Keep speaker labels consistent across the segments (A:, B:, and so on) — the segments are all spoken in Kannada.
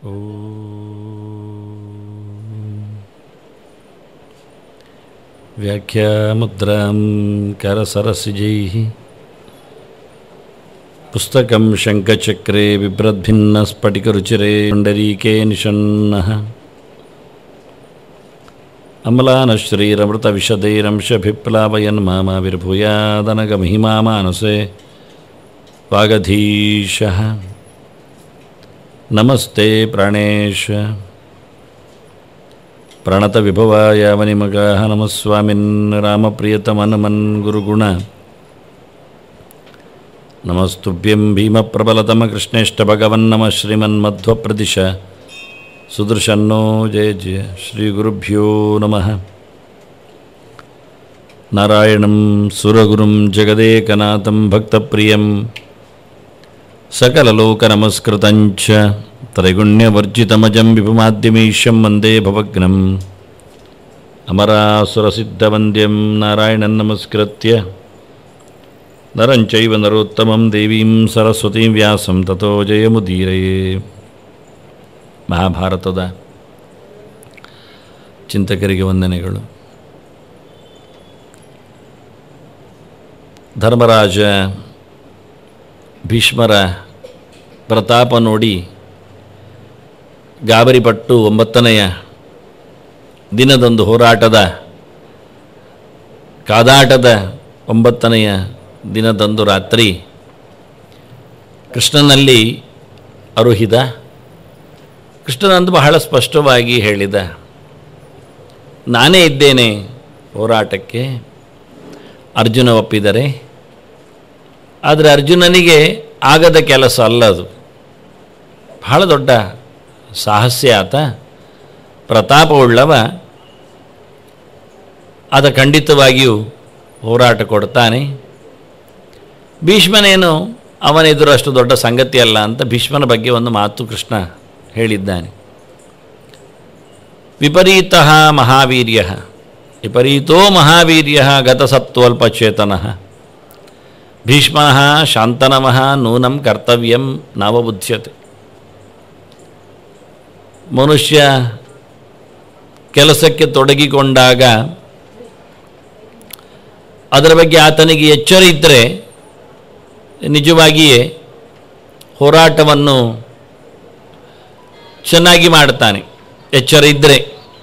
A: व्याख्यामुद्रां करसरसिजैः पुस्तकं शङ्खचक्रे बिभ्रद्भिन्नस्फटिकरुचिरे पुण्डरीके निषण्णः अम्लानश्रीरमृतविशदैरंशभिप्लावयन् मामाविर्भूयादनगमहिमा मानसे वागधीशः नमस्ते प्राणेश प्रणतविभवाय वनिमगाः नमः स्वामिन् रामप्रियतमनमन् गुरुगुण नमस्तुभ्यं भीमप्रबलतमकृष्णेष्टभगवन्नमः श्रीमन्मध्वप्रदिश सुदर्शन्नो जय जय श्रीगुरुभ्यो नमः नारायणं सुरगुरुं जगदेकनाथं भक्तप्रियं सकललोकनमस्कृतं च त्रैगुण्यवर्जितमजं विपुमाद्यमीशं वन्दे भवग्नम् अमरासुरसिद्धवन्द्यं नारायणं नमस्कृत्य नरं चैव नरोत्तमं देवीं सरस्वतीं व्यासं ततो जयमुदीरये ಮಹಾಭಾರತದ ಚಿಂತಕರಿಗೆ ವಂದನೆಗಳು ಧರ್ಮರಾಜ ಭೀಷ್ಮರ ಪ್ರತಾಪ ನೋಡಿ ಗಾಬರಿಪಟ್ಟು ಒಂಬತ್ತನೆಯ ದಿನದೊಂದು ಹೋರಾಟದ ಕಾದಾಟದ ಒಂಬತ್ತನೆಯ ದಿನದಂದು ರಾತ್ರಿ ಕೃಷ್ಣನಲ್ಲಿ ಅರುಹಿದ ಕೃಷ್ಣನಂದು ಬಹಳ ಸ್ಪಷ್ಟವಾಗಿ ಹೇಳಿದ ನಾನೇ ಇದ್ದೇನೆ ಹೋರಾಟಕ್ಕೆ ಅರ್ಜುನ ಒಪ್ಪಿದರೆ ಆದರೆ ಅರ್ಜುನನಿಗೆ ಆಗದ ಕೆಲಸ ಅಲ್ಲದು ಬಹಳ ದೊಡ್ಡ ಸಾಹಸ್ಯ ಆತ ಪ್ರತಾಪವುಳ್ಳವ ಆತ ಖಂಡಿತವಾಗಿಯೂ ಹೋರಾಟ ಕೊಡ್ತಾನೆ ಭೀಷ್ಮನೇನು ಅವನೆದುರು ಅಷ್ಟು ದೊಡ್ಡ ಸಂಗತಿ ಅಲ್ಲ ಅಂತ ಭೀಷ್ಮನ ಬಗ್ಗೆ ಒಂದು ಮಾತು ಕೃಷ್ಣ ಹೇಳಿದ್ದಾನೆ ವಿಪರೀತ ಮಹಾವೀರ್ಯ ವಿಪರೀತೋ ಮಹಾವೀರ್ಯ ಗತಸತ್ವಲ್ಪಚೇತನ ಭೀಷ್ಮ ಶಾಂತನಮಃ ನೂನಂ ಕರ್ತವ್ಯಂ ನವಬುದ್ಧ್ಯತೆ ಮನುಷ್ಯ ಕೆಲಸಕ್ಕೆ ತೊಡಗಿಕೊಂಡಾಗ ಅದರ ಬಗ್ಗೆ ಆತನಿಗೆ ಎಚ್ಚರ ಇದ್ದರೆ ನಿಜವಾಗಿಯೇ ಹೋರಾಟವನ್ನು ಚೆನ್ನಾಗಿ ಮಾಡ್ತಾನೆ ಎಚ್ಚರ ಇದ್ದರೆ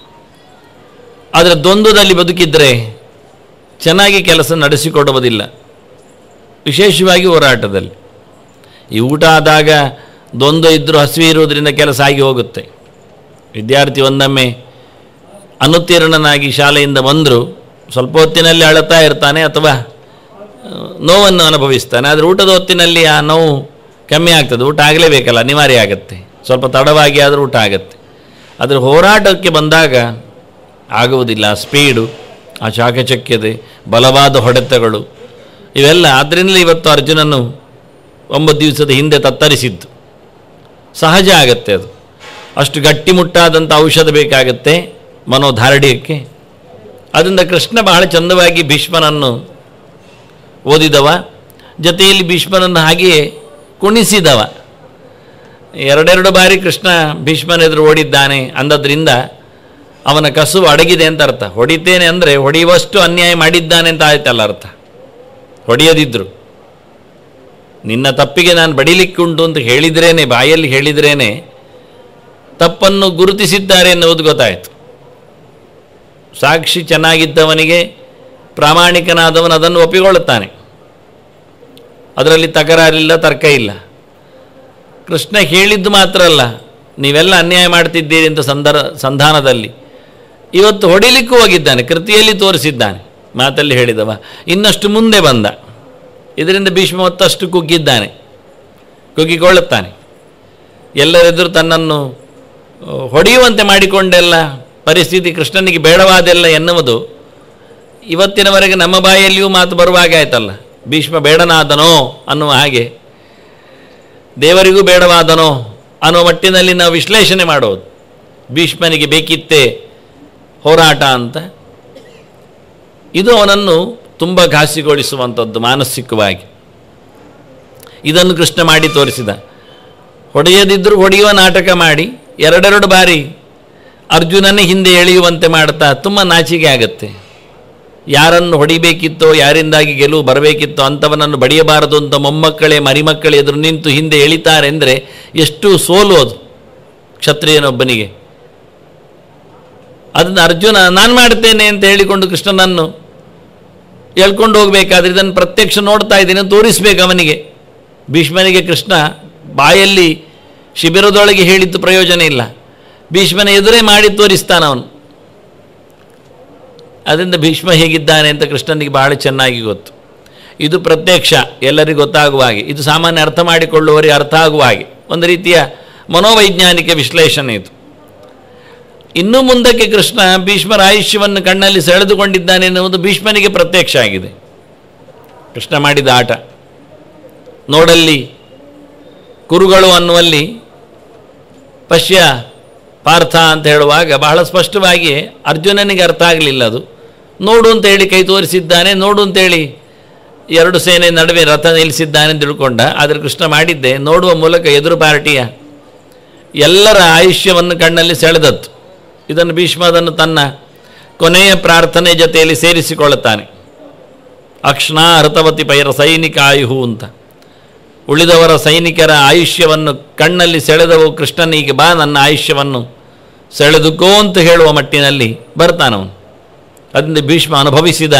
A: ಆದರೆ ದ್ವಂದ್ವದಲ್ಲಿ ಬದುಕಿದ್ದರೆ ಚೆನ್ನಾಗಿ ಕೆಲಸ ನಡೆಸಿಕೊಡುವುದಿಲ್ಲ ವಿಶೇಷವಾಗಿ ಹೋರಾಟದಲ್ಲಿ ಈ ಊಟ ಆದಾಗ ದ್ವಂದ್ವ ಇದ್ದರೂ ಹಸಿವೆ ಇರುವುದರಿಂದ ಕೆಲಸ ಆಗಿ ಹೋಗುತ್ತೆ ವಿದ್ಯಾರ್ಥಿ ಒಂದೊಮ್ಮೆ ಅನುತ್ತೀರ್ಣನಾಗಿ ಶಾಲೆಯಿಂದ ಬಂದರೂ ಸ್ವಲ್ಪ ಹೊತ್ತಿನಲ್ಲಿ ಅಳುತ್ತಾ ಇರ್ತಾನೆ ಅಥವಾ ನೋವನ್ನು ಅನುಭವಿಸ್ತಾನೆ ಆದರೆ ಊಟದ ಹೊತ್ತಿನಲ್ಲಿ ಆ ನೋವು ಕಮ್ಮಿ ಆಗ್ತದೆ ಊಟ ಆಗಲೇಬೇಕಲ್ಲ ಅನಿವಾರ್ಯ ಆಗುತ್ತೆ ಸ್ವಲ್ಪ ತಡವಾಗಿ ಆದರೂ ಊಟ ಆಗುತ್ತೆ ಆದರೆ ಹೋರಾಟಕ್ಕೆ ಬಂದಾಗ ಆಗುವುದಿಲ್ಲ ಸ್ಪೀಡು ಆ ಚಾಕಚಕ್ಯತೆ ಬಲವಾದ ಹೊಡೆತಗಳು ಇವೆಲ್ಲ ಆದ್ದರಿಂದಲೇ ಇವತ್ತು ಅರ್ಜುನನ್ನು ಒಂಬತ್ತು ದಿವಸದ ಹಿಂದೆ ತತ್ತರಿಸಿದ್ದು ಸಹಜ ಆಗತ್ತೆ ಅದು ಅಷ್ಟು ಗಟ್ಟಿಮುಟ್ಟಾದಂಥ ಔಷಧ ಬೇಕಾಗತ್ತೆ ಮನೋಧಾರಡ್ಯಕ್ಕೆ ಅದರಿಂದ ಕೃಷ್ಣ ಬಹಳ ಚಂದವಾಗಿ ಭೀಷ್ಮನನ್ನು ಓದಿದವ ಜೊತೆಯಲ್ಲಿ ಭೀಷ್ಮನನ್ನು ಹಾಗೆಯೇ ಕುಣಿಸಿದವ ಎರಡೆರಡು ಬಾರಿ ಕೃಷ್ಣ ಭೀಷ್ಮನೆದುರು ಓಡಿದ್ದಾನೆ ಅಂದದ್ರಿಂದ ಅವನ ಕಸು ಅಡಗಿದೆ ಅಂತ ಅರ್ಥ ಹೊಡಿತೇನೆ ಅಂದರೆ ಹೊಡೆಯುವಷ್ಟು ಅನ್ಯಾಯ ಮಾಡಿದ್ದಾನೆ ಅಂತ ಆಯ್ತಲ್ಲ ಅರ್ಥ ಹೊಡೆಯದಿದ್ರು ನಿನ್ನ ತಪ್ಪಿಗೆ ನಾನು ಬಡಿಲಿಕ್ಕುಂಟು ಅಂತ ಹೇಳಿದ್ರೇನೆ ಬಾಯಲ್ಲಿ ಹೇಳಿದ್ರೇನೆ ತಪ್ಪನ್ನು ಗುರುತಿಸಿದ್ದಾರೆ ಎನ್ನುವುದು ಗೊತ್ತಾಯಿತು ಸಾಕ್ಷಿ ಚೆನ್ನಾಗಿದ್ದವನಿಗೆ ಪ್ರಾಮಾಣಿಕನಾದವನು ಅದನ್ನು ಒಪ್ಪಿಕೊಳ್ಳುತ್ತಾನೆ ಅದರಲ್ಲಿ ತಕರಾರಿಲ್ಲ ತರ್ಕ ಇಲ್ಲ ಕೃಷ್ಣ ಹೇಳಿದ್ದು ಮಾತ್ರ ಅಲ್ಲ ನೀವೆಲ್ಲ ಅನ್ಯಾಯ ಮಾಡ್ತಿದ್ದೀರಿ ಅಂತ ಸಂದರ್ ಸಂಧಾನದಲ್ಲಿ ಇವತ್ತು ಹೊಡಿಲಿಕ್ಕೂ ಹೋಗಿದ್ದಾನೆ ಕೃತಿಯಲ್ಲಿ ತೋರಿಸಿದ್ದಾನೆ ಮಾತಲ್ಲಿ ಹೇಳಿದವ ಇನ್ನಷ್ಟು ಮುಂದೆ ಬಂದ ಇದರಿಂದ ಭೀಷ್ಮ ಮತ್ತಷ್ಟು ಕುಗ್ಗಿದ್ದಾನೆ ಕುಗ್ಗಿಕೊಳ್ಳುತ್ತಾನೆ ಎಲ್ಲರೆದುರು ತನ್ನನ್ನು ಹೊಡೆಯುವಂತೆ ಮಾಡಿಕೊಂಡೆಲ್ಲ ಪರಿಸ್ಥಿತಿ ಕೃಷ್ಣನಿಗೆ ಬೇಡವಾದೆಲ್ಲ ಎನ್ನುವುದು ಇವತ್ತಿನವರೆಗೆ ನಮ್ಮ ಬಾಯಲ್ಲಿಯೂ ಮಾತು ಬರುವಾಗ ಆಯ್ತಲ್ಲ ಭೀಷ್ಮ ಬೇಡನಾದನೋ ಅನ್ನುವ ಹಾಗೆ ದೇವರಿಗೂ ಬೇಡವಾದನೋ ಅನ್ನೋ ಮಟ್ಟಿನಲ್ಲಿ ನಾವು ವಿಶ್ಲೇಷಣೆ ಮಾಡೋದು ಭೀಷ್ಮನಿಗೆ ಬೇಕಿತ್ತೇ ಹೋರಾಟ ಅಂತ ಇದು ಅವನನ್ನು ತುಂಬ ಘಾಸಿಗೊಳಿಸುವಂಥದ್ದು ಮಾನಸಿಕವಾಗಿ ಇದನ್ನು ಕೃಷ್ಣ ಮಾಡಿ ತೋರಿಸಿದ ಹೊಡೆಯದಿದ್ದರೂ ಹೊಡೆಯುವ ನಾಟಕ ಮಾಡಿ ಎರಡೆರಡು ಬಾರಿ ಅರ್ಜುನನೇ ಹಿಂದೆ ಎಳೆಯುವಂತೆ ಮಾಡ್ತಾ ತುಂಬ ನಾಚಿಕೆ ಆಗುತ್ತೆ ಯಾರನ್ನು ಹೊಡಿಬೇಕಿತ್ತೋ ಯಾರಿಂದಾಗಿ ಗೆಲುವು ಬರಬೇಕಿತ್ತೋ ಅಂಥವನನ್ನು ಬಡಿಯಬಾರದು ಅಂತ ಮೊಮ್ಮಕ್ಕಳೇ ಮರಿಮಕ್ಕಳೇ ಎದುರು ನಿಂತು ಹಿಂದೆ ಎಳಿತಾರೆ ಅಂದರೆ ಎಷ್ಟು ಸೋಲು ಅದು ಕ್ಷತ್ರಿಯನೊಬ್ಬನಿಗೆ ಅದನ್ನು ಅರ್ಜುನ ನಾನು ಮಾಡ್ತೇನೆ ಅಂತ ಹೇಳಿಕೊಂಡು ಕೃಷ್ಣನನ್ನು ಹೇಳ್ಕೊಂಡು ಹೋಗಬೇಕಾದ್ರೆ ಇದನ್ನು ಪ್ರತ್ಯಕ್ಷ ನೋಡ್ತಾ ಇದ್ದೀನಿ ತೋರಿಸ್ಬೇಕು ಅವನಿಗೆ ಭೀಷ್ಮನಿಗೆ ಕೃಷ್ಣ ಬಾಯಲ್ಲಿ ಶಿಬಿರದೊಳಗೆ ಹೇಳಿದ್ದು ಪ್ರಯೋಜನ ಇಲ್ಲ ಭೀಷ್ಮನ ಎದುರೇ ಮಾಡಿ ತೋರಿಸ್ತಾನ ಅವನು ಅದರಿಂದ ಭೀಷ್ಮ ಹೇಗಿದ್ದಾನೆ ಅಂತ ಕೃಷ್ಣನಿಗೆ ಬಹಳ ಚೆನ್ನಾಗಿ ಗೊತ್ತು ಇದು ಪ್ರತ್ಯಕ್ಷ ಎಲ್ಲರಿಗೂ ಗೊತ್ತಾಗುವ ಹಾಗೆ ಇದು ಸಾಮಾನ್ಯ ಅರ್ಥ ಮಾಡಿಕೊಳ್ಳುವವರಿಗೆ ಅರ್ಥ ಆಗುವ ಹಾಗೆ ಒಂದು ರೀತಿಯ ಮನೋವೈಜ್ಞಾನಿಕ ವಿಶ್ಲೇಷಣೆ ಇದು ಇನ್ನು ಮುಂದಕ್ಕೆ ಕೃಷ್ಣ ಭೀಷ್ಮರ ಆಯುಷ್ಯವನ್ನು ಕಣ್ಣಲ್ಲಿ ಸೆಳೆದುಕೊಂಡಿದ್ದಾನೆ ಎನ್ನುವುದು ಭೀಷ್ಮನಿಗೆ ಪ್ರತ್ಯಕ್ಷ ಆಗಿದೆ ಕೃಷ್ಣ ಮಾಡಿದ ಆಟ ನೋಡಲ್ಲಿ ಕುರುಗಳು ಅನ್ನುವಲ್ಲಿ ಪಶ್ಯ ಪಾರ್ಥ ಅಂತ ಹೇಳುವಾಗ ಬಹಳ ಸ್ಪಷ್ಟವಾಗಿ ಅರ್ಜುನನಿಗೆ ಅರ್ಥ ಆಗಲಿಲ್ಲ ಅದು ನೋಡು ಅಂತ ಹೇಳಿ ಕೈ ತೋರಿಸಿದ್ದಾನೆ ನೋಡು ಅಂತೇಳಿ ಎರಡು ಸೇನೆ ನಡುವೆ ರಥ ನಿಲ್ಲಿಸಿದ್ದಾನೆ ಅಂತ ತಿಳ್ಕೊಂಡ ಆದರೆ ಕೃಷ್ಣ ಮಾಡಿದ್ದೆ ನೋಡುವ ಮೂಲಕ ಎದುರು ಪಾರ್ಟಿಯ ಎಲ್ಲರ ಆಯುಷ್ಯವನ್ನು ಕಣ್ಣಲ್ಲಿ ಸೆಳೆದತ್ತು ಇದನ್ನು ಭೀಷ್ಮ ಅದನ್ನು ತನ್ನ ಕೊನೆಯ ಪ್ರಾರ್ಥನೆ ಜೊತೆಯಲ್ಲಿ ಸೇರಿಸಿಕೊಳ್ಳುತ್ತಾನೆ ಅಕ್ಷ್ಣ ಹೃತವತಿ ಪೈರ ಸೈನಿಕ ಆಯುಹು ಅಂತ ಉಳಿದವರ ಸೈನಿಕರ ಆಯುಷ್ಯವನ್ನು ಕಣ್ಣಲ್ಲಿ ಸೆಳೆದವು ಕೃಷ್ಣನಿಗೆ ಬಾ ನನ್ನ ಆಯುಷ್ಯವನ್ನು ಸೆಳೆದುಕೋ ಅಂತ ಹೇಳುವ ಮಟ್ಟಿನಲ್ಲಿ ಬರ್ತಾನವನು ಅದರಿಂದ ಭೀಷ್ಮ ಅನುಭವಿಸಿದ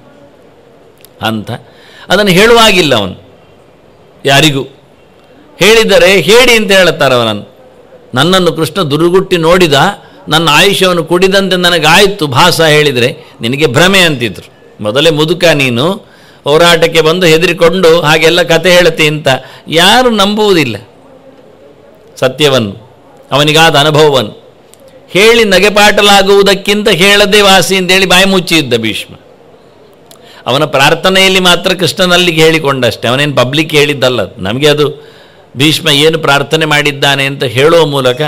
A: ಅಂತ ಅದನ್ನು ಹೇಳುವಾಗಿಲ್ಲ ಅವನು ಯಾರಿಗೂ ಹೇಳಿದರೆ ಹೇಳಿ ಅಂತ ಹೇಳುತ್ತಾರೆ ಅವನನ್ನು ನನ್ನನ್ನು ಕೃಷ್ಣ ದುರುಗುಟ್ಟಿ ನೋಡಿದ ನನ್ನ ಆಯುಷ್ಯವನ್ನು ಕುಡಿದಂತೆ ನನಗಾಯಿತು ಭಾಸ ಹೇಳಿದರೆ ನಿನಗೆ ಭ್ರಮೆ ಅಂತಿದ್ರು ಮೊದಲೇ ಮುದುಕ ನೀನು ಹೋರಾಟಕ್ಕೆ ಬಂದು ಹೆದರಿಕೊಂಡು ಹಾಗೆಲ್ಲ ಕತೆ ಹೇಳುತ್ತೆ ಅಂತ ಯಾರು ನಂಬುವುದಿಲ್ಲ ಸತ್ಯವನ್ನು ಅವನಿಗಾದ ಅನುಭವವನ್ನು ಹೇಳಿ ನಗೆಪಾಟಲಾಗುವುದಕ್ಕಿಂತ ಹೇಳದೆ ವಾಸಿ ಅಂತೇಳಿ ಬಾಯಿ ಮುಚ್ಚಿದ್ದ ಭೀಷ್ಮ ಅವನ ಪ್ರಾರ್ಥನೆಯಲ್ಲಿ ಮಾತ್ರ ಕೃಷ್ಣನಲ್ಲಿಗೆ ಹೇಳಿಕೊಂಡಷ್ಟೇ ಅವನೇನು ಪಬ್ಲಿಕ್ ಹೇಳಿದ್ದಲ್ಲ ನಮಗೆ ಅದು ಭೀಷ್ಮ ಏನು ಪ್ರಾರ್ಥನೆ ಮಾಡಿದ್ದಾನೆ ಅಂತ ಹೇಳುವ ಮೂಲಕ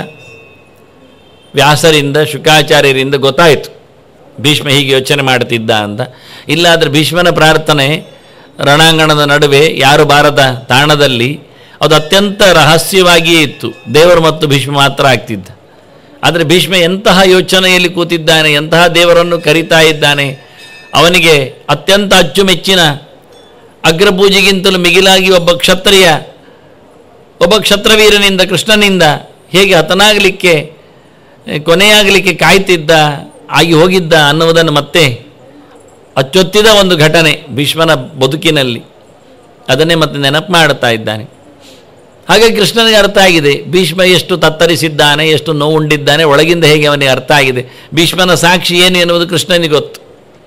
A: ವ್ಯಾಸರಿಂದ ಶುಕಾಚಾರ್ಯರಿಂದ ಗೊತ್ತಾಯಿತು ಭೀಷ್ಮ ಹೀಗೆ ಯೋಚನೆ ಮಾಡ್ತಿದ್ದ ಅಂತ ಇಲ್ಲಾದರೆ ಭೀಷ್ಮನ ಪ್ರಾರ್ಥನೆ ರಣಾಂಗಣದ ನಡುವೆ ಯಾರು ಬಾರದ ತಾಣದಲ್ಲಿ ಅದು ಅತ್ಯಂತ ರಹಸ್ಯವಾಗಿಯೇ ಇತ್ತು ದೇವರು ಮತ್ತು ಭೀಷ್ಮ ಮಾತ್ರ ಆಗ್ತಿದ್ದ ಆದರೆ ಭೀಷ್ಮ ಎಂತಹ ಯೋಚನೆಯಲ್ಲಿ ಕೂತಿದ್ದಾನೆ ಎಂತಹ ದೇವರನ್ನು ಕರಿತಾ ಇದ್ದಾನೆ ಅವನಿಗೆ ಅತ್ಯಂತ ಅಚ್ಚುಮೆಚ್ಚಿನ ಅಗ್ರಪೂಜೆಗಿಂತಲೂ ಮಿಗಿಲಾಗಿ ಒಬ್ಬ ಕ್ಷತ್ರಿಯ ಒಬ್ಬ ಕ್ಷತ್ರವೀರನಿಂದ ಕೃಷ್ಣನಿಂದ ಹೇಗೆ ಹತನಾಗಲಿಕ್ಕೆ ಕೊನೆಯಾಗಲಿಕ್ಕೆ ಕಾಯ್ತಿದ್ದ ಆಗಿ ಹೋಗಿದ್ದ ಅನ್ನುವುದನ್ನು ಮತ್ತೆ ಅಚ್ಚೊತ್ತಿದ ಒಂದು ಘಟನೆ ಭೀಷ್ಮನ ಬದುಕಿನಲ್ಲಿ ಅದನ್ನೇ ಮತ್ತೆ ನೆನಪು ಮಾಡುತ್ತಾ ಇದ್ದಾನೆ ಹಾಗೆ ಕೃಷ್ಣನಿಗೆ ಅರ್ಥ ಆಗಿದೆ ಭೀಷ್ಮ ಎಷ್ಟು ತತ್ತರಿಸಿದ್ದಾನೆ ಎಷ್ಟು ನೋವುಂಡಿದ್ದಾನೆ ಒಳಗಿಂದ ಹೇಗೆ ಅವನಿಗೆ ಅರ್ಥ ಆಗಿದೆ ಭೀಷ್ಮನ ಸಾಕ್ಷಿ ಏನು ಎನ್ನುವುದು ಕೃಷ್ಣನಿಗೆ ಗೊತ್ತು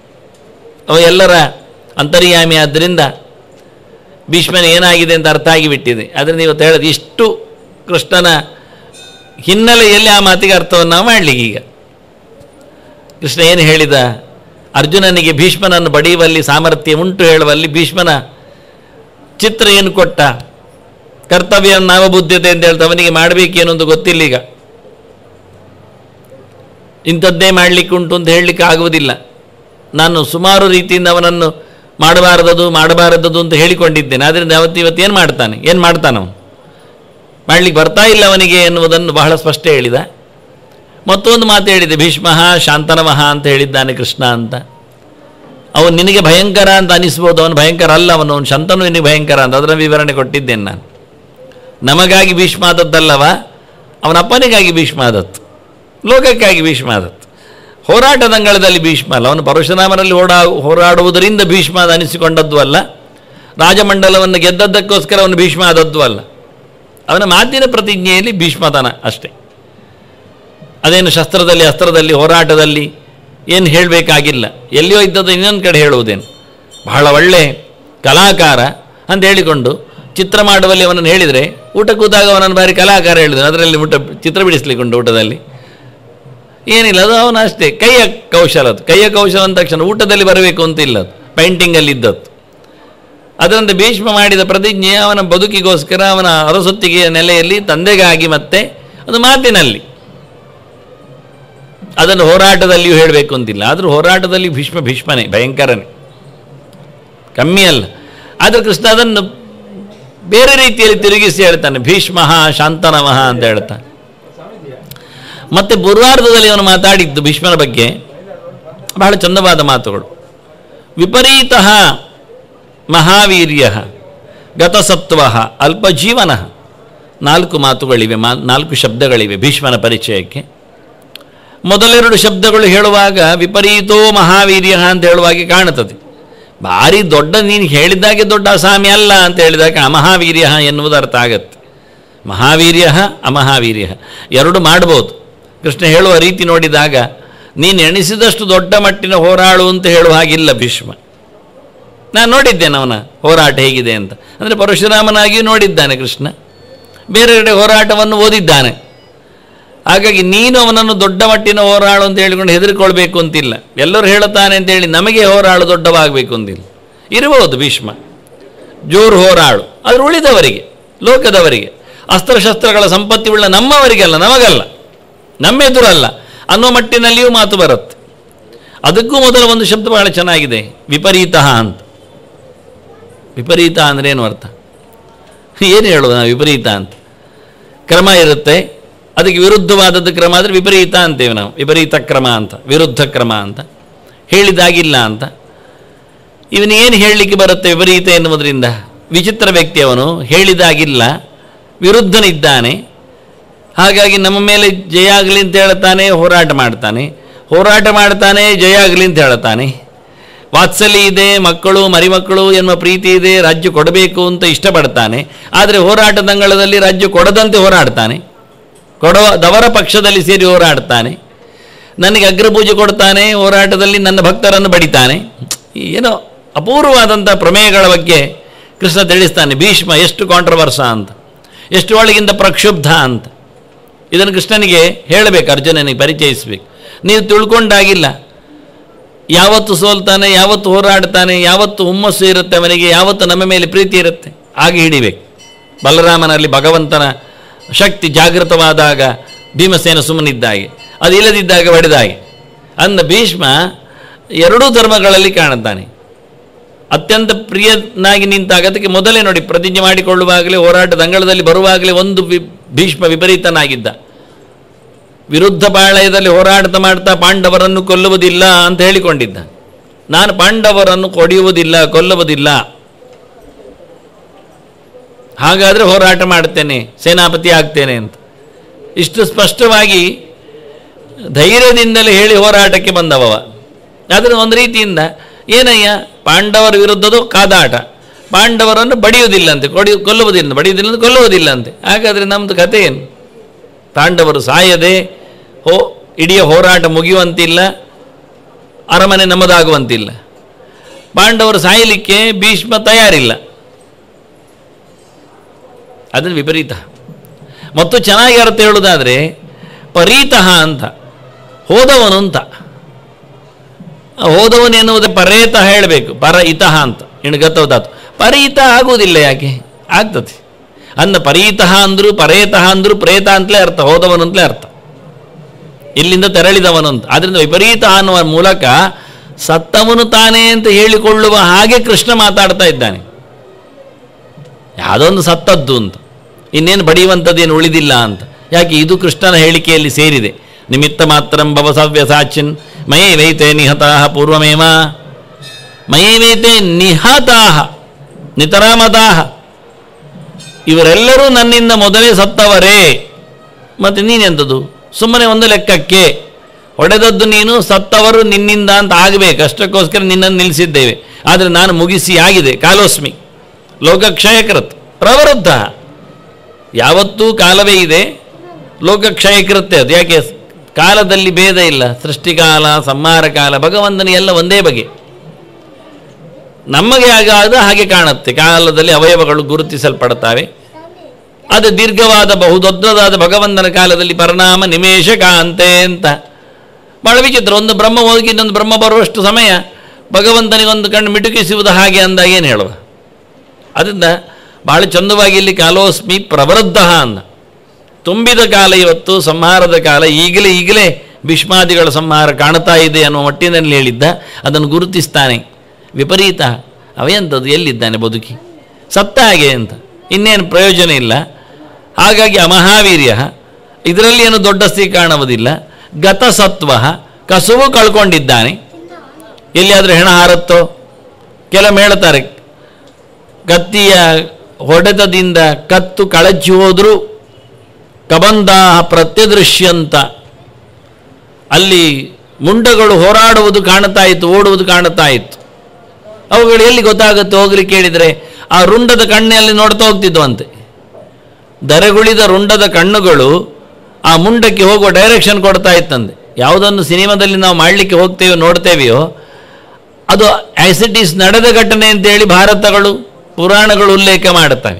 A: ಅವ ಎಲ್ಲರ ಅಂತರ್ಯಾಮಿ ಆದ್ದರಿಂದ ಭೀಷ್ಮನ ಏನಾಗಿದೆ ಅಂತ ಅರ್ಥ ಆಗಿಬಿಟ್ಟಿದೆ ಅದರಿಂದ ಇವತ್ತು ಹೇಳೋದು ಇಷ್ಟು ಕೃಷ್ಣನ ಹಿನ್ನೆಲೆಯಲ್ಲಿ ಆ ಮಾತಿಗೆ ಅರ್ಥವನ್ನು ನಾವು ಮಾಡಲಿಕ್ಕೆ ಈಗ ಕೃಷ್ಣ ಏನು ಹೇಳಿದ ಅರ್ಜುನನಿಗೆ ಭೀಷ್ಮನನ್ನು ಬಡಿಯುವಲ್ಲಿ ಸಾಮರ್ಥ್ಯ ಉಂಟು ಹೇಳುವಲ್ಲಿ ಭೀಷ್ಮನ ಚಿತ್ರ ಏನು ಕೊಟ್ಟ ಕರ್ತವ್ಯ ನಾವಬುದ್ಧತೆ ಅಂತ ಹೇಳ್ತಾ ಅವನಿಗೆ ಮಾಡಬೇಕೇನು ಅಂತ ಗೊತ್ತಿಲ್ಲ ಈಗ ಇಂಥದ್ದೇ ಮಾಡಲಿಕ್ಕೆ ಉಂಟು ಅಂತ ಹೇಳಲಿಕ್ಕೆ ಆಗುವುದಿಲ್ಲ ನಾನು ಸುಮಾರು ರೀತಿಯಿಂದ ಅವನನ್ನು ಮಾಡಬಾರದದು ಮಾಡಬಾರದದು ಅಂತ ಹೇಳಿಕೊಂಡಿದ್ದೇನೆ ಆದ್ದರಿಂದ ಅವತ್ತು ಇವತ್ತು ಏನು ಮಾಡ್ತಾನೆ ಏನು ಮಾಡ್ತಾನೆ ಅವನು ಮಾಡಲಿಕ್ಕೆ ಬರ್ತಾ ಇಲ್ಲ ಅವನಿಗೆ ಎನ್ನುವುದನ್ನು ಬಹಳ ಸ್ಪಷ್ಟ ಹೇಳಿದ ಮತ್ತೊಂದು ಮಾತು ಹೇಳಿದೆ ಭೀಷ್ಮ ಶಾಂತನವಹ ಅಂತ ಹೇಳಿದ್ದಾನೆ ಕೃಷ್ಣ ಅಂತ ಅವನು ನಿನಗೆ ಭಯಂಕರ ಅಂತ ಅನಿಸ್ಬೋದು ಅವನು ಭಯಂಕರ ಅಲ್ಲ ಅವನು ಅವನು ಶಂತನು ನಿನಗೆ ಭಯಂಕರ ಅಂತ ಅದರ ವಿವರಣೆ ಕೊಟ್ಟಿದ್ದೇನೆ ನಾನು ನಮಗಾಗಿ ಭೀಷ್ಮ ಆದದ್ದಲ್ಲವ ಅವನ ಅಪ್ಪನಿಗಾಗಿ ಭೀಷ್ಮ ಆದತ್ತು ಲೋಕಕ್ಕಾಗಿ ಭೀಷ್ಮ ಆದತ್ತು ಹೋರಾಟದಂಗಳದಲ್ಲಿ ಭೀಷ್ಮ ಅಲ್ಲ ಅವನು ಪರಶುರಾಮನಲ್ಲಿ ಓಡಾ ಹೋರಾಡುವುದರಿಂದ ಭೀಷ್ಮ ಅದು ಅನಿಸಿಕೊಂಡದ್ದು ಅಲ್ಲ ರಾಜಮಂಡಲವನ್ನು ಗೆದ್ದದ್ದಕ್ಕೋಸ್ಕರ ಅವನು ಭೀಷ್ಮ ಆದದ್ದು ಅಲ್ಲ ಅವನ ಮಾತಿನ ಪ್ರತಿಜ್ಞೆಯಲ್ಲಿ ಭೀಷ್ಮತನ ಅಷ್ಟೇ ಅದೇನು ಶಸ್ತ್ರದಲ್ಲಿ ಅಸ್ತ್ರದಲ್ಲಿ ಹೋರಾಟದಲ್ಲಿ ಏನು ಹೇಳಬೇಕಾಗಿಲ್ಲ ಎಲ್ಲಿಯೋ ಇದ್ದದ್ದು ಇನ್ನೊಂದು ಕಡೆ ಹೇಳುವುದೇನು ಬಹಳ ಒಳ್ಳೆ ಕಲಾಕಾರ ಅಂತ ಹೇಳಿಕೊಂಡು ಚಿತ್ರ ಮಾಡುವಲ್ಲಿ ಅವನನ್ನು ಹೇಳಿದರೆ ಊಟ ಕೂತಾಗ ಅವನನ್ನು ಬಾರಿ ಕಲಾಕಾರ ಹೇಳಿದ್ರು ಅದರಲ್ಲಿ ಊಟ ಚಿತ್ರ ಬಿಡಿಸ್ಲಿಕ್ಕೆ ಉಂಟು ಊಟದಲ್ಲಿ ಏನಿಲ್ಲ ಅದು ಅವನು ಅಷ್ಟೇ ಕೈಯ ಕೌಶಲ ಅದು ಕೈಯ ಕೌಶಲ ಅಂದ ತಕ್ಷಣ ಊಟದಲ್ಲಿ ಬರಬೇಕು ಅಂತ ಇಲ್ಲ ಅದು ಪೈಂಟಿಂಗಲ್ಲಿ ಇದ್ದದ್ದು ಅದರಂತೆ ಭೀಷ್ಮ ಮಾಡಿದ ಪ್ರತಿಜ್ಞೆ ಅವನ ಬದುಕಿಗೋಸ್ಕರ ಅವನ ಅರಸೊತ್ತಿಗೆಯ ನೆಲೆಯಲ್ಲಿ ತಂದೆಗಾಗಿ ಮತ್ತೆ ಅದು ಮಾತಿನಲ್ಲಿ ಅದನ್ನು ಹೋರಾಟದಲ್ಲಿಯೂ ಹೇಳಬೇಕು ಅಂತಿಲ್ಲ ಆದರೂ ಹೋರಾಟದಲ್ಲಿ ಭೀಷ್ಮ ಭೀಷ್ಮನೇ ಭಯಂಕರನೇ ಕಮ್ಮಿ ಅಲ್ಲ ಆದರೆ ಕೃಷ್ಣ ಅದನ್ನು ಬೇರೆ ರೀತಿಯಲ್ಲಿ ತಿರುಗಿಸಿ ಹೇಳ್ತಾನೆ ಭೀಷ್ಮ ಶಾಂತನವಹ ಅಂತ ಹೇಳ್ತಾನೆ ಮತ್ತು ಪೂರ್ವಾರ್ಧದಲ್ಲಿ ಅವನು ಮಾತಾಡಿದ್ದು ಭೀಷ್ಮನ ಬಗ್ಗೆ ಬಹಳ ಚಂದವಾದ ಮಾತುಗಳು ವಿಪರೀತ ಮಹಾವೀರ್ಯ ಗತಸತ್ವ ಅಲ್ಪಜೀವನ ನಾಲ್ಕು ಮಾತುಗಳಿವೆ ಮಾ ನಾಲ್ಕು ಶಬ್ದಗಳಿವೆ ಭೀಷ್ಮನ ಪರಿಚಯಕ್ಕೆ ಮೊದಲೆರಡು ಶಬ್ದಗಳು ಹೇಳುವಾಗ ವಿಪರೀತೋ ಮಹಾವೀರ್ಯ ಅಂತ ಹೇಳುವಾಗೆ ಕಾಣುತ್ತದೆ ಭಾರಿ ದೊಡ್ಡ ನೀನು ಹೇಳಿದ್ದಾಗೆ ದೊಡ್ಡ ಅಸಾಮಿ ಅಲ್ಲ ಅಂತ ಹೇಳಿದಾಗ ಅಮಹಾವೀರ್ಯ ಎನ್ನುವುದು ಅರ್ಥ ಆಗತ್ತೆ ಮಹಾವೀರ್ಯ ಅಮಹಾವೀರ್ಯ ಎರಡು ಮಾಡ್ಬೋದು ಕೃಷ್ಣ ಹೇಳುವ ರೀತಿ ನೋಡಿದಾಗ ನೀನು ಎಣಿಸಿದಷ್ಟು ದೊಡ್ಡ ಮಟ್ಟಿನ ಹೋರಾಳು ಅಂತ ಹೇಳುವ ಹಾಗಿಲ್ಲ ಭೀಷ್ಮ ನಾನು ನೋಡಿದ್ದೇನೆ ಅವನ ಹೋರಾಟ ಹೇಗಿದೆ ಅಂತ ಅಂದರೆ ಪರಶುರಾಮನಾಗಿಯೂ ನೋಡಿದ್ದಾನೆ ಕೃಷ್ಣ ಬೇರೆ ಕಡೆ ಹೋರಾಟವನ್ನು ಓದಿದ್ದಾನೆ ಹಾಗಾಗಿ ನೀನು ಅವನನ್ನು ದೊಡ್ಡ ಮಟ್ಟಿನ ಹೋರಾಳು ಅಂತ ಹೇಳಿಕೊಂಡು ಹೆದರಿಕೊಳ್ಬೇಕು ಅಂತಿಲ್ಲ ಎಲ್ಲರೂ ಹೇಳುತ್ತಾನೆ ಅಂತೇಳಿ ನಮಗೆ ಹೋರಾಳು ದೊಡ್ಡವಾಗಬೇಕು ಅಂತಿಲ್ಲ ಇರಬಹುದು ಭೀಷ್ಮ ಜೋರು ಹೋರಾಳು ಅದು ಉಳಿದವರಿಗೆ ಲೋಕದವರಿಗೆ ಅಸ್ತ್ರಶಸ್ತ್ರಗಳ ಸಂಪತ್ತಿ ಉಳ್ಳ ನಮ್ಮವರಿಗಲ್ಲ ನಮಗಲ್ಲ ನಮ್ಮೆದುರಲ್ಲ ಅನ್ನೋ ಮಟ್ಟಿನಲ್ಲಿಯೂ ಮಾತು ಬರುತ್ತೆ ಅದಕ್ಕೂ ಮೊದಲ ಒಂದು ಶಬ್ದ ಬಹಳ ಚೆನ್ನಾಗಿದೆ ವಿಪರೀತ ಅಂತ ವಿಪರೀತ ಅಂದರೆ ಏನು ಅರ್ಥ ಏನು ಹೇಳೋದು ನಾವು ವಿಪರೀತ ಅಂತ ಕ್ರಮ ಇರುತ್ತೆ ಅದಕ್ಕೆ ವಿರುದ್ಧವಾದದ್ದು ಕ್ರಮ ಆದರೆ ವಿಪರೀತ ಅಂತೇವೆ ನಾವು ವಿಪರೀತ ಕ್ರಮ ಅಂತ ವಿರುದ್ಧ ಕ್ರಮ ಅಂತ ಹೇಳಿದಾಗಿಲ್ಲ ಅಂತ ಇವನೇನು ಹೇಳಲಿಕ್ಕೆ ಬರುತ್ತೆ ವಿಪರೀತ ಎನ್ನುವುದರಿಂದ ವಿಚಿತ್ರ ವ್ಯಕ್ತಿ ಅವನು ಹೇಳಿದಾಗಿಲ್ಲ ವಿರುದ್ಧನಿದ್ದಾನೆ ಹಾಗಾಗಿ ನಮ್ಮ ಮೇಲೆ ಜಯ ಆಗಲಿ ಅಂತ ಹೇಳ್ತಾನೆ ಹೋರಾಟ ಮಾಡ್ತಾನೆ ಹೋರಾಟ ಮಾಡ್ತಾನೆ ಜಯ ಆಗಲಿ ಅಂತ ಹೇಳ್ತಾನೆ ವಾತ್ಸಲ್ಯ ಇದೆ ಮಕ್ಕಳು ಮರಿಮಕ್ಕಳು ಎನ್ನುವ ಪ್ರೀತಿ ಇದೆ ರಾಜ್ಯ ಕೊಡಬೇಕು ಅಂತ ಇಷ್ಟಪಡ್ತಾನೆ ಆದರೆ ಹೋರಾಟದಂಗಳದಲ್ಲಿ ರಾಜ್ಯ ಕೊಡದಂತೆ ಹೋರಾಡ್ತಾನೆ ಕೊಡೋ ದವರ ಪಕ್ಷದಲ್ಲಿ ಸೇರಿ ಹೋರಾಡ್ತಾನೆ ನನಗೆ ಅಗ್ರಪೂಜೆ ಕೊಡ್ತಾನೆ ಹೋರಾಟದಲ್ಲಿ ನನ್ನ ಭಕ್ತರನ್ನು ಬಡಿತಾನೆ ಏನೋ ಅಪೂರ್ವವಾದಂಥ ಪ್ರಮೇಯಗಳ ಬಗ್ಗೆ ಕೃಷ್ಣ ತಿಳಿಸ್ತಾನೆ ಭೀಷ್ಮ ಎಷ್ಟು ಕಾಂಟ್ರವರ್ಸ ಅಂತ ಎಷ್ಟು ಒಳಗಿಂದ ಪ್ರಕ್ಷುಬ್ಧ ಅಂತ ಇದನ್ನು ಕೃಷ್ಣನಿಗೆ ಹೇಳಬೇಕು ಅರ್ಜುನನಿಗೆ ಪರಿಚಯಿಸಬೇಕು ನೀವು ತಿಳ್ಕೊಂಡಾಗಿಲ್ಲ ಯಾವತ್ತು ಸೋಲ್ತಾನೆ ಯಾವತ್ತು ಹೋರಾಡ್ತಾನೆ ಯಾವತ್ತು ಹುಮ್ಮಸ್ಸು ಇರುತ್ತೆ ಅವನಿಗೆ ಯಾವತ್ತು ನಮ್ಮ ಮೇಲೆ ಪ್ರೀತಿ ಇರುತ್ತೆ ಹಾಗೆ ಹಿಡಿಬೇಕು ಬಲರಾಮನಲ್ಲಿ ಭಗವಂತನ ಶಕ್ತಿ ಜಾಗೃತವಾದಾಗ ಭೀಮಸೇನ ಸುಮ್ಮನಿದ್ದಾಗೆ ಅದು ಇಲ್ಲದಿದ್ದಾಗ ಹೊಡೆದಾಗೆ ಅಂದ ಭೀಷ್ಮ ಎರಡೂ ಧರ್ಮಗಳಲ್ಲಿ ಕಾಣುತ್ತಾನೆ ಅತ್ಯಂತ ಪ್ರಿಯನಾಗಿ ನಿಂತಾಗ ಅದಕ್ಕೆ ಮೊದಲೇ ನೋಡಿ ಪ್ರತಿಜ್ಞೆ ಮಾಡಿಕೊಳ್ಳುವಾಗಲೇ ಹೋರಾಟದ ಅಂಗಳದಲ್ಲಿ ಬರುವಾಗಲೇ ಒಂದು ವಿ ಭೀಷ್ಮ ವಿಪರೀತನಾಗಿದ್ದ ವಿರುದ್ಧ ಪಾಳಯದಲ್ಲಿ ಹೋರಾಟ ಮಾಡ್ತಾ ಪಾಂಡವರನ್ನು ಕೊಲ್ಲುವುದಿಲ್ಲ ಅಂತ ಹೇಳಿಕೊಂಡಿದ್ದ ನಾನು ಪಾಂಡವರನ್ನು ಕೊಡಿಯುವುದಿಲ್ಲ ಕೊಲ್ಲುವುದಿಲ್ಲ ಹಾಗಾದರೆ ಹೋರಾಟ ಮಾಡ್ತೇನೆ ಸೇನಾಪತಿ ಆಗ್ತೇನೆ ಅಂತ ಇಷ್ಟು ಸ್ಪಷ್ಟವಾಗಿ ಧೈರ್ಯದಿಂದಲೇ ಹೇಳಿ ಹೋರಾಟಕ್ಕೆ ಬಂದವ ಆದರೆ ಒಂದು ರೀತಿಯಿಂದ ಏನಯ್ಯ ಪಾಂಡವರ ವಿರುದ್ಧದ ಕಾದಾಟ ಪಾಂಡವರನ್ನು ಬಡಿಯುವುದಿಲ್ಲ ಅಂತೆ ಕೊಡಿ ಕೊಲ್ಲುವುದಿಲ್ಲ ಬಡಿಯುವುದಿಲ್ಲ ಅಂತ ಕೊಲ್ಲುವುದಿಲ್ಲ ಅಂತೆ ಹಾಗಾದರೆ ನಮ್ಮದು ಕಥೆ ಏನು ಪಾಂಡವರು ಸಾಯದೆ ಹೋ ಇಡೀ ಹೋರಾಟ ಮುಗಿಯುವಂತಿಲ್ಲ ಅರಮನೆ ನಮ್ಮದಾಗುವಂತಿಲ್ಲ ಪಾಂಡವರು ಸಾಯಲಿಕ್ಕೆ ಭೀಷ್ಮ ತಯಾರಿಲ್ಲ ಅದನ್ನು ವಿಪರೀತ ಮತ್ತು ಚೆನ್ನಾಗಿ ಅರ್ಥ ಹೇಳುವುದಾದರೆ ಪರೀತಃ ಅಂತ ಹೋದವನು ಅಂತ ಹೋದವನು ಎನ್ನುವುದೇ ಪರೇತಃ ಹೇಳಬೇಕು ಪರ ಇತಃ ಅಂತ ಇನ್ನು ಗತವದಾತು ಪರೀತ ಆಗುವುದಿಲ್ಲ ಯಾಕೆ ಆಗ್ತದೆ ಅನ್ನ ಪರೀತಃ ಅಂದರು ಪರೇತಃ ಅಂದರು ಪ್ರೇತ ಅಂತಲೇ ಅರ್ಥ ಹೋದವನು ಅಂತಲೇ ಅರ್ಥ ಇಲ್ಲಿಂದ ತೆರಳಿದವನು ಅಂತ ಆದ್ದರಿಂದ ವಿಪರೀತ ಅನ್ನುವ ಮೂಲಕ ಸತ್ತವನು ತಾನೇ ಅಂತ ಹೇಳಿಕೊಳ್ಳುವ ಹಾಗೆ ಕೃಷ್ಣ ಮಾತಾಡ್ತಾ ಇದ್ದಾನೆ ಯಾವುದೊಂದು ಸತ್ತದ್ದು ಅಂತ ಇನ್ನೇನು ಬಡಿಯುವಂಥದ್ದೇನು ಉಳಿದಿಲ್ಲ ಅಂತ ಯಾಕೆ ಇದು ಕೃಷ್ಣನ ಹೇಳಿಕೆಯಲ್ಲಿ ಸೇರಿದೆ ನಿಮಿತ್ತ ಮಾತ್ರಂ ಭವ ಸವ್ಯಸಾಚಿನ್ ಮಯೇ ವೈತೆ ನಿಹತಾಹ ಪೂರ್ವಮೇವ ಮಯೇ ವೈತೆ ನಿಹತಾಹ ನಿತರಾಮತಾಹ ಇವರೆಲ್ಲರೂ ನನ್ನಿಂದ ಮೊದಲೇ ಸತ್ತವರೇ ಮತ್ತು ನೀನೆಂಥದ್ದು ಸುಮ್ಮನೆ ಒಂದು ಲೆಕ್ಕಕ್ಕೆ ಹೊಡೆದದ್ದು ನೀನು ಸತ್ತವರು ನಿನ್ನಿಂದ ಅಂತ ಆಗಬೇಕು ಅಷ್ಟಕ್ಕೋಸ್ಕರ ನಿನ್ನನ್ನು ನಿಲ್ಲಿಸಿದ್ದೇವೆ ಆದರೆ ನಾನು ಮುಗಿಸಿ ಆಗಿದೆ ಕಾಲೋಸ್ಮಿ ಲೋಕಕ್ಷಯಕೃತ್ ಪ್ರವೃದ್ಧ ಯಾವತ್ತೂ ಕಾಲವೇ ಇದೆ ಲೋಕಕ್ಷಯಕೃತ್ಯ ಅದು ಯಾಕೆ ಕಾಲದಲ್ಲಿ ಭೇದ ಇಲ್ಲ ಸೃಷ್ಟಿಕಾಲ ಸಂಹಾರ ಕಾಲ ಭಗವಂತನಿಗೆಲ್ಲ ಒಂದೇ ಬಗೆ ನಮಗೆ ಆಗಾದ ಹಾಗೆ ಕಾಣುತ್ತೆ ಕಾಲದಲ್ಲಿ ಅವಯವಗಳು ಗುರುತಿಸಲ್ಪಡ್ತವೆ ಅದು ದೀರ್ಘವಾದ ಬಹುದೊಡ್ಡದಾದ ಭಗವಂತನ ಕಾಲದಲ್ಲಿ ಪರಿಣಾಮ ನಿಮೇಶ ಕಾಂತೆ ಅಂತ ಬಹಳ ವಿಚಿತ್ರ ಒಂದು ಬ್ರಹ್ಮ ಹೋಗಿ ಇನ್ನೊಂದು ಬ್ರಹ್ಮ ಬರುವಷ್ಟು ಸಮಯ ಭಗವಂತನಿಗೊಂದು ಕಣ್ಣು ಮಿಟುಕಿಸುವುದು ಹಾಗೆ ಅಂದಾಗ ಏನು ಹೇಳುವ ಅದರಿಂದ ಬಹಳ ಚಂದವಾಗಿ ಇಲ್ಲಿ ಕಾಲೋಸ್ಮಿ ಪ್ರವೃದ್ಧ ಅಂದ ತುಂಬಿದ ಕಾಲ ಇವತ್ತು ಸಂಹಾರದ ಕಾಲ ಈಗಲೇ ಈಗಲೇ ಭೀಷ್ಮಾದಿಗಳ ಸಂಹಾರ ಕಾಣ್ತಾ ಇದೆ ಅನ್ನುವ ಮಟ್ಟಿನಲ್ಲಿ ಹೇಳಿದ್ದ ಅದನ್ನು ಗುರುತಿಸ್ತಾನೆ ವಿಪರೀತ ಅವೆಂಥದ್ದು ಎಲ್ಲಿದ್ದಾನೆ ಬದುಕಿ ಸತ್ತ ಹಾಗೆ ಅಂತ ಇನ್ನೇನು ಪ್ರಯೋಜನ ಇಲ್ಲ ಹಾಗಾಗಿ ಅಮಹಾವೀರ್ಯ ಇದರಲ್ಲಿ ಏನು ದೊಡ್ಡ ಸ್ಥಿತಿ ಕಾಣುವುದಿಲ್ಲ ಗತಸತ್ವ ಕಸುವು ಕಳ್ಕೊಂಡಿದ್ದಾನೆ ಎಲ್ಲಿಯಾದರೂ ಹೆಣ ಹಾರುತ್ತೋ ಕೆಲವೊಮ್ಮೆ ಹೇಳ್ತಾರೆ ಕತ್ತಿಯ ಹೊಡೆತದಿಂದ ಕತ್ತು ಕಳಚಿ ಹೋದರೂ ಕಬಂದಾ ಪ್ರತ್ಯದೃಶ್ಯಂತ ಅಲ್ಲಿ ಮುಂಡಗಳು ಹೋರಾಡುವುದು ಕಾಣುತ್ತಾ ಇತ್ತು ಓಡುವುದು ಕಾಣುತ್ತಾ ಇತ್ತು ಅವುಗಳು ಎಲ್ಲಿ ಗೊತ್ತಾಗುತ್ತೆ ಹೋಗ್ಲಿಕ್ಕೆ ಕೇಳಿದರೆ ಆ ರುಂಡದ ಕಣ್ಣಲ್ಲಿ ನೋಡ್ತಾ ಹೋಗ್ತಿದ್ವಂತೆ ದರೆಗುಳಿದ ರುಂಡದ ಕಣ್ಣುಗಳು ಆ ಮುಂಡಕ್ಕೆ ಹೋಗುವ ಡೈರೆಕ್ಷನ್ ಕೊಡ್ತಾ ಇತ್ತಂತೆ ಯಾವುದನ್ನು ಸಿನಿಮಾದಲ್ಲಿ ನಾವು ಮಾಡಲಿಕ್ಕೆ ಹೋಗ್ತೇವೆ ನೋಡ್ತೇವೆಯೋ ಅದು ಆ್ಯಸಿಟೀಸ್ ನಡೆದ ಘಟನೆ ಅಂತೇಳಿ ಭಾರತಗಳು ಪುರಾಣಗಳು ಉಲ್ಲೇಖ ಮಾಡುತ್ತವೆ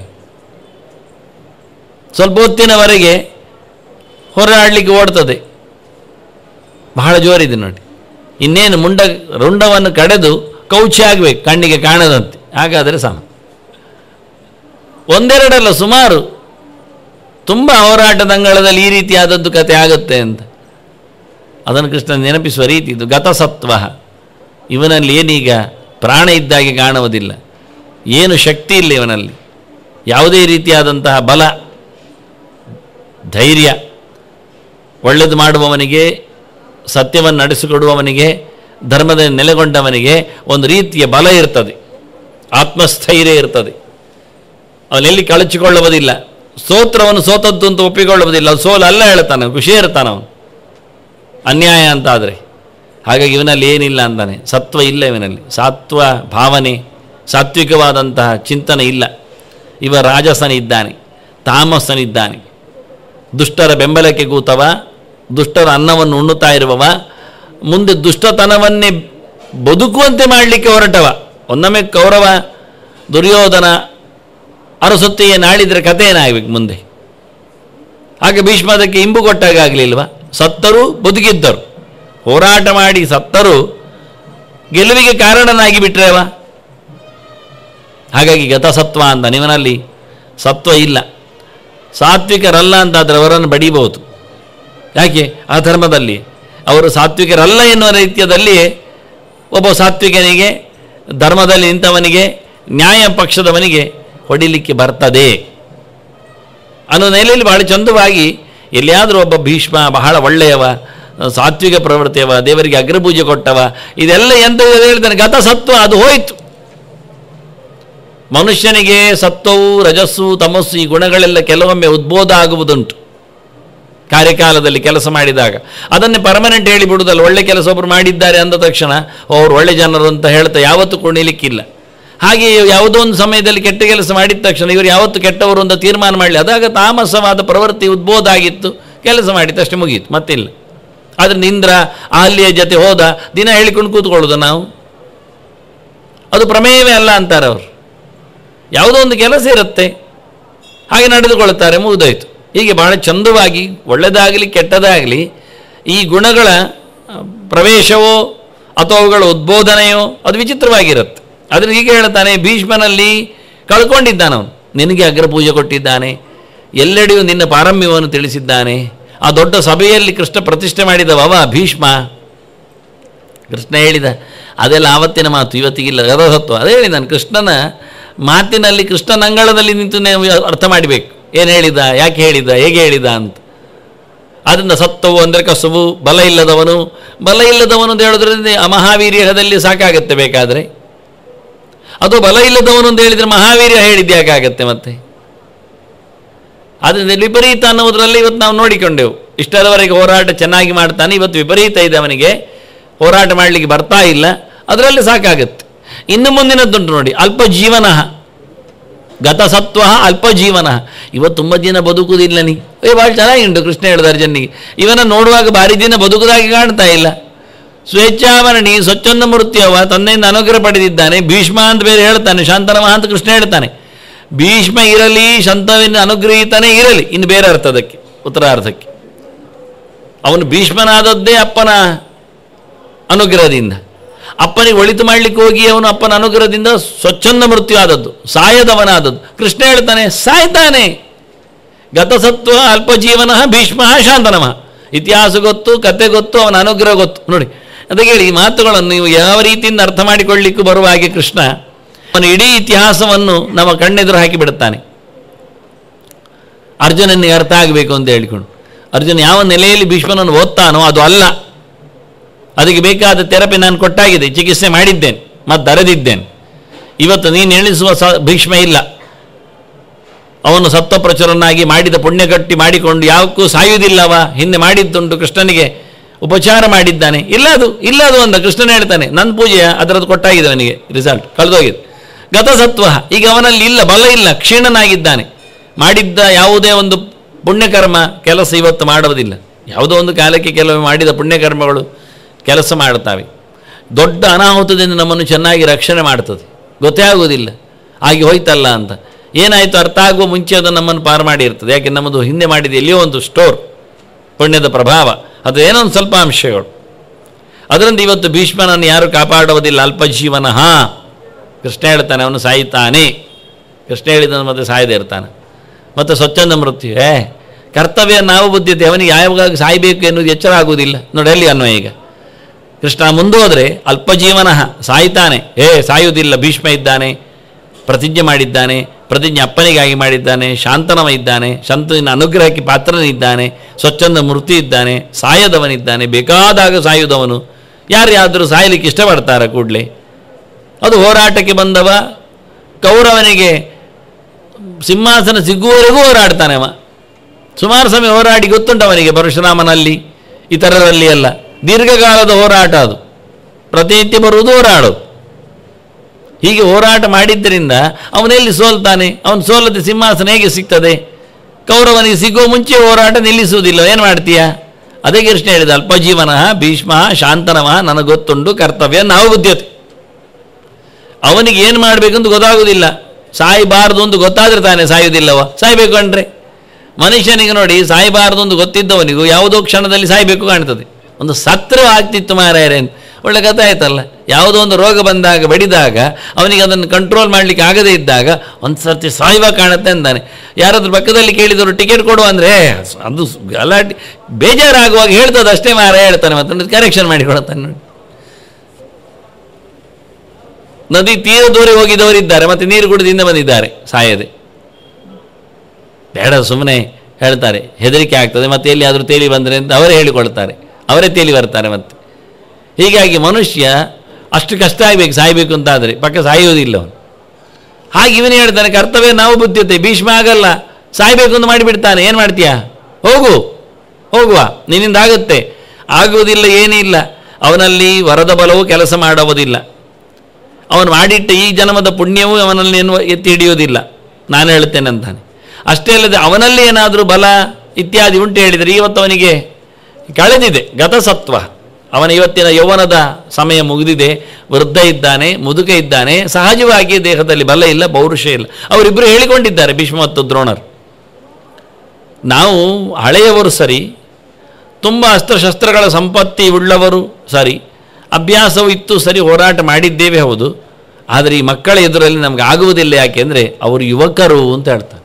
A: ಸ್ವಲ್ಪ ಹೊತ್ತಿನವರೆಗೆ ಹೊರಡಲಿಕ್ಕೆ ಓಡ್ತದೆ ಬಹಳ ಜೋರಿದೆ ನೋಡಿ ಇನ್ನೇನು ಮುಂಡ ರುಂಡವನ್ನು ಕಡೆದು ಕೌಚಿ ಆಗಬೇಕು ಕಣ್ಣಿಗೆ ಕಾಣದಂತೆ ಹಾಗಾದರೆ ಸಮ ಒಂದೆರಡಲ್ಲ ಸುಮಾರು ತುಂಬ ಹೋರಾಟದ ಅಂಗಳದಲ್ಲಿ ಈ ರೀತಿಯಾದದ್ದು ಕತೆ ಆಗುತ್ತೆ ಅಂತ ಅದನ್ನು ಕೃಷ್ಣ ನೆನಪಿಸುವ ರೀತಿ ಇದು ಗತಸತ್ವ ಇವನಲ್ಲಿ ಏನೀಗ ಪ್ರಾಣ ಇದ್ದಾಗೆ ಕಾಣುವುದಿಲ್ಲ ಏನು ಶಕ್ತಿ ಇಲ್ಲ ಇವನಲ್ಲಿ ಯಾವುದೇ ರೀತಿಯಾದಂತಹ ಬಲ ಧೈರ್ಯ ಒಳ್ಳೆಯದು ಮಾಡುವವನಿಗೆ ಸತ್ಯವನ್ನು ನಡೆಸಿಕೊಡುವವನಿಗೆ ಧರ್ಮದಲ್ಲಿ ನೆಲೆಗೊಂಡವನಿಗೆ ಒಂದು ರೀತಿಯ ಬಲ ಇರ್ತದೆ ಆತ್ಮಸ್ಥೈರ್ಯ ಇರ್ತದೆ ಅವನೆಲ್ಲಿ ಕಳಚಿಕೊಳ್ಳುವುದಿಲ್ಲ ಸ್ತೋತ್ರವನ್ನು ಸೋತದ್ದು ಅಂತ ಒಪ್ಪಿಕೊಳ್ಳುವುದಿಲ್ಲ ಅದು ಸೋಲು ಅಲ್ಲ ಹೇಳ್ತಾನೆ ಖುಷಿ ಇರ್ತಾನೆ ಅವನು ಅನ್ಯಾಯ ಅಂತಾದರೆ ಹಾಗಾಗಿ ಇವನಲ್ಲಿ ಏನಿಲ್ಲ ಅಂತಾನೆ ಸತ್ವ ಇಲ್ಲ ಇವನಲ್ಲಿ ಸಾತ್ವ ಭಾವನೆ ಸಾತ್ವಿಕವಾದಂತಹ ಚಿಂತನೆ ಇಲ್ಲ ಇವ ರಾಜಸನಿದ್ದಾನೆ ತಾಮಸನಿದ್ದಾನೆ ದುಷ್ಟರ ಬೆಂಬಲಕ್ಕೆ ಕೂತವ ದುಷ್ಟರ ಅನ್ನವನ್ನು ಉಣ್ಣುತ್ತಾ ಇರುವವ ಮುಂದೆ ದುಷ್ಟತನವನ್ನೇ ಬದುಕುವಂತೆ ಮಾಡಲಿಕ್ಕೆ ಹೊರಟವ ಒನ್ನೊಮ್ಮೆ ಕೌರವ ದುರ್ಯೋಧನ ಅರಸೊತ್ತಿಗೆ ನಾಳಿದ್ರೆ ಕಥೆ ಏನಾಗಬೇಕು ಮುಂದೆ ಹಾಗೆ ಭೀಷ್ಮ ಅದಕ್ಕೆ ಇಂಬು ಕೊಟ್ಟಾಗ ಆಗಲಿಲ್ವ ಸತ್ತರು ಬದುಕಿದ್ದರು ಹೋರಾಟ ಮಾಡಿ ಸತ್ತರು ಗೆಲುವಿಗೆ ಕಾರಣನಾಗಿ ಬಿಟ್ರೇವ ಹಾಗಾಗಿ ಗತಸತ್ವ ಅಂತ ನಿವನಲ್ಲಿ ಸತ್ವ ಇಲ್ಲ ಸಾತ್ವಿಕರಲ್ಲ ಅಂತಾದರೆ ಅವರನ್ನು ಬಡಿಬಹುದು ಯಾಕೆ ಆ ಧರ್ಮದಲ್ಲಿ ಅವರು ಸಾತ್ವಿಕರಲ್ಲ ಎನ್ನುವ ರೀತಿಯದಲ್ಲಿ ಒಬ್ಬ ಸಾತ್ವಿಕನಿಗೆ ಧರ್ಮದಲ್ಲಿ ನಿಂತವನಿಗೆ ನ್ಯಾಯ ಪಕ್ಷದವನಿಗೆ ಹೊಡಿಲಿಕ್ಕೆ ಬರ್ತದೆ ಅನ್ನೋ ನೆಲೆಯಲ್ಲಿ ಬಹಳ ಚಂದವಾಗಿ ಎಲ್ಲಿಯಾದರೂ ಒಬ್ಬ ಭೀಷ್ಮ ಬಹಳ ಒಳ್ಳೆಯವ ಸಾತ್ವಿಕ ಪ್ರವೃತ್ತಿಯವ ದೇವರಿಗೆ ಅಗ್ರಪೂಜೆ ಕೊಟ್ಟವ ಇದೆಲ್ಲ ಎಂತ ಹೇಳ್ತಾನೆ ಗತಸತ್ವ ಅದು ಹೋಯಿತು ಮನುಷ್ಯನಿಗೆ ಸತ್ವವು ರಜಸ್ಸು ತಮಸ್ಸು ಈ ಗುಣಗಳೆಲ್ಲ ಕೆಲವೊಮ್ಮೆ ಉದ್ಬೋಧ ಆಗುವುದುಂಟು ಕಾರ್ಯಕಾಲದಲ್ಲಿ ಕೆಲಸ ಮಾಡಿದಾಗ ಅದನ್ನೇ ಪರ್ಮನೆಂಟ್ ಹೇಳಿಬಿಡುವುದಲ್ಲ ಒಳ್ಳೆ ಕೆಲಸ ಒಬ್ಬರು ಮಾಡಿದ್ದಾರೆ ಅಂದ ತಕ್ಷಣ ಅವ್ರು ಒಳ್ಳೆ ಜನರು ಅಂತ ಹೇಳ್ತಾ ಯಾವತ್ತೂ ಕುಣಿಲಿಕ್ಕಿಲ್ಲ ಹಾಗೆ ಯಾವುದೋ ಒಂದು ಸಮಯದಲ್ಲಿ ಕೆಟ್ಟ ಕೆಲಸ ಮಾಡಿದ ತಕ್ಷಣ ಇವರು ಯಾವತ್ತು ಕೆಟ್ಟವರು ಅಂತ ತೀರ್ಮಾನ ಮಾಡಲಿ ಅದಾಗ ತಾಮಸವಾದ ಪ್ರವೃತ್ತಿ ಉದ್ಬೋಧ ಆಗಿತ್ತು ಕೆಲಸ ಮಾಡಿತ್ತು ಅಷ್ಟೇ ಮುಗೀತು ಮತ್ತಿಲ್ಲ ಆದರೆ ಇಂದ್ರ ಅಹಲ್ಯ ಜೊತೆ ಹೋದ ದಿನ ಹೇಳಿಕೊಂಡು ಕೂತ್ಕೊಳ್ಳೋದು ನಾವು ಅದು ಪ್ರಮೇಯವೇ ಅಲ್ಲ ಅಂತಾರೆ ಅವರು ಯಾವುದೋ ಒಂದು ಕೆಲಸ ಇರುತ್ತೆ ಹಾಗೆ ನಡೆದುಕೊಳ್ಳುತ್ತಾರೆ ಮುಗಿದೋಯ್ತು ಹೀಗೆ ಬಹಳ ಚಂದವಾಗಿ ಒಳ್ಳೆಯದಾಗಲಿ ಕೆಟ್ಟದಾಗಲಿ ಈ ಗುಣಗಳ ಆ, ಪ್ರವೇಶವೋ ಅಥವಾ ಅವುಗಳ ಉದ್ಬೋಧನೆಯೋ ಅದು ವಿಚಿತ್ರವಾಗಿರುತ್ತೆ ಆದರೆ ಹೀಗೆ ಹೇಳ್ತಾನೆ ಭೀಷ್ಮನಲ್ಲಿ ಕಳ್ಕೊಂಡಿದ್ದಾನವನು ನಿನಗೆ ಅಗ್ರಪೂಜೆ ಕೊಟ್ಟಿದ್ದಾನೆ ಎಲ್ಲೆಡೆಯೂ ನಿನ್ನ ಪಾರಮ್ಯವನ್ನು ತಿಳಿಸಿದ್ದಾನೆ ಆ ದೊಡ್ಡ ಸಭೆಯಲ್ಲಿ ಕೃಷ್ಣ ಪ್ರತಿಷ್ಠೆ ಮಾಡಿದವ ಅವ ಭೀಷ್ಮ ಕೃಷ್ಣ ಹೇಳಿದ ಅದೆಲ್ಲ ಆವತ್ತಿನ ಮಾತು ಇವತ್ತಿಗಿಲ್ಲ ರಥಸತ್ವ ಅದೇ ಹೇಳಿ ನಾನು ಕೃಷ್ಣನ ಮಾತಿನಲ್ಲಿ ಕೃಷ್ಣನ ಅಂಗಳದಲ್ಲಿ ನಿಂತು ನೀವು ಅರ್ಥ ಮಾಡಬೇಕು ಏನು ಹೇಳಿದ ಯಾಕೆ ಹೇಳಿದ ಹೇಗೆ ಹೇಳಿದ ಅಂತ ಆದ್ದರಿಂದ ಸತ್ವವು ಅಂದರೆ ಕಸುವು ಬಲ ಇಲ್ಲದವನು ಬಲ ಇಲ್ಲದವನು ಅಂತ ಹೇಳೋದ್ರಿಂದ ಆ ಮಹಾವೀರ್ಯದಲ್ಲಿ ಸಾಕಾಗತ್ತೆ ಬೇಕಾದರೆ ಅದು ಬಲ ಇಲ್ಲದವನು ಅಂತ ಹೇಳಿದರೆ ಮಹಾವೀರ್ಯ ಹೇಳಿದ್ದು ಯಾಕಾಗತ್ತೆ ಮತ್ತೆ ಆದ್ದರಿಂದ ವಿಪರೀತ ಅನ್ನೋದರಲ್ಲಿ ಇವತ್ತು ನಾವು ನೋಡಿಕೊಂಡೆವು ಇಷ್ಟರವರೆಗೆ ಹೋರಾಟ ಚೆನ್ನಾಗಿ ಮಾಡ್ತಾನೆ ಇವತ್ತು ವಿಪರೀತ ಇದೆ ಅವನಿಗೆ ಹೋರಾಟ ಮಾಡಲಿಕ್ಕೆ ಬರ್ತಾ ಇಲ್ಲ ಅದರಲ್ಲಿ ಸಾಕಾಗುತ್ತೆ ಇನ್ನು ಮುಂದಿನದ್ದುಂಟು ನೋಡಿ ಅಲ್ಪ ಜೀವನ ಗತಸತ್ವ ಅಲ್ಪ ಜೀವನ ಇವತ್ತು ತುಂಬ ದಿನ ಬದುಕುವುದಿಲ್ಲ ನೀ ಏ ಭಾಳ ಚೆನ್ನಾಗಿಂಟು ಕೃಷ್ಣ ಹೇಳಿದ ಅರ್ಜುನಿಗೆ ಇವನ ನೋಡುವಾಗ ಭಾರಿ ದಿನ ಬದುಕುದಾಗಿ ಕಾಣ್ತಾ ಇಲ್ಲ ಸ್ವೇಚ್ಛಾವರಣಿ ಸ್ವಚ್ಛಂದ ಮೃತ್ಯವ ತಂದೆಯಿಂದ ಅನುಗ್ರಹ ಪಡೆದಿದ್ದಾನೆ ಭೀಷ್ಮ ಅಂತ ಬೇರೆ ಹೇಳ್ತಾನೆ ಶಾಂತನಮ ಅಂತ ಕೃಷ್ಣ ಹೇಳ್ತಾನೆ ಭೀಷ್ಮ ಇರಲಿ ಶಂತವಿನ ಅನುಗ್ರಹಿತಾನೆ ಇರಲಿ ಇನ್ನು ಬೇರೆ ಅರ್ಥ ಅದಕ್ಕೆ ಉತ್ತರಾರ್ಧಕ್ಕೆ ಅವನು ಭೀಷ್ಮನಾದದ್ದೇ ಅಪ್ಪನ ಅನುಗ್ರಹದಿಂದ ಅಪ್ಪನಿಗೆ ಒಳಿತು ಮಾಡಲಿಕ್ಕೆ ಹೋಗಿ ಅವನು ಅಪ್ಪನ ಅನುಗ್ರಹದಿಂದ ಸ್ವಚ್ಛಂದ ಮೃತ್ಯು ಆದದ್ದು ಸಾಯದವನಾದದ್ದು ಕೃಷ್ಣ ಹೇಳ್ತಾನೆ ಸಾಯ್ತಾನೆ ಗತಸತ್ವ ಅಲ್ಪ ಜೀವನ ಭೀಷ್ಮ ಶಾಂತನಮ ಇತಿಹಾಸ ಗೊತ್ತು ಕತೆ ಗೊತ್ತು ಅವನ ಅನುಗ್ರಹ ಗೊತ್ತು ನೋಡಿ ಅದಕ್ಕೆ ಹೇಳಿ ಈ ಮಾತುಗಳನ್ನು ನೀವು ಯಾವ ರೀತಿಯಿಂದ ಅರ್ಥ ಮಾಡಿಕೊಳ್ಳಿಕ್ಕೂ ಬರುವ ಹಾಗೆ ಕೃಷ್ಣ ಅವನ ಇಡೀ ಇತಿಹಾಸವನ್ನು ನಮ್ಮ ಕಣ್ಣೆದುರು ಹಾಕಿ ಬಿಡುತ್ತಾನೆ ಅರ್ಜುನನಿಗೆ ಅರ್ಥ ಆಗಬೇಕು ಅಂತ ಹೇಳಿಕೊಂಡು ಅರ್ಜುನ ಯಾವ ನೆಲೆಯಲ್ಲಿ ಭೀಷ್ಮನನ್ನು ಓದ್ತಾನೋ ಅದು ಅಲ್ಲ ಅದಕ್ಕೆ ಬೇಕಾದ ಥೆರಪಿ ನಾನು ಕೊಟ್ಟಾಗಿದೆ ಚಿಕಿತ್ಸೆ ಮಾಡಿದ್ದೇನೆ ಮತ್ತು ದರೆದಿದ್ದೇನೆ ಇವತ್ತು ನೀನು ಎಣಿಸುವ ಸ ಭೀಷ್ಮ ಇಲ್ಲ ಅವನು ಸತ್ವಪ್ರಚುರನಾಗಿ ಮಾಡಿದ ಪುಣ್ಯಗಟ್ಟಿ ಮಾಡಿಕೊಂಡು ಯಾವಕ್ಕೂ ಸಾಯುವುದಿಲ್ಲವ ಹಿಂದೆ ಮಾಡಿದ್ದುಂಟು ಕೃಷ್ಣನಿಗೆ ಉಪಚಾರ ಮಾಡಿದ್ದಾನೆ ಇಲ್ಲ ಅದು ಇಲ್ಲ ಅದು ಅಂದ ಕೃಷ್ಣನ ಹೇಳ್ತಾನೆ ನನ್ನ ಪೂಜೆಯ ಅದರದ್ದು ಕೊಟ್ಟಾಗಿದೆ ಅವನಿಗೆ ರಿಸಲ್ಟ್ ಕಳೆದೋಗಿದೆ ಗತಸತ್ವ ಈಗ ಅವನಲ್ಲಿ ಇಲ್ಲ ಬಲ ಇಲ್ಲ ಕ್ಷೀಣನಾಗಿದ್ದಾನೆ ಮಾಡಿದ್ದ ಯಾವುದೇ ಒಂದು ಪುಣ್ಯಕರ್ಮ ಕೆಲಸ ಇವತ್ತು ಮಾಡುವುದಿಲ್ಲ ಯಾವುದೋ ಒಂದು ಕಾಲಕ್ಕೆ ಕೆಲವು ಮಾಡಿದ ಪುಣ್ಯಕರ್ಮಗಳು ಕೆಲಸ ಮಾಡುತ್ತವೆ ದೊಡ್ಡ ಅನಾಹುತದಿಂದ ನಮ್ಮನ್ನು ಚೆನ್ನಾಗಿ ರಕ್ಷಣೆ ಮಾಡ್ತದೆ ಗೊತ್ತೇ ಆಗುವುದಿಲ್ಲ ಆಗಿ ಹೋಯ್ತಲ್ಲ ಅಂತ ಏನಾಯಿತು ಅರ್ಥ ಆಗುವ ಮುಂಚೆ ಅದು ನಮ್ಮನ್ನು ಪಾರು ಮಾಡಿರ್ತದೆ ಯಾಕೆ ನಮ್ಮದು ಹಿಂದೆ ಮಾಡಿದ ಎಲ್ಲಿಯೋ ಒಂದು ಸ್ಟೋರ್ ಪುಣ್ಯದ ಪ್ರಭಾವ ಅದು ಏನೋ ಒಂದು ಸ್ವಲ್ಪ ಅಂಶಗಳು ಅದರಿಂದ ಇವತ್ತು ಭೀಷ್ಮನನ್ನು ಯಾರು ಕಾಪಾಡುವುದಿಲ್ಲ ಅಲ್ಪಜೀವನ ಹಾ ಕೃಷ್ಣ ಹೇಳ್ತಾನೆ ಅವನು ಸಾಯ್ತಾನೆ ಕೃಷ್ಣ ಹೇಳಿದನು ಮತ್ತೆ ಸಾಯದೇ ಇರ್ತಾನೆ ಮತ್ತು ಸ್ವಚ್ಛಂದ ಮೃತ್ಯು ಏ ಕರ್ತವ್ಯ ನಾವು ಬುದ್ಧಿತೆ ಅವನಿಗೆ ಯಾವಾಗ ಸಾಯಬೇಕು ಎನ್ನುವುದು ಎಚ್ಚರ ಆಗುವುದಿಲ್ಲ ನೋಡಿ ಅಲ್ಲಿ ಅನ್ವಯ ಈಗ ಕೃಷ್ಣ ಮುಂದೋದ್ರೆ ಅಲ್ಪಜೀವನ ಸಾಯ್ತಾನೆ ಏ ಸಾಯುವುದಿಲ್ಲ ಭೀಷ್ಮ ಇದ್ದಾನೆ ಪ್ರತಿಜ್ಞೆ ಮಾಡಿದ್ದಾನೆ ಪ್ರತಿಜ್ಞೆ ಅಪ್ಪನಿಗಾಗಿ ಮಾಡಿದ್ದಾನೆ ಶಾಂತನವ ಇದ್ದಾನೆ ಶಾಂತನಿನ ಅನುಗ್ರಹಕ್ಕೆ ಪಾತ್ರನಿದ್ದಾನೆ ಸ್ವಚ್ಛಂದ ಮೃತಿ ಇದ್ದಾನೆ ಸಾಯದವನಿದ್ದಾನೆ ಬೇಕಾದಾಗ ಸಾಯುವುದವನು ಯಾರ್ಯಾದರೂ ಸಾಯಲಿಕ್ಕೆ ಇಷ್ಟಪಡ್ತಾರೆ ಕೂಡಲೇ ಅದು ಹೋರಾಟಕ್ಕೆ ಬಂದವ ಕೌರವನಿಗೆ ಸಿಂಹಾಸನ ಸಿಗುವವರೆಗೂ ಹೋರಾಡ್ತಾನೆ ಅವ ಸುಮಾರು ಸಮಯ ಹೋರಾಡಿ ಗೊತ್ತುಂಟು ಅವನಿಗೆ ಪರಶುರಾಮನಲ್ಲಿ ಇತರರಲ್ಲಿ ಎಲ್ಲ ದೀರ್ಘಕಾಲದ ಹೋರಾಟ ಅದು ಪ್ರತಿನಿತ್ಯ ಬರುವುದು ಹೋರಾಡೋದು ಹೀಗೆ ಹೋರಾಟ ಮಾಡಿದ್ದರಿಂದ ಅವನೆಲ್ಲಿ ಸೋಲ್ತಾನೆ ಅವನು ಸೋಲದೆ ಸಿಂಹಾಸನ ಹೇಗೆ ಸಿಗ್ತದೆ ಕೌರವನಿಗೆ ಸಿಗುವ ಮುಂಚೆ ಹೋರಾಟ ನಿಲ್ಲಿಸುವುದಿಲ್ಲ ಏನು ಮಾಡ್ತೀಯ ಅದೇ ಕೃಷ್ಣ ಹೇಳಿದ ಅಲ್ಪಜೀವನ ಭೀಷ್ಮ ಶಾಂತನವ ನನಗೆ ಗೊತ್ತುಂಟು ಕರ್ತವ್ಯ ನಾವು ಬುದ್ಧತೆ ಅವನಿಗೆ ಏನು ಮಾಡಬೇಕಂತ ಗೊತ್ತಾಗುವುದಿಲ್ಲ ಸಾಯಬಾರದು ಅಂತ ಗೊತ್ತಾದ್ರೆ ತಾನೇ ಸಾಯುವುದಿಲ್ಲವ ಸಾಯಬೇಕು ಅಂದರೆ ಮನುಷ್ಯನಿಗೆ ನೋಡಿ ಸಾಯಬಾರದು ಅಂತ ಗೊತ್ತಿದ್ದವನಿಗೂ ಯಾವುದೋ ಕ್ಷಣದಲ್ಲಿ ಸಾಯಬೇಕು ಕಾಣ್ತದೆ ಒಂದು ಸತ್ರ ಆಗ್ತಿತ್ತು ಮಾರಾಯರೆ ಅಂತ ಒಳ್ಳೆ ಕಥೆ ಆಯ್ತಲ್ಲ ಯಾವುದೋ ಒಂದು ರೋಗ ಬಂದಾಗ ಬಡಿದಾಗ ಅವನಿಗೆ ಅದನ್ನು ಕಂಟ್ರೋಲ್ ಮಾಡಲಿಕ್ಕೆ ಆಗದೇ ಇದ್ದಾಗ ಒಂದು ಸರ್ತಿ ಸಾಯುವ ಕಾಣುತ್ತೆ ಅಂತಾನೆ ಯಾರಾದ್ರೂ ಪಕ್ಕದಲ್ಲಿ ಕೇಳಿದವರು ಟಿಕೆಟ್ ಕೊಡು ಅಂದರೆ ಅದು ಗಲಾಟೆ ಬೇಜಾರಾಗುವಾಗ ಹೇಳ್ತದೆ ಅಷ್ಟೇ ಮಾರ ಹೇಳ್ತಾನೆ ಮತ್ತೆ ಕರೆಕ್ಷನ್ ಮಾಡಿಕೊಡುತ್ತಾನೆ ನೋಡಿ ನದಿ ತೀರ ದೂರ ಹೋಗಿದವರಿದ್ದಾರೆ ಮತ್ತೆ ನೀರು ಕುಡಿದಿಂದ ಬಂದಿದ್ದಾರೆ ಸಾಯದೆ ಬೇಡ ಸುಮ್ಮನೆ ಹೇಳ್ತಾರೆ ಹೆದರಿಕೆ ಆಗ್ತದೆ ಮತ್ತೆ ಎಲ್ಲಿಯಾದರೂ ತೇಲಿ ಬಂದರೆ ಅಂತ ಅವರೇ ಹೇಳಿಕೊಳ್ತಾರೆ ಅವರೇ ತೇಲಿ ಬರ್ತಾರೆ ಮತ್ತೆ ಹೀಗಾಗಿ ಮನುಷ್ಯ ಅಷ್ಟು ಕಷ್ಟ ಆಗಬೇಕು ಸಾಯಬೇಕು ಅಂತಾದರೆ ಪಕ್ಕ ಸಾಯುವುದಿಲ್ಲ ಅವನು ಹಾಗೆ ಇವನೇ ಹೇಳ್ತಾನೆ ಕರ್ತವ್ಯ ನಾವು ಬುದ್ಧಿಯುತ್ತೆ ಭೀಷ್ಮ ಆಗಲ್ಲ ಸಾಯಬೇಕು ಅಂತ ಮಾಡಿಬಿಡ್ತಾನೆ ಏನು ಮಾಡ್ತೀಯಾ ಹೋಗು ಹೋಗುವ ನಿನ್ನಿಂದ ಆಗುತ್ತೆ ಆಗುವುದಿಲ್ಲ ಏನಿಲ್ಲ ಅವನಲ್ಲಿ ವರದ ಬಲವು ಕೆಲಸ ಮಾಡುವುದಿಲ್ಲ ಅವನು ಮಾಡಿಟ್ಟ ಈ ಜನ್ಮದ ಪುಣ್ಯವೂ ಅವನಲ್ಲಿ ಏನು ಎತ್ತಿ ಹಿಡಿಯೋದಿಲ್ಲ ನಾನು ಹೇಳ್ತೇನೆ ಅಂತಾನೆ ಅಷ್ಟೇ ಅಲ್ಲದೆ ಅವನಲ್ಲಿ ಏನಾದರೂ ಬಲ ಇತ್ಯಾದಿ ಉಂಟು ಹೇಳಿದರೆ ಇವತ್ತು ಅವನಿಗೆ ಕಳೆದಿದೆ ಗತಸತ್ವ ಅವನ ಇವತ್ತಿನ ಯೌವನದ ಸಮಯ ಮುಗಿದಿದೆ ವೃದ್ಧ ಇದ್ದಾನೆ ಮುದುಕ ಇದ್ದಾನೆ ಸಹಜವಾಗಿ ದೇಹದಲ್ಲಿ ಬಲ ಇಲ್ಲ ಪೌರುಷ ಇಲ್ಲ ಅವರಿಬ್ಬರು ಹೇಳಿಕೊಂಡಿದ್ದಾರೆ ಭೀಷ್ಮ ಮತ್ತು ದ್ರೋಣರು ನಾವು ಹಳೆಯವರು ಸರಿ ತುಂಬ ಅಸ್ತ್ರಶಸ್ತ್ರಗಳ ಸಂಪತ್ತಿ ಉಳ್ಳವರು ಸರಿ ಅಭ್ಯಾಸವೂ ಇತ್ತು ಸರಿ ಹೋರಾಟ ಮಾಡಿದ್ದೇವೆ ಹೌದು ಆದರೆ ಈ ಮಕ್ಕಳ ಎದುರಲ್ಲಿ ನಮ್ಗೆ ಆಗುವುದಿಲ್ಲ ಯಾಕೆಂದರೆ ಅವರು ಯುವಕರು ಅಂತ ಹೇಳ್ತಾರೆ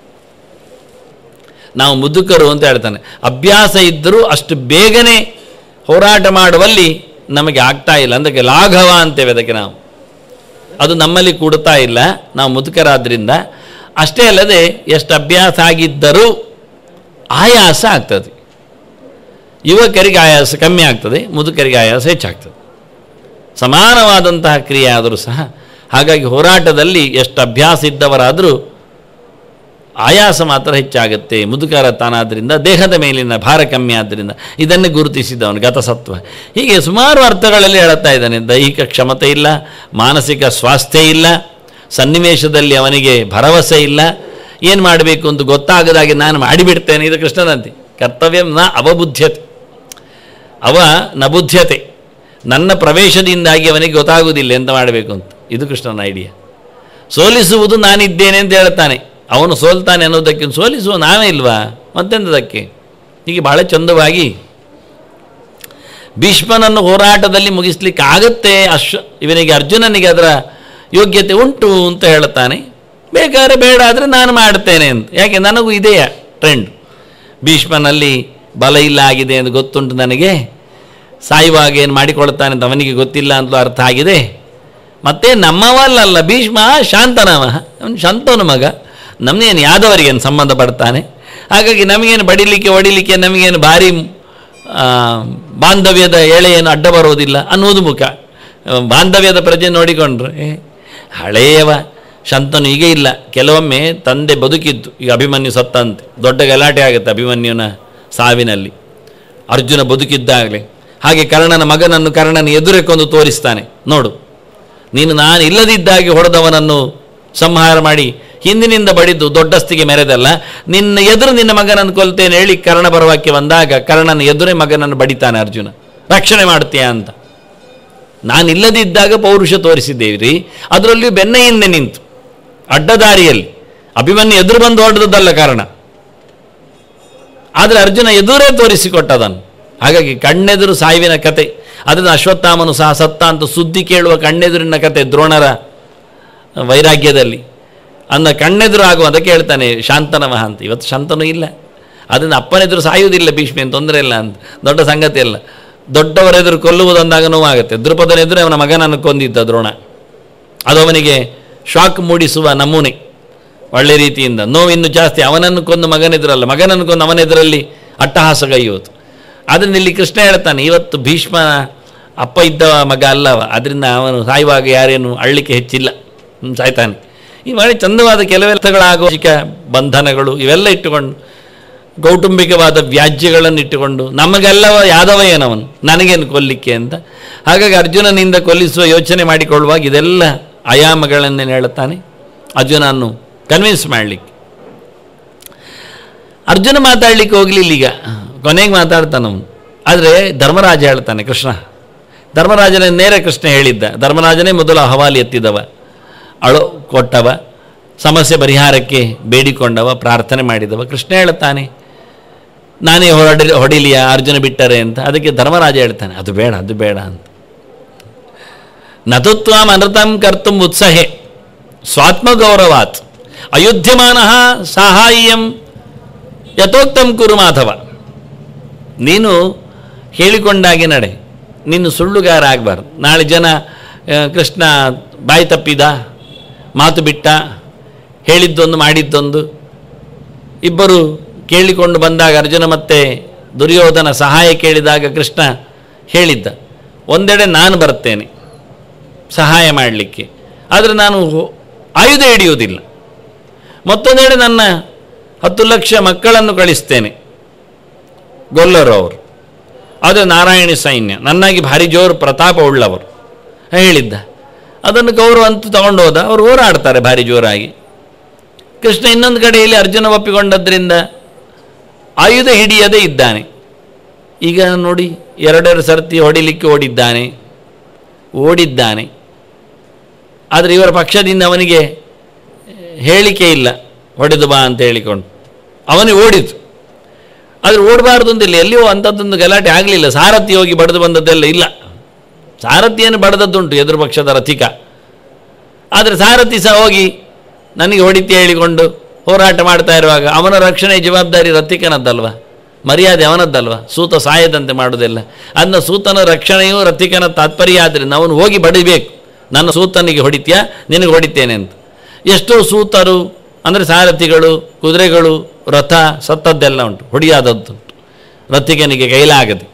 A: ನಾವು ಮುದುಕರು ಅಂತ ಹೇಳ್ತಾನೆ ಅಭ್ಯಾಸ ಇದ್ದರೂ ಅಷ್ಟು ಬೇಗನೆ ಹೋರಾಟ ಮಾಡುವಲ್ಲಿ ನಮಗೆ ಆಗ್ತಾ ಇಲ್ಲ ಅದಕ್ಕೆ ಲಾಘವ ಅಂತೇವೆ ಅದಕ್ಕೆ ನಾವು ಅದು ನಮ್ಮಲ್ಲಿ ಕೂಡುತ್ತಾ ಇಲ್ಲ ನಾವು ಮುದುಕರಾದ್ರಿಂದ ಅಷ್ಟೇ ಅಲ್ಲದೆ ಎಷ್ಟು ಅಭ್ಯಾಸ ಆಗಿದ್ದರೂ ಆಯಾಸ ಆಗ್ತದೆ ಯುವಕರಿಗೆ ಆಯಾಸ ಕಮ್ಮಿ ಆಗ್ತದೆ ಮುದುಕರಿಗೆ ಆಯಾಸ ಹೆಚ್ಚಾಗ್ತದೆ ಸಮಾನವಾದಂತಹ ಕ್ರಿಯೆ ಆದರೂ ಸಹ ಹಾಗಾಗಿ ಹೋರಾಟದಲ್ಲಿ ಎಷ್ಟು ಅಭ್ಯಾಸ ಇದ್ದವರಾದರೂ ಆಯಾಸ ಮಾತ್ರ ಹೆಚ್ಚಾಗುತ್ತೆ ಮುದುಕರ ತಾನಾದ್ದರಿಂದ ದೇಹದ ಮೇಲಿನ ಭಾರ ಕಮ್ಮಿ ಆದ್ದರಿಂದ ಇದನ್ನೇ ಗುರುತಿಸಿದವನು ಗತಸತ್ವ ಹೀಗೆ ಸುಮಾರು ಅರ್ಥಗಳಲ್ಲಿ ಹೇಳುತ್ತಾ ಇದ್ದಾನೆ ದೈಹಿಕ ಕ್ಷಮತೆ ಇಲ್ಲ ಮಾನಸಿಕ ಸ್ವಾಸ್ಥ್ಯ ಇಲ್ಲ ಸನ್ನಿವೇಶದಲ್ಲಿ ಅವನಿಗೆ ಭರವಸೆ ಇಲ್ಲ ಏನು ಮಾಡಬೇಕು ಅಂತ ಗೊತ್ತಾಗದಾಗೆ ನಾನು ಮಾಡಿಬಿಡ್ತೇನೆ ಇದು ಕೃಷ್ಣನಂತೆ ಕರ್ತವ್ಯ ನ ಅವಬುದ್ಧ್ಯತೆ ಅವ ನಬುದ್ಧ್ಯತೆ ನನ್ನ ಪ್ರವೇಶದಿಂದಾಗಿ ಅವನಿಗೆ ಗೊತ್ತಾಗುವುದಿಲ್ಲ ಎಂತ ಮಾಡಬೇಕು ಅಂತ ಇದು ಕೃಷ್ಣನ ಐಡಿಯಾ ಸೋಲಿಸುವುದು ನಾನಿದ್ದೇನೆ ಅಂತ ಹೇಳ್ತಾನೆ ಅವನು ಸೋಲ್ತಾನೆ ಅನ್ನೋದಕ್ಕೆ ಸೋಲಿಸುವ ನಾವೇ ಇಲ್ವಾ ಮತ್ತೆಂದದಕ್ಕೆ ಹೀಗೆ ಬಹಳ ಚಂದವಾಗಿ ಭೀಷ್ಮನನ್ನು ಹೋರಾಟದಲ್ಲಿ ಮುಗಿಸ್ಲಿಕ್ಕೆ ಆಗತ್ತೆ ಅಶ್ವ ಇವನಿಗೆ ಅರ್ಜುನನಿಗೆ ಅದರ ಯೋಗ್ಯತೆ ಉಂಟು ಅಂತ ಹೇಳ್ತಾನೆ ಬೇಕಾದ್ರೆ ಬೇಡ ಆದರೆ ನಾನು ಮಾಡ್ತೇನೆ ಅಂತ ಯಾಕೆ ನನಗೂ ಇದೆಯಾ ಟ್ರೆಂಡ್ ಭೀಷ್ಮನಲ್ಲಿ ಬಲ ಇಲ್ಲ ಆಗಿದೆ ಎಂದು ಗೊತ್ತುಂಟು ನನಗೆ ಸಾಯುವಾಗ ಏನು ಮಾಡಿಕೊಳ್ತಾನೆ ಅಂತ ಅವನಿಗೆ ಗೊತ್ತಿಲ್ಲ ಅಂತಲೂ ಅರ್ಥ ಆಗಿದೆ ಮತ್ತೆ ನಮ್ಮವಲ್ಲಲ್ಲ ಭೀಷ್ಮ ಶಾಂತನವ ಅವನು ಶಾಂತವನ ಮಗ ನಮ್ಮನೇನು ಯಾದವರಿಗೇನು ಸಂಬಂಧ ಪಡ್ತಾನೆ ಹಾಗಾಗಿ ನಮಗೇನು ಬಡಿಲಿಕ್ಕೆ ಹೊಡಿಲಿಕ್ಕೆ ನಮಗೇನು ಭಾರಿ ಆ, ಬಾಂಧವ್ಯದ ಎಳೆ ಏನು ಅಡ್ಡ ಬರೋದಿಲ್ಲ ಅನ್ನೋದು ಮುಖ ಆ, ಬಾಂಧವ್ಯದ ಪ್ರಜೆ ನೋಡಿಕೊಂಡ್ರೆ ಏ, ಹಳೆಯವ ಶಂತನು ಈಗ ಇಲ್ಲ ಕೆಲವೊಮ್ಮೆ ತಂದೆ ಬದುಕಿದ್ದು ಈಗ ಅಭಿಮನ್ಯು ಸತ್ತಂತೆ ದೊಡ್ಡ ಗಲಾಟೆ ಆಗುತ್ತೆ ಅಭಿಮನ್ಯುನ ಸಾವಿನಲ್ಲಿ ಅರ್ಜುನ ಬದುಕಿದ್ದಾಗಲೇ ಹಾಗೆ ಕರ್ಣನ ಮಗನನ್ನು ಕರ್ಣನ ಎದುರೇ ಕೊಂದು ತೋರಿಸ್ತಾನೆ ನೋಡು ನೀನು ನಾನು ಇಲ್ಲದಿದ್ದಾಗೆ ಹೊಡೆದವನನ್ನು ಸಂಹಾರ ಮಾಡಿ ಹಿಂದಿನಿಂದ ಬಡಿದು ದೊಡ್ಡಸ್ತಿಗೆ ಮೆರೆದಲ್ಲ ನಿನ್ನ ಎದುರು ನಿನ್ನ ಮಗನನ್ನು ಕೊಲ್ತೇನೆ ಹೇಳಿ ಕರ್ಣ ಬರವಾಕ್ಯ ಬಂದಾಗ ಕರ್ಣನ ಎದುರೇ ಮಗನನ್ನು ಬಡಿತಾನೆ ಅರ್ಜುನ ರಕ್ಷಣೆ ಮಾಡ್ತೀಯಾ ಅಂತ ನಾನಿಲ್ಲದಿದ್ದಾಗ ಪೌರುಷ ತೋರಿಸಿದ್ದೇವ್ರಿ ಅದರಲ್ಲಿಯೂ ಬೆನ್ನ ಹಿಂದೆ ನಿಂತು ಅಡ್ಡದಾರಿಯಲ್ಲಿ ಅಭಿಮನ್ಯು ಎದುರು ಬಂದು ಹೊಡೆದದ್ದಲ್ಲ ಕಾರಣ ಆದರೆ ಅರ್ಜುನ ಎದುರೇ ತೋರಿಸಿಕೊಟ್ಟದನ್ನು ಹಾಗಾಗಿ ಕಣ್ಣೆದುರು ಸಾವಿನ ಕತೆ ಅದನ್ನು ಅಶ್ವತ್ಥಾಮನು ಸಹ ಸತ್ತ ಅಂತ ಸುದ್ದಿ ಕೇಳುವ ಕಣ್ಣೆದುರಿನ ಕತೆ ದ್ರೋಣರ ವೈರಾಗ್ಯದಲ್ಲಿ ಅನ್ನ ಕಣ್ಣೆದುರು ಆಗುವಂತ ಹೇಳ್ತಾನೆ ಶಾಂತನವ ಅಂತ ಇವತ್ತು ಶಾಂತನೂ ಇಲ್ಲ ಅದನ್ನು ಅಪ್ಪನೆದುರು ಸಾಯುವುದಿಲ್ಲ ಭೀಷ್ಮಿ ಏನು ತೊಂದರೆ ಇಲ್ಲ ಅಂತ ದೊಡ್ಡ ಸಂಗತಿ ಅಲ್ಲ ದೊಡ್ಡವರೆದುರು ಕೊಲ್ಲುವುದಂದಾಗ ನೋವಾಗುತ್ತೆ ದೃಪದನೆದುರು ಅವನ ಮಗನನ್ನು ಕೊಂದಿದ್ದ ದ್ರೋಣ ಅದು ಅವನಿಗೆ ಶಾಕ್ ಮೂಡಿಸುವ ನಮೂನೆ ಒಳ್ಳೆ ರೀತಿಯಿಂದ ನೋವಿನ್ನು ಜಾಸ್ತಿ ಅವನನ್ನು ಕೊಂದು ಮಗನೆದುರಲ್ಲ ಮಗನನ್ನು ಕೊಂದು ಅವನೆದುರಲ್ಲಿ ಅಟ್ಟಹಾಸಗೈಯುವುದು ಅದರಿಂದ ಇಲ್ಲಿ ಕೃಷ್ಣ ಹೇಳ್ತಾನೆ ಇವತ್ತು ಭೀಷ್ಮ ಅಪ್ಪ ಇದ್ದ ಮಗ ಅಲ್ಲವ ಅದರಿಂದ ಅವನು ಸಾಯುವಾಗ ಯಾರೇನು ಅಳ್ಳಿಕೆ ಹೆಚ್ಚಿಲ್ಲ ಹ್ಮ್, ಸಾಯ್ತಾನೆ ಈ ಮಾಡಿ ಚಂದವಾದ ಕೆಲವೆಲ್ಲಗಳಾಗೋ ಚಿಕ್ಕ ಬಂಧನಗಳು ಇವೆಲ್ಲ ಇಟ್ಟುಕೊಂಡು ಕೌಟುಂಬಿಕವಾದ ವ್ಯಾಜ್ಯಗಳನ್ನು ಇಟ್ಟುಕೊಂಡು ನಮಗೆಲ್ಲವ ಯಾದವ ಏನವನು ನನಗೇನು ಕೊಲ್ಲಿಕ್ಕೆ ಅಂತ ಹಾಗಾಗಿ ಅರ್ಜುನನಿಂದ ಕೊಲ್ಲಿಸುವ ಯೋಚನೆ ಮಾಡಿಕೊಳ್ಳುವಾಗ ಇದೆಲ್ಲ ಆಯಾಮಗಳನ್ನೇ ಹೇಳುತ್ತಾನೆ ಅರ್ಜುನನ್ನು ಕನ್ವಿನ್ಸ್ ಮಾಡಲಿಕ್ಕೆ ಅರ್ಜುನ ಮಾತಾಡ್ಲಿಕ್ಕೆ ಹೋಗಲಿಲ್ಲ ಈಗ ಕೊನೆಗೆ ಮಾತಾಡ್ತಾನವನು ಆದರೆ ಧರ್ಮರಾಜ ಹೇಳ್ತಾನೆ ಕೃಷ್ಣ ಧರ್ಮರಾಜನ ನೇರ ಕೃಷ್ಣ ಹೇಳಿದ್ದ ಧರ್ಮರಾಜನೇ ಮೊದಲು ಹವಾಲಿ ಎತ್ತಿದವ ಅಳು ಕೊಟ್ಟವ ಸಮಸ್ಯೆ ಪರಿಹಾರಕ್ಕೆ ಬೇಡಿಕೊಂಡವ ಪ್ರಾರ್ಥನೆ ಮಾಡಿದವ ಕೃಷ್ಣ ಹೇಳ್ತಾನೆ ನಾನೇ ಹೊರಡಿ ಹೊಡಿಲಿಯ ಅರ್ಜುನ ಬಿಟ್ಟರೆ ಅಂತ ಅದಕ್ಕೆ ಧರ್ಮರಾಜ ಹೇಳ್ತಾನೆ ಅದು ಬೇಡ ಅದು ಬೇಡ ಅಂತ ನತುತ್ವಂ ಅನೃತಂ ಕರ್ತುಂ ಉತ್ಸಹೆ ಸ್ವಾತ್ಮಗೌರವಾತ್ ಅಯುಧ್ಯಮಾನ ಸಾಹಾಯ್ಯಂ ಯಥೋಕ್ತಂ ಕುರು ಮಾಧವ ನೀನು ಹೇಳಿಕೊಂಡಾಗೆ ನಡೆ ನೀನು ಸುಳ್ಳುಗಾರ ಆಗಬಾರ್ದು ನಾಳೆ ಜನ ಆ, ಕೃಷ್ಣ ಬಾಯಿ ತಪ್ಪಿದ ಮಾತು ಬಿಟ್ಟ ಹೇಳಿದ್ದೊಂದು ಮಾಡಿದ್ದೊಂದು ಇಬ್ಬರು ಕೇಳಿಕೊಂಡು ಬಂದಾಗ ಅರ್ಜುನ ಮತ್ತೆ ದುರ್ಯೋಧನ ಸಹಾಯ ಕೇಳಿದಾಗ ಕೃಷ್ಣ ಹೇಳಿದ್ದ ಒಂದೆಡೆ ನಾನು ಬರ್ತೇನೆ ಸಹಾಯ ಮಾಡಲಿಕ್ಕೆ ಆದರೆ ನಾನು ಹೊ- ಆಯುಧ ಹಿಡಿಯುವುದಿಲ್ಲ ಮತ್ತೊಂದೆಡೆ ನನ್ನ ಹತ್ತು ಲಕ್ಷ ಮಕ್ಕಳನ್ನು ಕಳಿಸ್ತೇನೆ ಗೊಲ್ಲರು ಅವರು ಆದರೆ ನಾರಾಯಣಿ ಸೈನ್ಯ ನನ್ನಾಗಿ ಭಾರಿ ಜೋರು ಪ್ರತಾಪ ಉಳ್ಳವರು ಹೇಳಿದ್ದ ಅದನ್ನು ಕೌರವ ಅಂತ ತಗೊಂಡು ಹೋದ ಅವರು ಹೋರಾಡ್ತಾರೆ ಭಾರಿ ಜೋರಾಗಿ ಕೃಷ್ಣ ಇನ್ನೊಂದು ಕಡೆಯಲ್ಲಿ ಅರ್ಜುನ ಒಪ್ಪಿಕೊಂಡದ್ರಿಂದ ಆಯುಧ ಹಿಡಿಯದೇ ಇದ್ದಾನೆ ಈಗ ನೋಡಿ ಎರಡೆರಡು ಸರ್ತಿ ಹೊಡಿಲಿಕ್ಕೆ ಓಡಿದ್ದಾನೆ ಓಡಿದ್ದಾನೆ ಆದರೆ ಇವರ ಪಕ್ಷದಿಂದ ಅವನಿಗೆ ಹೇಳಿಕೆ ಇಲ್ಲ ಹೊಡೆದು ಬಾ ಅಂತ ಹೇಳಿಕೊಂಡು ಅವನಿಗೆ ಓಡಿತು ಆದರೆ ಓಡಬಾರ್ದು ಅಂತಿಲ್ಲ ಎಲ್ಲಿಯೋ ಅಂಥದ್ದೊಂದು ಗಲಾಟೆ ಆಗಲಿಲ್ಲ ಸಾರಥಿ ಹೋಗಿ ಬಡಿದು ಬಂದದ್ದೆಲ್ಲ ಇಲ್ಲ ಸಾರಥಿಯನ್ನು ಬಡದದ್ದುಂಟು ಎದುರು ಪಕ್ಷದ ರಥಿಕ ಆದರೆ ಸಾರಥಿ ಸಹ ಹೋಗಿ ನನಗೆ ಹೊಡಿತಿ ಹೇಳಿಕೊಂಡು ಹೋರಾಟ ಮಾಡ್ತಾ ಇರುವಾಗ ಅವನ ರಕ್ಷಣೆ ಜವಾಬ್ದಾರಿ ರಥಿಕನದ್ದಲ್ವ ಮರ್ಯಾದೆ ಅವನದ್ದಲ್ವ ಸೂತ ಸಾಯದಂತೆ ಮಾಡುವುದಿಲ್ಲ ಅದನ್ನ ಸೂತನ ರಕ್ಷಣೆಯು ರಥಿಕನ ತಾತ್ಪರ್ಯ ಆದ್ದರಿಂದ ಅವನು ಹೋಗಿ ಬಡಿಬೇಕು ನನ್ನ ಸೂತನಿಗೆ ಹೊಡಿತೀಯಾ ನಿನಗೆ ಹೊಡಿತೇನೆ ಅಂತ ಎಷ್ಟೋ ಸೂತರು ಅಂದರೆ ಸಾರಥಿಗಳು ಕುದುರೆಗಳು ರಥ ಸತ್ತದ್ದೆಲ್ಲ ಉಂಟು ಹೊಡಿಯಾದದ್ದು ರಥಿಕನಿಗೆ ಕೈಲಾಗದೆ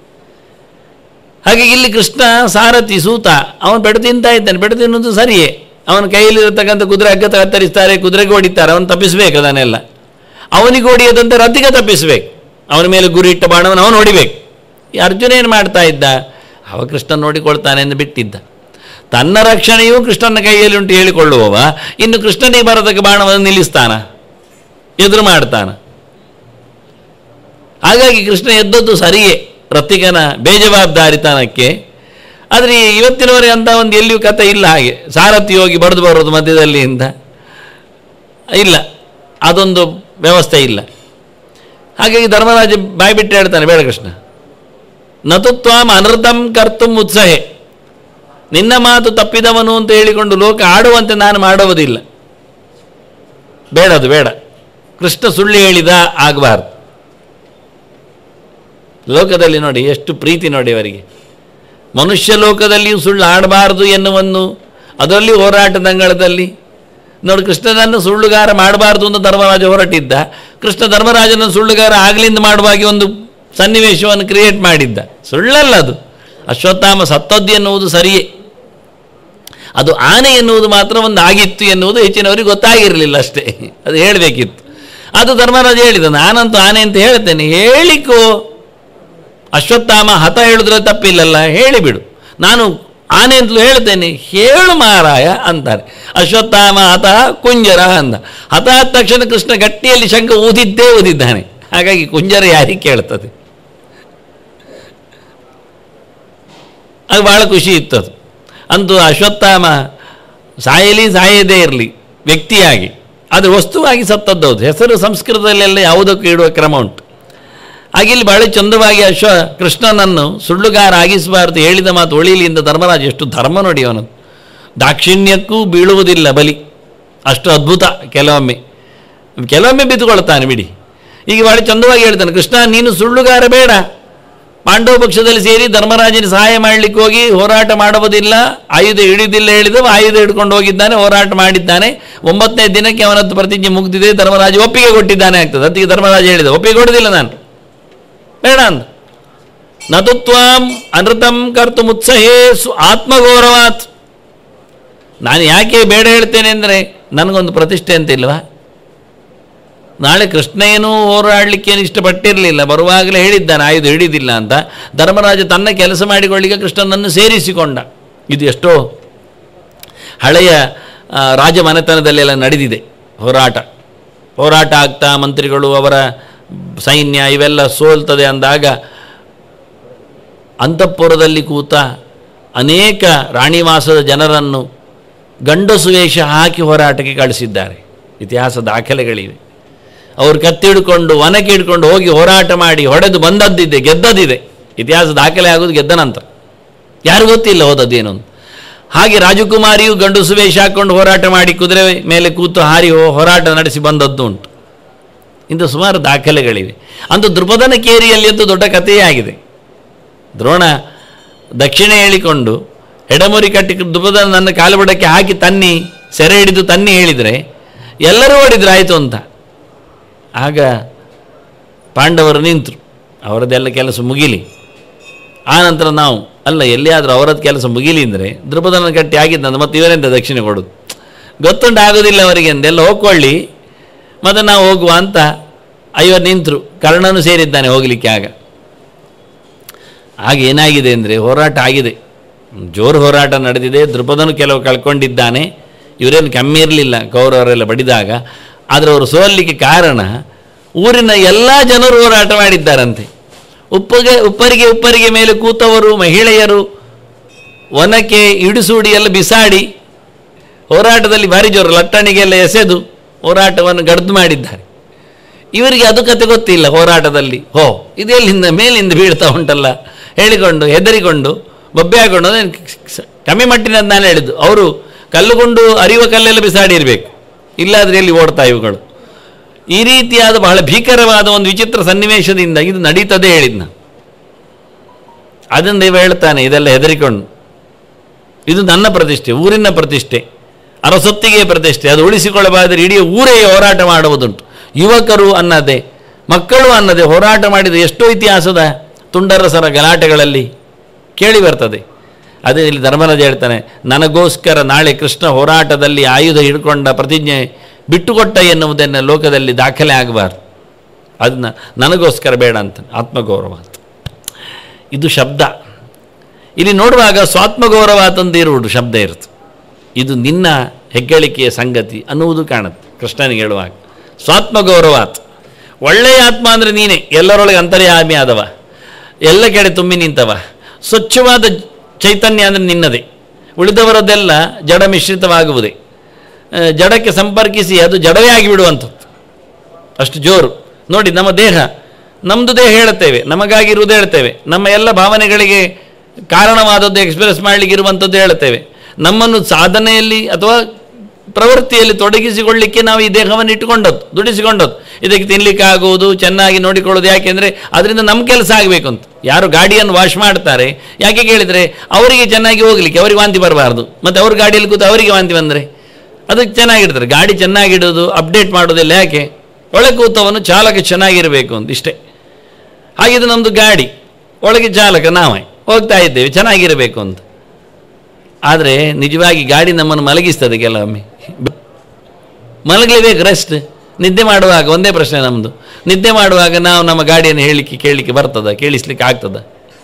A: ಹಾಗೆ ಇಲ್ಲಿ ಕೃಷ್ಣ ಸಾರಥಿ ಸೂತ ಅವನು ಬೆಡ ತಿಂತಾ ಇದ್ದಾನೆ ಬೆಡ ತಿನ್ನೋದು ಸರಿಯೇ ಅವನ ಕೈಯಲ್ಲಿರತಕ್ಕಂಥ ಕುದುರೆ ಹಗ್ಗ ಕತ್ತರಿಸ್ತಾರೆ ಕುದುರೆಗೆ ಹೊಡಿತಾರೆ ಅವನು ತಪ್ಪಿಸ್ಬೇಕು ಅದನ್ನೆಲ್ಲ ಅವನಿಗೆ ಹೊಡಿಯದಂತೆ ರಥಿಗೆ ತಪ್ಪಿಸ್ಬೇಕು ಅವನ ಮೇಲೆ ಗುರಿ ಇಟ್ಟ ಬಾಣವನ್ನು ಅವನು ಹೊಡಿಬೇಕು ಈ ಅರ್ಜುನ ಏನು ಮಾಡ್ತಾ ಇದ್ದ ಅವ ಕೃಷ್ಣ ನೋಡಿಕೊಳ್ತಾನೆ ಎಂದು ಬಿಟ್ಟಿದ್ದ ತನ್ನ ರಕ್ಷಣೆಯೂ ಕೃಷ್ಣನ ಕೈಯಲ್ಲಿ ಉಂಟು ಹೇಳಿಕೊಳ್ಳುವವ ಇನ್ನು ಕೃಷ್ಣನಿಗೆ ಬರತಕ್ಕ ಬಾಣವನ್ನು ನಿಲ್ಲಿಸ್ತಾನ ಎದುರು ಮಾಡ್ತಾನ ಹಾಗಾಗಿ ಕೃಷ್ಣ ಎದ್ದದ್ದು ಸರಿಯೇ ರಥಿಕನ ಬೇಜವಾಬ್ದಾರಿತನಕ್ಕೆ ಆದರೆ ಇವತ್ತಿನವರೆಗೆ ಅಂತ ಒಂದು ಎಲ್ಲಿಯೂ ಕತೆ ಇಲ್ಲ ಹಾಗೆ ಸಾರಥಿ ಹೋಗಿ ಬಡಿದು ಬರೋದು ಮಧ್ಯದಲ್ಲಿ ಅಂತ ಇಲ್ಲ ಅದೊಂದು ವ್ಯವಸ್ಥೆ ಇಲ್ಲ ಹಾಗಾಗಿ ಧರ್ಮರಾಜ ಬಾಯಿ ಬಿಟ್ಟು ಹೇಳ್ತಾನೆ ಬೇಡ ಕೃಷ್ಣ ನತುತ್ವಾಂ ಅನೃತಂ ಕರ್ತುಂ ಉತ್ಸಹೆ ನಿನ್ನ ಮಾತು ತಪ್ಪಿದವನು ಅಂತ ಹೇಳಿಕೊಂಡು ಲೋಕ ಆಡುವಂತೆ ನಾನು ಮಾಡುವುದಿಲ್ಲ ಬೇಡ ಅದು ಬೇಡ ಕೃಷ್ಣ ಸುಳ್ಳು ಹೇಳಿದ ಆಗಬಾರ್ದು ಲೋಕದಲ್ಲಿ ನೋಡಿ ಎಷ್ಟು ಪ್ರೀತಿ ನೋಡಿ ಅವರಿಗೆ ಮನುಷ್ಯ ಲೋಕದಲ್ಲಿಯೂ ಸುಳ್ಳು ಆಡಬಾರದು ಎನ್ನುವನ್ನು ಅದರಲ್ಲಿ ಹೋರಾಟದಂಗಳದಲ್ಲಿ ನೋಡಿ ಕೃಷ್ಣನನ್ನು ಸುಳ್ಳುಗಾರ ಮಾಡಬಾರ್ದು ಅಂತ ಧರ್ಮರಾಜ ಹೊರಟಿದ್ದ ಕೃಷ್ಣ ಧರ್ಮರಾಜನ ಸುಳ್ಳುಗಾರ ಆಗ್ಲಿಂದ ಮಾಡುವಾಗಿ ಒಂದು ಸನ್ನಿವೇಶವನ್ನು ಕ್ರಿಯೇಟ್ ಮಾಡಿದ್ದ ಸುಳ್ಳಲ್ಲ ಅದು ಅಶ್ವತ್ಥಾಮ ಸತ್ತದ್ದು ಎನ್ನುವುದು ಸರಿಯೇ ಅದು ಆನೆ ಎನ್ನುವುದು ಮಾತ್ರ ಒಂದು ಆಗಿತ್ತು ಎನ್ನುವುದು ಹೆಚ್ಚಿನವರಿಗೆ ಗೊತ್ತಾಗಿರಲಿಲ್ಲ ಅಷ್ಟೇ ಅದು ಹೇಳಬೇಕಿತ್ತು ಅದು ಧರ್ಮರಾಜ ಹೇಳಿದ ನಾನಂತೂ ಆನೆ ಅಂತ ಹೇಳ್ತೇನೆ ಹೇಳಿಕೋ ಅಶ್ವತ್ಥಾಮ ಹತ ಹೇಳಿದ್ರೆ ತಪ್ಪಿಲ್ಲಲ್ಲ ಹೇಳಿಬಿಡು ನಾನು ಆನೆ ಅಂತಲೂ ಹೇಳ್ತೇನೆ ಹೇಳು ಮಾರಾಯ ಅಂತಾರೆ ಅಶ್ವತ್ಥಾಮ ಹತ ಕುಂಜರ ಅಂದ ಹತ ಆದ ತಕ್ಷಣ ಕೃಷ್ಣ ಗಟ್ಟಿಯಲ್ಲಿ ಶಂಕ ಊದಿದ್ದೇ ಊದಿದ್ದಾನೆ ಹಾಗಾಗಿ ಕುಂಜರ ಯಾರಿಗೆ ಕೇಳ್ತದೆ ಅದು ಭಾಳ ಖುಷಿ ಇತ್ತು ಅದು ಅಂತೂ ಅಶ್ವತ್ಥಾಮ ಸಾಯಲಿ ಸಾಯದೇ ಇರಲಿ ವ್ಯಕ್ತಿಯಾಗಿ ಅದು ವಸ್ತುವಾಗಿ ಸತ್ತದ್ದೌದು ಹೆಸರು ಸಂಸ್ಕೃತದಲ್ಲೆಲ್ಲ ಯಾವುದಕ್ಕೂ ಇಡುವ ಕ್ರಮ ಉಂಟು ಹಾಗೆ ಇಲ್ಲಿ ಬಹಳ ಚಂದವಾಗಿ ಅಶ್ವ ಕೃಷ್ಣನನ್ನು ಸುಳ್ಳುಗಾರ ಆಗಿಸಬಾರದು ಹೇಳಿದ ಮಾತು ಒಳಿಲಿಯಿಂದ ಧರ್ಮರಾಜ ಎಷ್ಟು ಧರ್ಮ ನೋಡಿ ಅವನು ದಾಕ್ಷಿಣ್ಯಕ್ಕೂ ಬೀಳುವುದಿಲ್ಲ ಬಲಿ ಅಷ್ಟು ಅದ್ಭುತ ಕೆಲವೊಮ್ಮೆ ಕೆಲವೊಮ್ಮೆ ಬಿದ್ದುಕೊಳ್ತಾನೆ ಬಿಡಿ ಈಗ ಭಾಳ ಚಂದವಾಗಿ ಹೇಳ್ತಾನೆ ಕೃಷ್ಣ ನೀನು ಸುಳ್ಳುಗಾರ ಬೇಡ ಪಾಂಡವ ಪಕ್ಷದಲ್ಲಿ ಸೇರಿ ಧರ್ಮರಾಜನ ಸಹಾಯ ಮಾಡಲಿಕ್ಕೆ ಹೋಗಿ ಹೋರಾಟ ಮಾಡುವುದಿಲ್ಲ ಆಯುಧ ಹಿಡಿದಿಲ್ಲ ಹೇಳಿದವ ಆಯುಧ ಹಿಡ್ಕೊಂಡು ಹೋಗಿದ್ದಾನೆ ಹೋರಾಟ ಮಾಡಿದ್ದಾನೆ ಒಂಬತ್ತನೇ ದಿನಕ್ಕೆ ಅವನದ್ದು ಪ್ರತಿಜ್ಞೆ ಮುಗ್ದಿದೆ ಧರ್ಮರಾಜ ಒಪ್ಪಿಗೆ ಕೊಟ್ಟಿದ್ದಾನೆ ಆಗ್ತದೆ ಅದಕ್ಕೆ ಧರ್ಮರಾಜ ಹೇಳಿದ ಒಪ್ಪಿಗೆ ಕೊಡೋದಿಲ್ಲ ನಾನು ಬೇಡ ಅಂದ ನತುತ್ವಾಂ ಅನೃತಂ ಕರ್ತು ಮುತ್ಸಹೇ ಸು ಆತ್ಮಗೌರವಾತ್ ನಾನು ಯಾಕೆ ಬೇಡ ಹೇಳ್ತೇನೆ ಅಂದರೆ ನನಗೊಂದು ಪ್ರತಿಷ್ಠೆ ಅಂತ ಇಲ್ವಾ ನಾಳೆ ಕೃಷ್ಣ ಏನೂ ಹೋರಾಡಲಿಕ್ಕೇನು ಇಷ್ಟಪಟ್ಟಿರಲಿಲ್ಲ ಬರುವಾಗಲೇ ಹೇಳಿದ್ದಾನೆ ಆಯುಧ ಹಿಡಿದಿಲ್ಲ ಅಂತ ಧರ್ಮರಾಜ ತನ್ನ ಕೆಲಸ ಮಾಡಿಕೊಳ್ಳಿಕ್ಕೆ ಕೃಷ್ಣನನ್ನು ಸೇರಿಸಿಕೊಂಡ ಇದು ಎಷ್ಟೋ ಹಳೆಯ ಆ, ರಾಜಮನೆತನದಲ್ಲೆಲ್ಲ ನಡೆದಿದೆ ಹೋರಾಟ ಹೋರಾಟ ಆಗ್ತಾ ಮಂತ್ರಿಗಳು ಅವರ ಸೈನ್ಯ ಇವೆಲ್ಲ ಸೋಲ್ತದೆ ಅಂದಾಗ ಅಂತಃಪುರದಲ್ಲಿ ಕೂತ ಅನೇಕ ರಾಣಿವಾಸದ ಜನರನ್ನು ಗಂಡಸು ವೇಷ ಹಾಕಿ ಹೋರಾಟಕ್ಕೆ ಕಳಿಸಿದ್ದಾರೆ ಇತಿಹಾಸ ದಾಖಲೆಗಳಿವೆ ಅವರು ಕತ್ತಿ ಹಿಡ್ಕೊಂಡು ವನಕ್ಕೆ ಹಿಡ್ಕೊಂಡು ಹೋಗಿ ಹೋರಾಟ ಮಾಡಿ ಹೊಡೆದು ಬಂದದ್ದಿದೆ ಗೆದ್ದದಿದೆ ಇತಿಹಾಸ ದಾಖಲೆ ಆಗೋದು ಗೆದ್ದ ನಂತರ ಯಾರು ಗೊತ್ತಿಲ್ಲ ಹೋದದ್ದೇನು ಅಂತ ಹಾಗೆ ರಾಜಕುಮಾರಿಯು ಗಂಡಸು ವೇಷ ಹಾಕ್ಕೊಂಡು ಹೋರಾಟ ಮಾಡಿ ಕುದುರೆ ಮೇಲೆ ಕೂತು ಹಾರಿ ಹೋ- ಹೋರಾಟ ನಡೆಸಿ ಬಂದದ್ದು ಉಂಟು ಇಂದು ಸುಮಾರು ದಾಖಲೆಗಳಿವೆ ಅಂದು ದೃಪದನ ಕೇರಿಯಲ್ಲಿ ಅಂತೂ ದೊಡ್ಡ ಕಥೆಯೇ ಆಗಿದೆ ದ್ರೋಣ ದಕ್ಷಿಣೆ ಹೇಳಿಕೊಂಡು ಎಡಮುರಿ ಕಟ್ಟಿ ದೃಪದನ ನನ್ನ ಕಾಲುಬಡಕ್ಕೆ ಹಾಕಿ ತನ್ನಿ ಸೆರೆ ಹಿಡಿದು ತನ್ನಿ ಹೇಳಿದರೆ ಎಲ್ಲರೂ ಓಡಿದ್ರು ಆಯಿತು ಅಂತ ಆಗ ಪಾಂಡವರು ನಿಂತರು ಅವರದ್ದೆಲ್ಲ ಕೆಲಸ ಮುಗಿಲಿ ಆ ನಂತರ ನಾವು ಅಲ್ಲ ಎಲ್ಲಿಯಾದರೂ ಅವರದ್ದು ಕೆಲಸ ಮುಗಿಲಿ ಅಂದರೆ ದೃಪದನ ಕಟ್ಟಿ ಆಗಿದ್ದಂತ ಮತ್ತೆ ಇವರೆಂತ ದಕ್ಷಿಣೆ ಕೊಡೋದು ಗೊತ್ತುಂಟು ಆಗೋದಿಲ್ಲ ಅವರಿಗೆ ಅಂದೆಲ್ಲ ಹೋಗ್ಕೊಳ್ಳಿ ಮತ್ತು ನಾವು ಹೋಗುವ ಅಂತ ಐವರು ನಿಂತರು ಕರ್ಣನು ಸೇರಿದ್ದಾನೆ ಹೋಗಲಿಕ್ಕೆ ಆಗ ಆಗ ಏನಾಗಿದೆ ಅಂದರೆ ಹೋರಾಟ ಆಗಿದೆ ಜೋರು ಹೋರಾಟ ನಡೆದಿದೆ ದೃಪದನು ಕೆಲವು ಕಳ್ಕೊಂಡಿದ್ದಾನೆ ಇವರೇನು ಕಮ್ಮಿ ಇರಲಿಲ್ಲ ಕೌರವರೆಲ್ಲ ಬಡಿದಾಗ ಆದರೆ ಅವರು ಸೋಲಿಕ್ಕೆ ಕಾರಣ ಊರಿನ ಎಲ್ಲ ಜನರು ಹೋರಾಟ ಮಾಡಿದ್ದಾರಂತೆ ಉಪ್ಪಗೆ ಉಪ್ಪರಿಗೆ ಉಪ್ಪರಿಗೆ ಮೇಲೆ ಕೂತವರು ಮಹಿಳೆಯರು ಒನಕೆ ಇಡಿಸೂಡಿ ಎಲ್ಲ ಬಿಸಾಡಿ ಹೋರಾಟದಲ್ಲಿ ಭಾರಿ ಜೋರು ಲಟ್ಟಣಿಗೆಲ್ಲ ಎಸೆದು ಹೋರಾಟವನ್ನು ಗಡ್ದು ಮಾಡಿದ್ದಾರೆ ಇವರಿಗೆ ಅದು ಕತೆ ಗೊತ್ತಿಲ್ಲ ಹೋರಾಟದಲ್ಲಿ ಹೋ ಇದೆಲ್ಲಿಂದ ಮೇಲಿಂದ ಬೀಳ್ತಾ ಉಂಟಲ್ಲ ಹೇಳಿಕೊಂಡು ಹೆದರಿಕೊಂಡು ಬೊಬ್ಬೆ ಹಾಕೊಂಡು ಅದೇನು ಸ- ಕಮ್ಮಿ ಮಟ್ಟಿನದ್ದು ನಾನು ಹೇಳಿದ್ದು ಅವರು ಕಲ್ಲುಕೊಂಡು ಅರಿಯುವ ಕಲ್ಲೆಲ್ಲ ಬಿಸಾಡಿ ಇರಬೇಕು ಇಲ್ಲಾದ್ರೆ ಎಲ್ಲಿ ಓಡ್ತಾ ಇವುಗಳು ಈ ರೀತಿಯಾದ ಬಹಳ ಭೀಕರವಾದ ಒಂದು ವಿಚಿತ್ರ ಸನ್ನಿವೇಶದಿಂದ ಇದು ನಡೀತದೆ ಹೇಳಿದ್ನ ಅದನ್ನು ಇವ ಹೇಳ್ತಾನೆ ಇದೆಲ್ಲ ಹೆದರಿಕೊಂಡು ಇದು ನನ್ನ ಪ್ರತಿಷ್ಠೆ ಊರಿನ ಪ್ರತಿಷ್ಠೆ ಅರಸೊತ್ತಿಗೆ ಪ್ರತಿಷ್ಠೆ ಅದು ಉಳಿಸಿಕೊಳ್ಳಬಾದರೆ ಇಡೀ ಊರೇ ಹೋರಾಟ ಮಾಡುವುದುಂಟು ಯುವಕರು ಅನ್ನದೆ ಮಕ್ಕಳು ಅನ್ನದೆ ಹೋರಾಟ ಮಾಡಿದ ಎಷ್ಟೋ ಇತಿಹಾಸದ ತುಂಡರಸರ ಗಲಾಟೆಗಳಲ್ಲಿ ಕೇಳಿ ಬರ್ತದೆ ಅದೇ ಇಲ್ಲಿ ಧರ್ಮರಾಜ ಹೇಳ್ತಾನೆ ನನಗೋಸ್ಕರ ನಾಳೆ ಕೃಷ್ಣ ಹೋರಾಟದಲ್ಲಿ ಆಯುಧ ಹಿಡ್ಕೊಂಡ ಪ್ರತಿಜ್ಞೆ ಬಿಟ್ಟುಕೊಟ್ಟ ಎನ್ನುವುದನ್ನು ಲೋಕದಲ್ಲಿ ದಾಖಲೆ ಆಗಬಾರ್ದು ಅದನ್ನ ನನಗೋಸ್ಕರ ಬೇಡ ಅಂತ ಆತ್ಮಗೌರವ ಅಂತ ಇದು ಶಬ್ದ ಇಲ್ಲಿ ನೋಡುವಾಗ ಸ್ವಾತ್ಮಗೌರವ ತಂದಿರುವುದು ಶಬ್ದ ಇರುತ್ತೆ ಇದು ನಿನ್ನ ಹೆಗ್ಗಳಿಕೆಯ ಸಂಗತಿ ಅನ್ನುವುದು ಕಾಣುತ್ತೆ ಕೃಷ್ಣನಿಗೆ ಹೇಳುವಾಗ ಸ್ವಾತ್ಮಗೌರವಾತ್ ಒಳ್ಳೆಯ ಆತ್ಮ ಅಂದರೆ ನೀನೇ ಎಲ್ಲರೊಳಗೆ ಅಂತರ್ಯಾಮಿ ಆದವ ಎಲ್ಲ ಕಡೆ ತುಂಬಿ ನಿಂತವ ಸ್ವಚ್ಛವಾದ ಚೈತನ್ಯ ಅಂದರೆ ನಿನ್ನದೇ ಉಳಿದವರದ್ದೆಲ್ಲ ಜಡ ಮಿಶ್ರಿತವಾಗುವುದೇ ಆ, ಜಡಕ್ಕೆ ಸಂಪರ್ಕಿಸಿ ಅದು ಜಡವೇ ಆಗಿಬಿಡುವಂಥದ್ದು ಅಷ್ಟು ಜೋರು ನೋಡಿ ನಮ್ಮ ದೇಹ ನಮ್ಮದು ದೇಹ ಹೇಳುತ್ತೇವೆ ನಮಗಾಗಿರುವುದು ಹೇಳ್ತೇವೆ ನಮ್ಮ ಎಲ್ಲ ಭಾವನೆಗಳಿಗೆ ಕಾರಣವಾದದ್ದು ಎಕ್ಸ್ಪ್ರೆಸ್ ಮಾಡಲಿಕ್ಕೆ ಇರುವಂಥದ್ದು ಹೇಳ್ತೇವೆ ನಮ್ಮನ್ನು ಸಾಧನೆಯಲ್ಲಿ ಅಥವಾ ಪ್ರವೃತ್ತಿಯಲ್ಲಿ ತೊಡಗಿಸಿಕೊಳ್ಳಿಕ್ಕೆ ನಾವು ಈ ದೇಹವನ್ನು ಇಟ್ಟುಕೊಂಡದ್ದು ದುಡಿಸಿಕೊಂಡದ್ದು ಇದಕ್ಕೆ ತಿನ್ಲಿಕ್ಕೆ ಆಗುವುದು ಚೆನ್ನಾಗಿ ನೋಡಿಕೊಳ್ಳೋದು ಯಾಕೆಂದರೆ ಅದರಿಂದ ನಮ್ಮ ಕೆಲಸ ಆಗಬೇಕು ಅಂತ ಯಾರು ಗಾಡಿಯನ್ನು ವಾಶ್ ಮಾಡ್ತಾರೆ ಯಾಕೆ ಕೇಳಿದರೆ ಅವರಿಗೆ ಚೆನ್ನಾಗಿ ಹೋಗಲಿಕ್ಕೆ ಅವರಿಗೆ ವಾಂತಿ ಬರಬಾರ್ದು ಮತ್ತು ಅವ್ರ ಗಾಡಿಯಲ್ಲಿ ಕೂತು ಅವರಿಗೆ ವಾಂತಿ ಬಂದರೆ ಅದಕ್ಕೆ ಚೆನ್ನಾಗಿಡ್ತಾರೆ ಗಾಡಿ ಚೆನ್ನಾಗಿಡೋದು ಅಪ್ಡೇಟ್ ಮಾಡೋದಿಲ್ಲ ಯಾಕೆ ಒಳಗೆ ಕೂತವನು ಚಾಲಕ ಚೆನ್ನಾಗಿರಬೇಕು ಅಂತ ಇಷ್ಟೇ ಹಾಗಿದು ನಮ್ಮದು ಗಾಡಿ ಒಳಗೆ ಚಾಲಕ ನಾವೇ ಹೋಗ್ತಾ ಇದ್ದೇವೆ ಚೆನ್ನಾಗಿರಬೇಕು ಅಂತ ಆದರೆ ನಿಜವಾಗಿ ಗಾಡಿ ನಮ್ಮನ್ನು ಮಲಗಿಸ್ತದೆ ಕೆಲವೊಮ್ಮೆ ಮಲಗಲೇಬೇಕು ರೆಸ್ಟ್ ನಿದ್ದೆ ಮಾಡುವಾಗ ಒಂದೇ ಪ್ರಶ್ನೆ ನಮ್ಮದು ನಿದ್ದೆ ಮಾಡುವಾಗ ನಾವು ನಮ್ಮ ಗಾಡಿಯನ್ನು ಹೇಳಲಿಕ್ಕೆ ಕೇಳಲಿಕ್ಕೆ ಬರ್ತದ ಕೇಳಿಸ್ಲಿಕ್ಕೆ ಆಗ್ತದ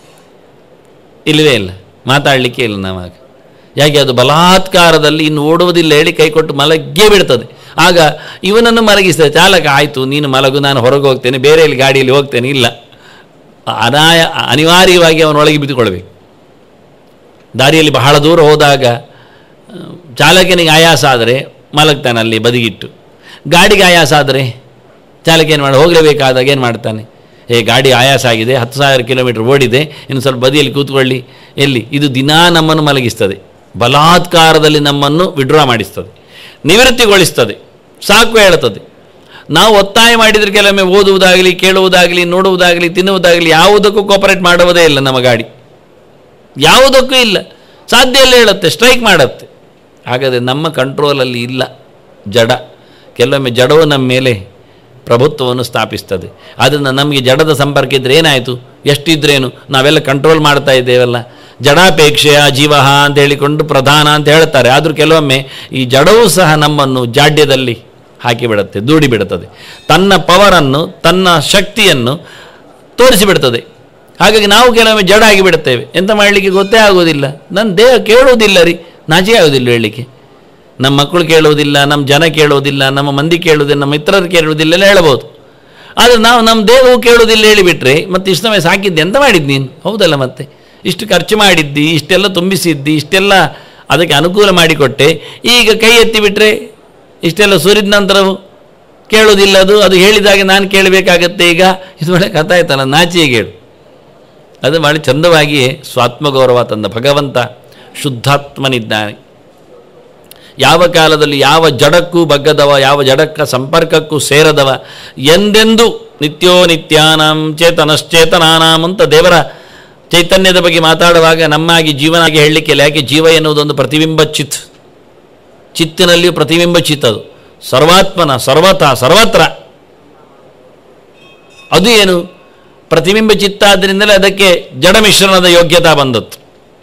A: ಇಲ್ಲವೇ ಇಲ್ಲ ಮಾತಾಡಲಿಕ್ಕೆ ಇಲ್ಲ ನಾವಾಗ ಯಾಕೆ ಅದು ಬಲಾತ್ಕಾರದಲ್ಲಿ ಇನ್ನು ಓಡುವುದಿಲ್ಲ ಹೇಳಿ ಕೈ ಕೊಟ್ಟು ಮಲಗೇ ಬಿಡ್ತದೆ ಆಗ ಇವನನ್ನು ಮಲಗಿಸ್ತದೆ ಚಾಲಕ ಆಯಿತು ನೀನು ಮಲಗು ನಾನು ಹೊರಗೆ ಹೋಗ್ತೇನೆ ಬೇರೆಯಲ್ಲಿ ಗಾಡಿಯಲ್ಲಿ ಹೋಗ್ತೇನೆ ಇಲ್ಲ ಅನಾಯ ಅನಿವಾರ್ಯವಾಗಿ ಅವನೊಳಗೆ ಬಿದ್ದುಕೊಳ್ಬೇಕು ದಾರಿಯಲ್ಲಿ ಬಹಳ ದೂರ ಹೋದಾಗ ಆ, ಚಾಲಕನಿಗೆ ಆಯಾಸ ಆದರೆ ಮಲಗ್ತಾನೆ ಅಲ್ಲಿ ಬದಿಗಿಟ್ಟು ಗಾಡಿಗೆ ಆಯಾಸ ಆದರೆ ಚಾಲಕ ಏನು ಮಾಡಿ ಹೋಗಲೇಬೇಕಾದಾಗ ಏನು ಮಾಡ್ತಾನೆ ಏ ಗಾಡಿ ಆಯಾಸ ಆಗಿದೆ ಹತ್ತು ಸಾವಿರ ಕಿಲೋಮೀಟ್ರ್ ಓಡಿದೆ ಇನ್ನು ಸ್ವಲ್ಪ ಬದಿಯಲ್ಲಿ ಕೂತ್ಕೊಳ್ಳಿ ಎಲ್ಲಿ ಇದು ದಿನಾ ನಮ್ಮನ್ನು ಮಲಗಿಸ್ತದೆ ಬಲಾತ್ಕಾರದಲ್ಲಿ ನಮ್ಮನ್ನು ವಿಡ್ರಾ ಮಾಡಿಸ್ತದೆ ನಿವೃತ್ತಿಗೊಳಿಸ್ತದೆ ಸಾಕು ಹೇಳುತ್ತದೆ ನಾವು ಒತ್ತಾಯ ಮಾಡಿದರೆ ಕೆಲವೊಮ್ಮೆ ಓದುವುದಾಗಲಿ ಕೇಳುವುದಾಗಲಿ ನೋಡುವುದಾಗಲಿ ತಿನ್ನುವುದಾಗಲಿ ಯಾವುದಕ್ಕೂ ಕೋಪರೇಟ್ ಮಾಡುವುದೇ ಇಲ್ಲ ನಮ್ಮ ಗಾಡಿ ಯಾವುದಕ್ಕೂ ಇಲ್ಲ ಸಾಧ್ಯ ಇಲ್ಲ ಹೇಳುತ್ತೆ ಸ್ಟ್ರೈಕ್ ಮಾಡುತ್ತೆ ಹಾಗಾದರೆ ನಮ್ಮ ಕಂಟ್ರೋಲಲ್ಲಿ ಇಲ್ಲ ಜಡ ಕೆಲವೊಮ್ಮೆ ಜಡವು ನಮ್ಮ ಮೇಲೆ ಪ್ರಭುತ್ವವನ್ನು ಸ್ಥಾಪಿಸ್ತದೆ ಅದರಿಂದ ನಮಗೆ ಜಡದ ಸಂಪರ್ಕ ಇದ್ದರೆ ಏನಾಯಿತು ಎಷ್ಟಿದ್ರೇನು ನಾವೆಲ್ಲ ಕಂಟ್ರೋಲ್ ಮಾಡ್ತಾ ಇದ್ದೇವಲ್ಲ ಜಡಾಪೇಕ್ಷೆಯ ಜೀವ ಅಂತ ಹೇಳಿಕೊಂಡು ಪ್ರಧಾನ ಅಂತ ಹೇಳ್ತಾರೆ ಆದರೂ ಕೆಲವೊಮ್ಮೆ ಈ ಜಡವೂ ಸಹ ನಮ್ಮನ್ನು ಜಾಡ್ಯದಲ್ಲಿ ಹಾಕಿಬಿಡುತ್ತೆ ದೂಡಿ ಬಿಡುತ್ತದೆ ತನ್ನ ಪವರನ್ನು ತನ್ನ ಶಕ್ತಿಯನ್ನು ತೋರಿಸಿಬಿಡ್ತದೆ ಹಾಗಾಗಿ ನಾವು ಕೆಲವೊಮ್ಮೆ ಜಡ ಆಗಿಬಿಡುತ್ತೇವೆ ಎಂತ ಮಾಡಲಿಕ್ಕೆ ಗೊತ್ತೇ ಆಗೋದಿಲ್ಲ ನನ್ನ ದೇಹ ಕೇಳುವುದಿಲ್ಲ ರೀ ನಾಚಿಕೆ ಆಗೋದಿಲ್ಲ ಹೇಳಲಿಕ್ಕೆ ನಮ್ಮ ಮಕ್ಕಳು ಕೇಳುವುದಿಲ್ಲ ನಮ್ಮ ಜನ ಕೇಳುವುದಿಲ್ಲ ನಮ್ಮ ಮಂದಿ ಕೇಳುವುದಿಲ್ಲ ನಮ್ಮ ಇತರರು ಕೇಳುವುದಿಲ್ಲ ಎಲ್ಲ ಹೇಳ್ಬೋದು ಆದರೆ ನಾವು ನಮ್ಮ ದೇಹವು ಕೇಳುವುದಿಲ್ಲ ಹೇಳಿಬಿಟ್ರೆ ಮತ್ತೆ ಇಷ್ಟು ಸಮಯ ಸಾಕಿದ್ದೆ ಎಂತ ಮಾಡಿದ್ದು ನೀನು ಹೌದಲ್ಲ ಮತ್ತೆ ಇಷ್ಟು ಖರ್ಚು ಮಾಡಿದ್ದಿ ಇಷ್ಟೆಲ್ಲ ತುಂಬಿಸಿದ್ದಿ ಇಷ್ಟೆಲ್ಲ ಅದಕ್ಕೆ ಅನುಕೂಲ ಮಾಡಿಕೊಟ್ಟೆ ಈಗ ಕೈ ಎತ್ತಿಬಿಟ್ರೆ ಇಷ್ಟೆಲ್ಲ ಸುರಿದ ನಂತರವು ಕೇಳುವುದಿಲ್ಲ ಅದು ಅದು ಹೇಳಿದಾಗ ನಾನು ಕೇಳಬೇಕಾಗತ್ತೆ ಈಗ ಇದು ಒಳ್ಳೆ ಕಥೆ ಆಯ್ತಲ್ಲ ನಾಚಿಗೆ ಹೇಳು ಅದು ಭಾಳ ಚಂದವಾಗಿಯೇ ಸ್ವಾತ್ಮಗೌರವ ತಂದ ಭಗವಂತ ಶುದ್ಧಾತ್ಮನಿದ್ದಾನೆ ಯಾವ ಕಾಲದಲ್ಲಿ ಯಾವ ಜಡಕ್ಕೂ ಬಗ್ಗದವ ಯಾವ ಜಡಕ್ಕ ಸಂಪರ್ಕಕ್ಕೂ ಸೇರದವ ಎಂದೆಂದು ನಿತ್ಯೋ ನಿತ್ಯಾನಾಂ ಚೇತನಶ್ಚೇತನಾನಾಂ ಅಂತ ದೇವರ ಚೈತನ್ಯದ ಬಗ್ಗೆ ಮಾತಾಡುವಾಗ ನಮ್ಮಾಗಿ ಜೀವನಾಗಿ ಹೇಳಲಿಕ್ಕೆ ಯಾಕೆ ಜೀವ ಎನ್ನುವುದೊಂದು ಪ್ರತಿಬಿಂಬ ಚಿತ್ ಚಿತ್ತಿನಲ್ಲಿಯೂ ಪ್ರತಿಬಿಂಬ ಚಿತ್ ಅದು ಸರ್ವಾತ್ಮನ ಸರ್ವತ ಸರ್ವತ್ರ ಅದು ಏನು ಪ್ರತಿಬಿಂಬ ಚಿತ್ತ ಆದ್ದರಿಂದಲೇ ಅದಕ್ಕೆ ಜಡ ಮಿಶ್ರಣದ ಯೋಗ್ಯತಾ ಬಂದದ್ದು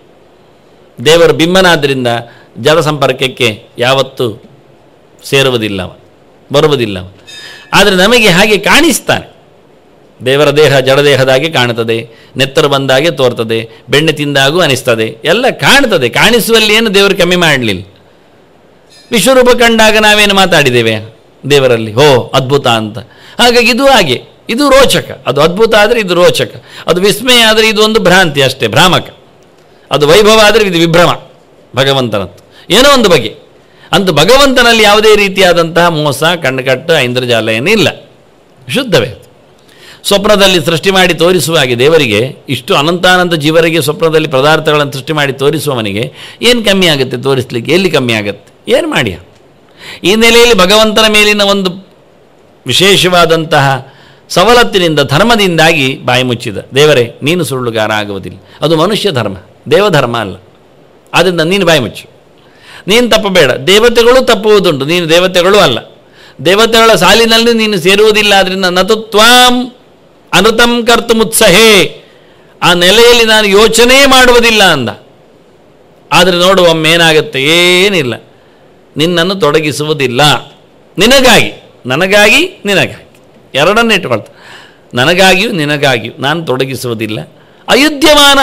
A: ದೇವರ ಬಿಂಬನಾದ್ದರಿಂದ ಜಡ ಸಂಪರ್ಕಕ್ಕೆ ಯಾವತ್ತೂ ಸೇರುವುದಿಲ್ಲ ಅವ, ಬರುವುದಿಲ್ಲ ಅವ. ಆದರೆ ನಮಗೆ ಹಾಗೆ ಕಾಣಿಸ್ತಾನೆ ದೇವರ ದೇಹ ಜಡದೇಹದಾಗೆ ಕಾಣುತ್ತದೆ ನೆತ್ತರು ಬಂದಾಗೆ ತೋರ್ತದೆ ಬೆಣ್ಣೆ ತಿಂದಾಗೂ ಅನಿಸ್ತದೆ ಎಲ್ಲ ಕಾಣ್ತದೆ ಕಾಣಿಸುವಲ್ಲಿ ಏನು ದೇವರು ಕಮ್ಮಿ ಮಾಡಲಿಲ್ಲ ವಿಶ್ವರೂಪ ಕಂಡಾಗ ನಾವೇನು ಮಾತಾಡಿದ್ದೇವೆ ದೇವರಲ್ಲಿ ಹೋ ಅದ್ಭುತ ಅಂತ ಹಾಗಾಗಿ ಇದು ಹಾಗೆ ಇದು ರೋಚಕ ಅದು ಅದ್ಭುತ ಆದರೆ ಇದು ರೋಚಕ ಅದು ವಿಸ್ಮಯ ಆದರೆ ಇದು ಒಂದು ಭ್ರಾಂತಿ ಅಷ್ಟೇ ಭ್ರಾಮಕ ಅದು ವೈಭವ ಆದರೆ ಇದು ವಿಭ್ರಮ ಭಗವಂತನದ್ದು ಏನೋ ಒಂದು ಬಗೆ ಅಂತೂ ಭಗವಂತನಲ್ಲಿ ಯಾವುದೇ ರೀತಿಯಾದಂತಹ ಮೋಸ ಕಣ್ಣುಕಟ್ಟು ಐಂದ್ರಜಾಲ ಏನಿಲ್ಲ ಶುದ್ಧವೇ ಅದು. ಸ್ವಪ್ನದಲ್ಲಿ ಸೃಷ್ಟಿ ಮಾಡಿ ತೋರಿಸುವ ಹಾಗೆ ದೇವರಿಗೆ ಇಷ್ಟು ಅನಂತಾನಂತ ಜೀವರಿಗೆ ಸ್ವಪ್ನದಲ್ಲಿ ಪದಾರ್ಥಗಳನ್ನು ಸೃಷ್ಟಿ ಮಾಡಿ ತೋರಿಸುವವನಿಗೆ ಏನು ಕಮ್ಮಿ ಆಗುತ್ತೆ ತೋರಿಸಲಿಕ್ಕೆ ಎಲ್ಲಿ ಕಮ್ಮಿ ಆಗುತ್ತೆ ಏನು ಮಾಡಿಯ ಈ ನೆಲೆಯಲ್ಲಿ ಭಗವಂತನ ಮೇಲಿನ ಒಂದು ವಿಶೇಷವಾದಂತಹ ಸವಲತ್ತಿನಿಂದ ಧರ್ಮದಿಂದಾಗಿ ಬಾಯಿ ಮುಚ್ಚಿದ ದೇವರೇ ನೀನು ಸುಳ್ಳುಗಾರ ಆಗುವುದಿಲ್ಲ ಅದು ಮನುಷ್ಯ ಧರ್ಮ ದೇವಧರ್ಮ ಅಲ್ಲ ಆದ್ದರಿಂದ ನೀನು ಬಾಯಿ ಮುಚ್ಚು ನೀನು ತಪ್ಪಬೇಡ ದೇವತೆಗಳು ತಪ್ಪುವುದುಂಟು ನೀನು ದೇವತೆಗಳು ಅಲ್ಲ ದೇವತೆಗಳ ಸಾಲಿನಲ್ಲಿ ನೀನು ಸೇರುವುದಿಲ್ಲ ಆದ್ದರಿಂದ ನತು ತ್ವಾಂ ಅನೃತಂ ಕರ್ತು ಮುತ್ಸಹೇ ಆ ನೆಲೆಯಲ್ಲಿ ನಾನು ಯೋಚನೆ ಮಾಡುವುದಿಲ್ಲ ಅಂದ ಆದರೆ ನೋಡು ಒಮ್ಮೆ ಏನಾಗುತ್ತೆ ಏನಿಲ್ಲ ನಿನ್ನನ್ನು ತೊಡಗಿಸುವುದಿಲ್ಲ ನಿನಗಾಗಿ ನನಗಾಗಿ ನಿನಗಾಗಿ ಎರಡನ್ನು ಇಟ್ಕೊಳ್ತಾ ನನಗಾಗಿಯೂ ನಿನಗಾಗಿಯೂ ನಾನು ತೊಡಗಿಸುವುದಿಲ್ಲ ಅಯುಧ್ಯಮಾನ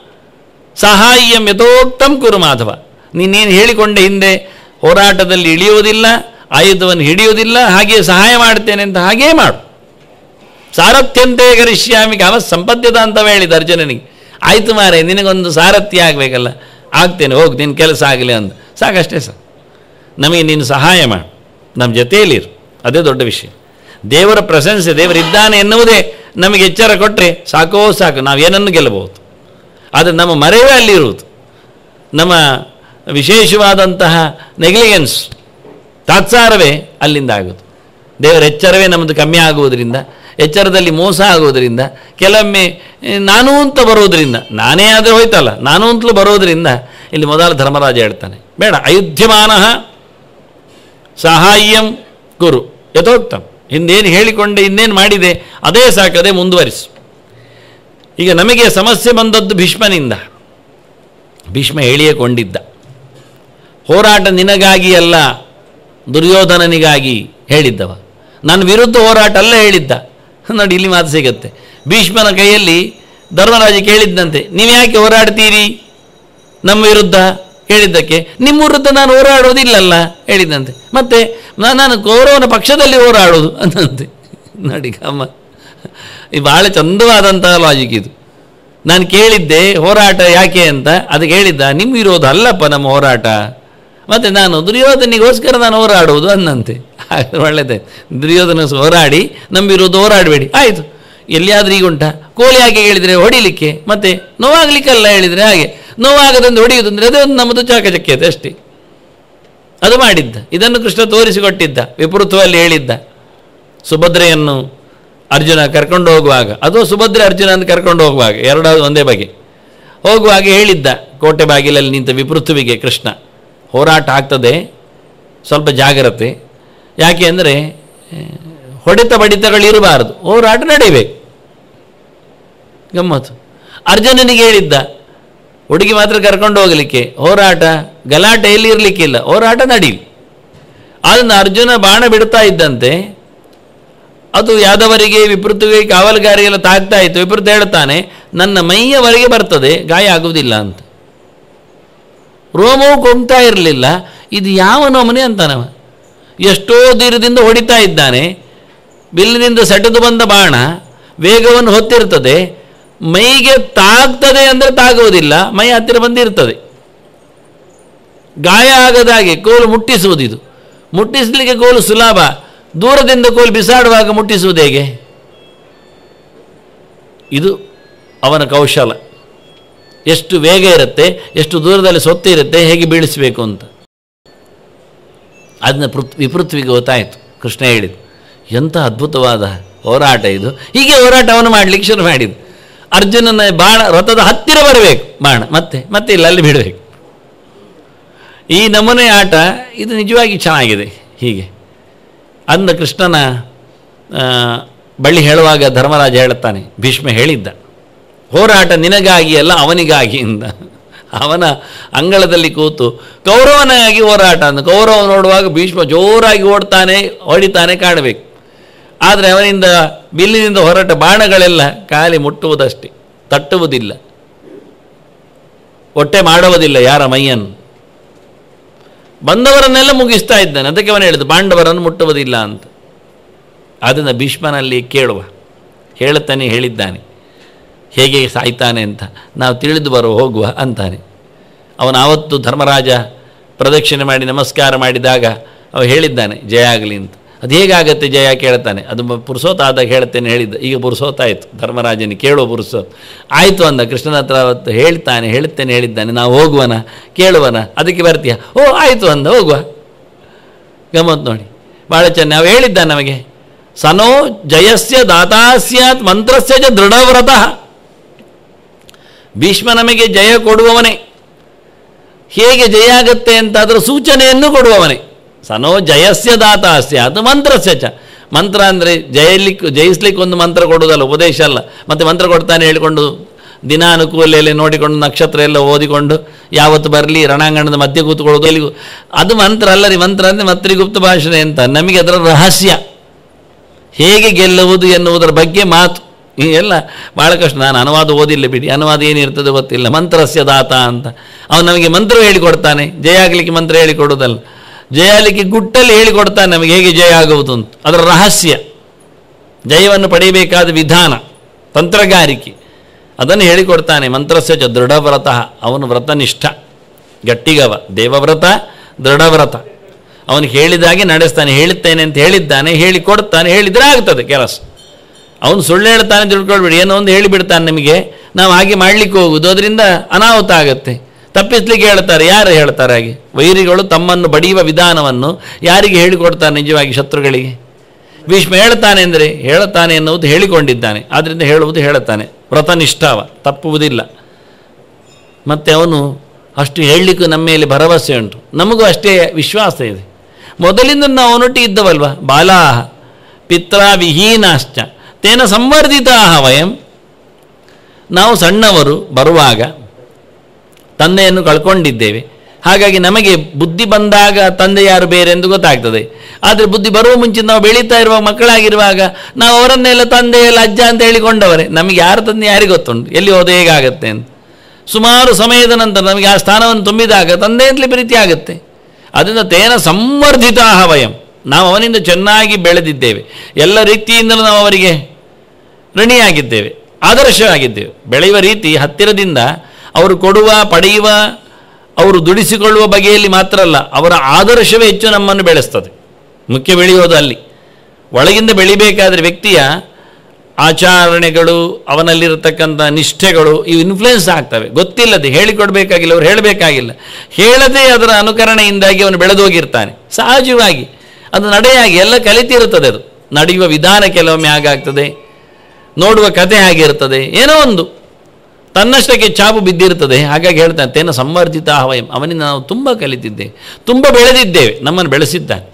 A: ಸಹಾಯಂ ಯಥೋಕ್ತಂ ಕುರು ಮಾಧವ ನೀನೇನು ಹೇಳಿಕೊಂಡೆ ಹಿಂದೆ ಹೋರಾಟದಲ್ಲಿ ಇಳಿಯುವುದಿಲ್ಲ ಆಯುಧವನ್ನು ಹಿಡಿಯುವುದಿಲ್ಲ ಹಾಗೆಯೇ ಸಹಾಯ ಮಾಡ್ತೇನೆ ಅಂತ ಹಾಗೇ ಮಾಡು ಸಾರಥ್ಯಂತೆ ಗರಿಷ್ಯಾಮಿ ಅವ ಸಂಪದ್ಯದ ಅಂತ ಹೇಳಿದ ಅರ್ಜುನನಿಗೆ ಆಯಿತು ಮಾರೆ ನಿನಗೊಂದು ಸಾರಥ್ಯ ಆಗಬೇಕಲ್ಲ ಆಗ್ತೇನೆ ಹೋಗಿ ನಿನ್ನ ಕೆಲಸ ಆಗಲಿ ಅಂದ ಸಾಕಷ್ಟೇ ಸರ್ ನಮಗೆ ನೀನು ಸಹಾಯ ಮಾಡು ನಮ್ಮ ಜೊತೆಯಲ್ಲಿರು ಅದೇ ದೊಡ್ಡ ವಿಷಯ ದೇವರ ಪ್ರೆಸೆನ್ಸ್ ದೇವರಿದ್ದಾನೆ ಎನ್ನುವುದೇ ನಮಗೆ ಎಚ್ಚರ ಕೊಟ್ಟರೆ ಸಾಕೋ ಸಾಕು ನಾವು ಏನನ್ನು ಗೆಲ್ಲಬಹುದು ಆದರೆ ನಮ್ಮ ಮರೆವೇ ಅಲ್ಲಿರುವುದು ನಮ್ಮ ವಿಶೇಷವಾದಂತಹ ನೆಗ್ಲಿಗೆನ್ಸ್ ತಾತ್ಸಾರವೇ ಅಲ್ಲಿಂದ ಆಗೋದು ದೇವರ ಎಚ್ಚರವೇ ನಮ್ಮದು ಕಮ್ಮಿ ಆಗುವುದರಿಂದ ಎಚ್ಚರದಲ್ಲಿ ಮೋಸ ಆಗುವುದರಿಂದ ಕೆಲವೊಮ್ಮೆ ಏ, ನಾನು ಅಂತ ಬರೋದರಿಂದ ನಾನೇ ಆದರೆ ಹೋಯ್ತಲ್ಲ ನಾನು ಅಂತಲೂ ಬರೋದರಿಂದ ಇಲ್ಲಿ ಮೊದಲ ಧರ್ಮರಾಜ ಹೇಳ್ತಾನೆ ಬೇಡ ಅಯುಧ್ಯಮಾನ ಸಹಾಯಂ ಕುರು ಯಥೋಕ್ತಂ ಹಿಂದೇನು ಹೇಳಿಕೊಂಡೆ ಇನ್ನೇನು ಮಾಡಿದೆ ಅದೇ ಸಾಕದೆ ಮುಂದುವರಿಸು ಈಗ ನಮಗೆ ಸಮಸ್ಯೆ ಬಂದದ್ದು ಭೀಷ್ಮನಿಂದ ಭೀಷ್ಮ ಹೇಳಿಯೇ ಕೊಂಡಿದ್ದ ಹೋರಾಟ ನಿನಗಾಗಿ ಅಲ್ಲ ದುರ್ಯೋಧನನಿಗಾಗಿ ಹೇಳಿದ್ದವ ನನ್ನ ವಿರುದ್ಧ ಹೋರಾಟ ಅಲ್ಲ ಹೇಳಿದ್ದ ನೋಡಿ ಇಲ್ಲಿ ಮಾತು ಸಿಗುತ್ತೆ ಭೀಷ್ಮನ ಕೈಯಲ್ಲಿ ಧರ್ಮರಾಜ ಕೇಳಿದ್ದಂತೆ ನೀವು ಯಾಕೆ ಹೋರಾಡ್ತೀರಿ ನಮ್ಮ ವಿರುದ್ಧ ಹೇಳಿದ್ದಕ್ಕೆ ನಿಮ್ಮ ವಿರುದ್ಧ ನಾನು ಹೋರಾಡೋದಿಲ್ಲಲ್ಲ ಹೇಳಿದ್ದಂತೆ ಮತ್ತೆ ನಾ- ನಾನು ಕೌರವನ ಪಕ್ಷದಲ್ಲಿ ಹೋರಾಡೋದು ಅಂತಂತೆ ನೋಡಿ ಗಮ್ಮ ಇದು ಭಾಳ ಚಂದವಾದಂತಹ ಲಾಜಿಕ್ ಇದು ನಾನು ಕೇಳಿದ್ದೆ ಹೋರಾಟ ಯಾಕೆ ಅಂತ ಅದಕ್ಕೆ ಹೇಳಿದ್ದ ನಿಮ್ಮ ವಿರೋಧ ಅಲ್ಲಪ್ಪ ನಮ್ಮ ಹೋರಾಟ ಮತ್ತು ನಾನು ದುರ್ಯೋಧನಿಗೋಸ್ಕರ ನಾನು ಹೋರಾಡುವುದು ಅನ್ನಂತೆ ಹಾಗೆ ಒಳ್ಳೆಯದೇ ದುರ್ಯೋಧನ ಹೋರಾಡಿ ನಮ್ಮ ವಿರೋಧ ಹೋರಾಡಬೇಡಿ ಆಯಿತು ಎಲ್ಲಿಯಾದ್ರೂ ಈಗ ಉಂಟಾ ಕೋಳಿ ಹಾಗೆ ಹೇಳಿದರೆ ಹೊಡಿಲಿಕ್ಕೆ ಮತ್ತೆ ನೋವಾಗಲಿಕ್ಕಲ್ಲ ಹೇಳಿದರೆ ಹಾಗೆ ನೋವಾಗದಂದು ಹೊಡೆಯುವುದು ಅಂದರೆ ಅದೇ ಒಂದು ನಮ್ಮದು ಚಾಕಚಕ್ಯತೆ ಅಷ್ಟೇ ಅದು ಮಾಡಿದ್ದ ಇದನ್ನು ಕೃಷ್ಣ ತೋರಿಸಿಕೊಟ್ಟಿದ್ದ ವಿಪೃತವಾಗಿ ಹೇಳಿದ್ದ ಸುಭದ್ರೆಯನ್ನು ಅರ್ಜುನ ಕರ್ಕೊಂಡು ಹೋಗುವಾಗ ಅದು ಸುಭದ್ರೆ ಅರ್ಜುನ ಅಂತ ಕರ್ಕೊಂಡು ಹೋಗುವಾಗ ಎರಡಾவது ಒಂದೇ ಬಗೆ ಹೋಗುವಾಗ ಹೇಳಿದ್ದ ಕೋಟೆ ಬಾಗಿಲಲ್ಲಿ ನಿಂತ ವಿಪೃಥುವಿಗೆ ಕೃಷ್ಣ ಹೋರಾಟ ಆಗ್ತದೆ ಸ್ವಲ್ಪ ಜಾಗ್ರತೆ ಯಾಕೆ ಅಂದರೆ ಹೊಡೆತ ಬಡಿತಗಳಿರಬಾರದು ಹೋರಾಟ ನಡೀಬೇಕು ಗಮ್ಮತ್ತು ಅರ್ಜುನನಿಗೆ ಹೇಳಿದ್ದ ಹುಡುಗಿ ಮಾತ್ರ ಕರ್ಕೊಂಡು ಹೋಗಲಿಕ್ಕೆ ಹೋರಾಟ ಗಲಾಟೆ ಎಲ್ಲಿ ಇರಲಿಕ್ಕಿಲ್ಲ ಹೋರಾಟ ನಡೀಲಿ ಅದನ್ನು ಅರ್ಜುನ ಬಾಣ ಬಿಡ್ತಾ ಇದ್ದಂತೆ ಅದು ಯಾದವರಿಗೆ ವಿಪೃತಿಗೆ ಕಾವಲುಗಾರಿಗೆಲ್ಲ ತಾಗ್ತಾ ಇತ್ತು ವಿಪೃತ ಹೇಳ್ತಾನೆ ನನ್ನ ಮೈಯವರೆಗೆ ಬರ್ತದೆ ಗಾಯ ಆಗುವುದಿಲ್ಲ ಅಂತ ರೋಮವು ಕೊಂಗ್ತಾ ಇರಲಿಲ್ಲ ಇದು ಯಾವ ನಮನೆ ಅಂತಾನವ ಎಷ್ಟೋ ದೂರದಿಂದ ಹೊಡಿತಾ ಇದ್ದಾನೆ ಬಿಲ್ಲಿನಿಂದ ಸೆಟೆದು ಬಂದ ಬಾಣ ವೇಗವನ್ನು ಹೊತ್ತಿರ್ತದೆ ಮೈಗೆ ತಾಗ್ತದೆ ಅಂದರೆ ತಾಗುವುದಿಲ್ಲ ಮೈ ಹತ್ತಿರ ಬಂದಿರ್ತದೆ ಗಾಯ ಆಗದಾಗೆ ಕೋಲು ಮುಟ್ಟಿಸುವುದಿದು ಮುಟ್ಟಿಸಲಿಕ್ಕೆ ಕೋಲು ಸುಲಭ ದೂರದಿಂದ ಕೋಲು ಬಿಸಾಡುವಾಗ ಮುಟ್ಟಿಸುವುದು ಹೇಗೆ ಇದು ಅವನ ಕೌಶಲ ಎಷ್ಟು ವೇಗ ಇರುತ್ತೆ ಎಷ್ಟು ದೂರದಲ್ಲಿ ಸೊತ್ತು ಇರುತ್ತೆ ಹೇಗೆ ಬೀಳಿಸಬೇಕು ಅಂತ ಅದನ್ನ ಪೃಥ್ ವಿಪೃಥ್ವಿಗೆ ಗೊತ್ತಾಯಿತು ಕೃಷ್ಣ ಹೇಳಿದ್ದು ಎಂಥ ಅದ್ಭುತವಾದ ಹೋರಾಟ ಇದು ಹೀಗೆ ಹೋರಾಟ ಅವನು ಮಾಡಲಿಕ್ಕೆ ಶುರು ಮಾಡಿದ್ದು ಅರ್ಜುನನ ಬಾಣ ರಥದ ಹತ್ತಿರ ಬರಬೇಕು ಬಾಣ ಮತ್ತೆ ಮತ್ತೆ ಇಲ್ಲ ಅಲ್ಲಿ ಬಿಡಬೇಕು ಈ ನಮೂನೆ ಆಟ ಇದು ನಿಜವಾಗಿ ಚೆನ್ನಾಗಿದೆ ಹೀಗೆ ಅಂದ ಕೃಷ್ಣನ ಆ, ಬಳ್ಳಿ ಹೇಳುವಾಗ ಧರ್ಮರಾಜ ಹೇಳುತ್ತಾನೆ ಭೀಷ್ಮ ಹೇಳಿದ್ದ ಹೋರಾಟ ನಿನಗಾಗಿ ಅಲ್ಲ ಅವನಿಗಾಗಿ ಇಂದ ಅವನ ಅಂಗಳದಲ್ಲಿ ಕೂತು ಕೌರವನಾಗಿ ಹೋರಾಟ ಅಂದ ಕೌರವ ನೋಡುವಾಗ ಭೀಷ್ಮ ಜೋರಾಗಿ ಓಡ್ತಾನೆ ಹೊಡಿತಾನೆ ಕಾಣಬೇಕು ಆದರೆ ಅವನಿಂದ ಬಿಲ್ಲಿನಿಂದ ಹೊರಟ ಬಾಣಗಳೆಲ್ಲ ಖಾಲಿ ಮುಟ್ಟುವುದಷ್ಟೇ ತಟ್ಟುವುದಿಲ್ಲ ಹೊಟ್ಟೆ ಮಾಡುವುದಿಲ್ಲ ಯಾರ ಮೈಯನ್ನು ಬಂದವರನ್ನೆಲ್ಲ ಮುಗಿಸ್ತಾ ಇದ್ದಾನೆ ಅದಕ್ಕೆ ಅವನು ಹೇಳಿದ ಪಾಂಡವರನ್ನು ಮುಟ್ಟುವುದಿಲ್ಲ ಅಂತ ಅದನ್ನು ಭೀಷ್ಮನಲ್ಲಿ ಕೇಳುವ ಹೇಳುತ್ತಾನೆ ಹೇಳಿದ್ದಾನೆ ಹೇಗೆ ಸಾಯ್ತಾನೆ ಅಂತ ನಾವು ತಿಳಿದು ಬರುವ ಹೋಗುವ ಅಂತಾನೆ ಅವನು ಆವತ್ತು ಧರ್ಮರಾಜ ಪ್ರದಕ್ಷಿಣೆ ಮಾಡಿ ನಮಸ್ಕಾರ ಮಾಡಿದಾಗ ಅವ ಹೇಳಿದ್ದಾನೆ ಜಯ ಆಗಲಿ ಅಂತ ಅದು ಹೇಗಾಗತ್ತೆ ಜಯ ಕೇಳ್ತಾನೆ ಅದು ಮ- ಪುರುಸೋತ್ ಆದಾಗ ಹೇಳ್ತೇನೆ ಹೇಳಿದ್ದ ಈಗ ಪುರುಸೋತಾಯಿತು ಧರ್ಮರಾಜನಿಗೆ ಕೇಳುವ ಪುರುಸೋತ್ ಆಯಿತು ಅಂದ ಕೃಷ್ಣನ ಹತ್ರ ಅವತ್ತು ಹೇಳ್ತಾನೆ ಹೇಳ್ತೇನೆ ಹೇಳಿದ್ದಾನೆ ನಾವು ಹೋಗುವನ ಕೇಳುವನ ಅದಕ್ಕೆ ಬರ್ತೀಯ ಓ ಆಯಿತು ಅಂದ ಹೋಗುವ ಗಮ್ಮತ್ ನೋಡಿ ಭಾಳ ಚೆನ್ನಾಗಿ ನಾವು ಹೇಳಿದ್ದ ನಮಗೆ ಸನೋ ಜಯಸ್ಯ ದಾತಾಸ್ಯಾತ್ ಮಂತ್ರಸ್ಯ ಚ ದೃಢವ್ರತಃ ಭೀಷ್ಮ ನಮಗೆ ಜಯ ಕೊಡುವವನೇ ಹೇಗೆ ಜಯ ಆಗತ್ತೆ ಅಂತ ಅದರ ಸೂಚನೆಯನ್ನು ಕೊಡುವವನೇ ಸನೋ ಜಯಸ್ಯ ದಾತಾಸ್ಯ ಅದು ಮಂತ್ರಸ್ಯ ಚ ಮಂತ್ರ ಅಂದರೆ ಜಯಲಿಕ್ಕೆ ಜಯಿಸ್ಲಿಕ್ಕೆ ಒಂದು ಮಂತ್ರ ಕೊಡುವುದಲ್ಲ ಉಪದೇಶ ಅಲ್ಲ ಮತ್ತು ಮಂತ್ರ ಕೊಡ್ತಾನೆ ಹೇಳಿಕೊಂಡು ದಿನ ಅನುಕೂಲೆಯಲ್ಲಿ ನೋಡಿಕೊಂಡು ನಕ್ಷತ್ರ ಎಲ್ಲ ಓದಿಕೊಂಡು ಯಾವತ್ತು ಬರಲಿ ರಣಾಂಗಣದ ಮಧ್ಯೆ ಕೂತ್ಕೊಳ್ಳೋದು ಎಲ್ಲಿಗೂ ಅದು ಮಂತ್ರ ಅಲ್ಲ ರೀ ಮಂತ್ರ ಅಂದರೆ ಮತ್ರಿಗುಪ್ತ ಭಾಷಣೆ ಅಂತ ನಮಗೆ ಅದರ ರಹಸ್ಯ ಹೇಗೆ ಗೆಲ್ಲುವುದು ಎನ್ನುವುದರ ಬಗ್ಗೆ ಮಾತು ಈ ಎಲ್ಲ ಭಾಳ ಕಷ್ಟ ನಾನು ಅನುವಾದ ಓದಿಲ್ಲ ಬಿಡಿ ಅನುವಾದ ಏನಿರ್ತದೆ ಗೊತ್ತಿಲ್ಲ ಮಂತ್ರಸ್ಯ ದಾತ ಅಂತ ಅವನು ನಮಗೆ ಮಂತ್ರ ಹೇಳಿಕೊಡ್ತಾನೆ ಜಯ ಆಗಲಿಕ್ಕೆ ಮಂತ್ರ ಹೇಳಿಕೊಡೋದಲ್ಲ ಜಯ ಆಗಲಿಕ್ಕೆ ಗುಟ್ಟಲ್ಲಿ ಹೇಳಿಕೊಡ್ತಾನೆ ನಮಗೆ ಹೇಗೆ ಜಯ ಆಗುವುದು ಅಂತ ಅದರ ರಹಸ್ಯ ಜಯವನ್ನು ಪಡೆಯಬೇಕಾದ ವಿಧಾನ ತಂತ್ರಗಾರಿಕೆ ಅದನ್ನು ಹೇಳಿಕೊಡ್ತಾನೆ ಮಂತ್ರಸ್ಯ ಚ ದೃಢವ್ರತಃ ಅವನು ವ್ರತನಿಷ್ಠ ಗಟ್ಟಿಗವ ದೇವವ್ರತ ದೃಢವ್ರತ ಅವನು ಹೇಳಿದಾಗೆ ನಡೆಸ್ತಾನೆ ಹೇಳುತ್ತೇನೆ ಅಂತ ಹೇಳಿದ್ದಾನೆ ಹೇಳಿಕೊಡ್ತಾನೆ ಹೇಳಿದರೆ ಆಗ್ತದೆ ಕೆಲಸ ಅವನು ಸುಳ್ಳು ಹೇಳ್ತಾನೆ ತಿಳ್ಕೊಳ್ಬೇಡಿ ಏನೋ ಒಂದು ಹೇಳಿಬಿಡ್ತಾನೆ ನಮಗೆ ನಾವು ಹಾಗೆ ಮಾಡಲಿಕ್ಕೆ ಹೋಗುದು ಅದರಿಂದ ಅನಾಹುತ ಆಗುತ್ತೆ ತಪ್ಪಿಸ್ಲಿಕ್ಕೆ ಹೇಳ್ತಾರೆ ಯಾರು ಹೇಳ್ತಾರೆ ಹಾಗೆ ವೈರಿಗಳು ತಮ್ಮನ್ನು ಬಡಿಯುವ ವಿಧಾನವನ್ನು ಯಾರಿಗೆ ಹೇಳಿಕೊಡ್ತಾರೆ ನಿಜವಾಗಿ ಶತ್ರುಗಳಿಗೆ ಭೀಷ್ಮ ಹೇಳ್ತಾನೆ ಅಂದರೆ ಹೇಳುತ್ತಾನೆ ಎನ್ನುವುದು ಹೇಳಿಕೊಂಡಿದ್ದಾನೆ ಆದ್ದರಿಂದ ಹೇಳುವುದು ಹೇಳುತ್ತಾನೆ ವ್ರತನಿಷ್ಠಾವ ತಪ್ಪುವುದಿಲ್ಲ ಮತ್ತು ಅವನು ಅಷ್ಟು ಹೇಳಲಿಕ್ಕೂ ನಮ್ಮ ಮೇಲೆ ಭರವಸೆ ಉಂಟು ನಮಗೂ ಅಷ್ಟೇ ವಿಶ್ವಾಸ ಇದೆ ಮೊದಲಿಂದ ನಾವು ಅವನೊಟ್ಟಿಗೆ ಇದ್ದವಲ್ವ ಬಾಲಾಹ ಪಿತ್ರ ವಿಹೀನಾಶ್ಚ ತೇನ ಸಂವರ್ಧಿತಾ ವಯಂ ನಾವು ಸಣ್ಣವರು ಬರುವಾಗ ತಂದೆಯನ್ನು ಕಳ್ಕೊಂಡಿದ್ದೇವೆ ಹಾಗಾಗಿ ನಮಗೆ ಬುದ್ಧಿ ಬಂದಾಗ ತಂದೆ ಯಾರು ಬೇರೆ ಎಂದು ಗೊತ್ತಾಗ್ತದೆ ಆದರೆ ಬುದ್ಧಿ ಬರುವ ಮುಂಚೆ ನಾವು ಬೆಳೀತಾ ಇರುವಾಗ ಮಕ್ಕಳಾಗಿರುವಾಗ ನಾವು ಅವರನ್ನೆಲ್ಲ ತಂದೆ ಎಲ್ಲ ಅಜ್ಜ ಅಂತ ಹೇಳಿಕೊಂಡವರೇ ನಮಗೆ ಯಾರು ತಂದೆ ಯಾರಿಗೆ ಗೊತ್ತುಂಟು ಎಲ್ಲಿ ಹೋದ ಹೇಗಾಗತ್ತೆ ಅಂತ ಸುಮಾರು ಸಮಯದ ನಂತರ ನಮಗೆ ಆ ಸ್ಥಾನವನ್ನು ತುಂಬಿದಾಗ ತಂದೆಯಿಂದಲೇ ಪ್ರೀತಿ ಆಗುತ್ತೆ ಅದರಿಂದ ತೇನ ಸಂವರ್ಧಿತ ವಯಂ ನಾವು ಅವನಿಂದ ಚೆನ್ನಾಗಿ ಬೆಳೆದಿದ್ದೇವೆ ಎಲ್ಲ ರೀತಿಯಿಂದಲೂ ನಾವು ಅವರಿಗೆ ಋಣಿಯಾಗಿದ್ದೇವೆ ಆದರ್ಶವಾಗಿದ್ದೇವೆ ಬೆಳೆಯುವ ರೀತಿ ಹತ್ತಿರದಿಂದ ಅವರು ಕೊಡುವ ಪಡೆಯುವ ಅವರು ದುಡಿಸಿಕೊಳ್ಳುವ ಬಗೆಯಲ್ಲಿ ಮಾತ್ರ ಅಲ್ಲ ಅವರ ಆದರ್ಶವೇ ಹೆಚ್ಚು ನಮ್ಮನ್ನು ಬೆಳೆಸ್ತದೆ ಮುಖ್ಯ ಬೆಳೆಯೋದು ಅಲ್ಲಿ ಒಳಗಿಂದ ಬೆಳಿಬೇಕಾದ್ರೆ ವ್ಯಕ್ತಿಯ ಆಚರಣೆಗಳು ಅವನಲ್ಲಿರತಕ್ಕಂಥ ನಿಷ್ಠೆಗಳು ಇವು ಇನ್ಫ್ಲುಯೆನ್ಸ್ ಆಗ್ತವೆ ಗೊತ್ತಿಲ್ಲದೆ ಹೇಳಿಕೊಡ್ಬೇಕಾಗಿಲ್ಲ ಅವ್ರು ಹೇಳಬೇಕಾಗಿಲ್ಲ ಹೇಳದೆ ಅದರ ಅನುಕರಣೆಯಿಂದಾಗಿ ಅವನು ಬೆಳೆದೋಗಿರ್ತಾನೆ ಸಹಜವಾಗಿ ಅದು ನಡೆಯಾಗಿ ಎಲ್ಲ ಕಲಿತಿರುತ್ತದೆ ಅದು ನಡೆಯುವ ವಿಧಾನ ಕೆಲವೊಮ್ಮೆ ಹಾಗಾಗ್ತದೆ ನೋಡುವ ಕತೆ ಹಾಗಿರ್ತದೆ ಏನೋ ಒಂದು ತನ್ನಷ್ಟಕ್ಕೆ ಚಾಪು ಬಿದ್ದಿರ್ತದೆ ಹಾಗಾಗಿ ಹೇಳ್ತಾನೆ ತೇನ ಸಂವರ್ಧಿತ ವಯಂ ಅವನಿಂದ ನಾವು ತುಂಬ ಕಲಿತಿದ್ದೇವೆ ತುಂಬ ಬೆಳೆದಿದ್ದೇವೆ ನಮ್ಮನ್ನು ಬೆಳೆಸಿದ್ದಾನೆ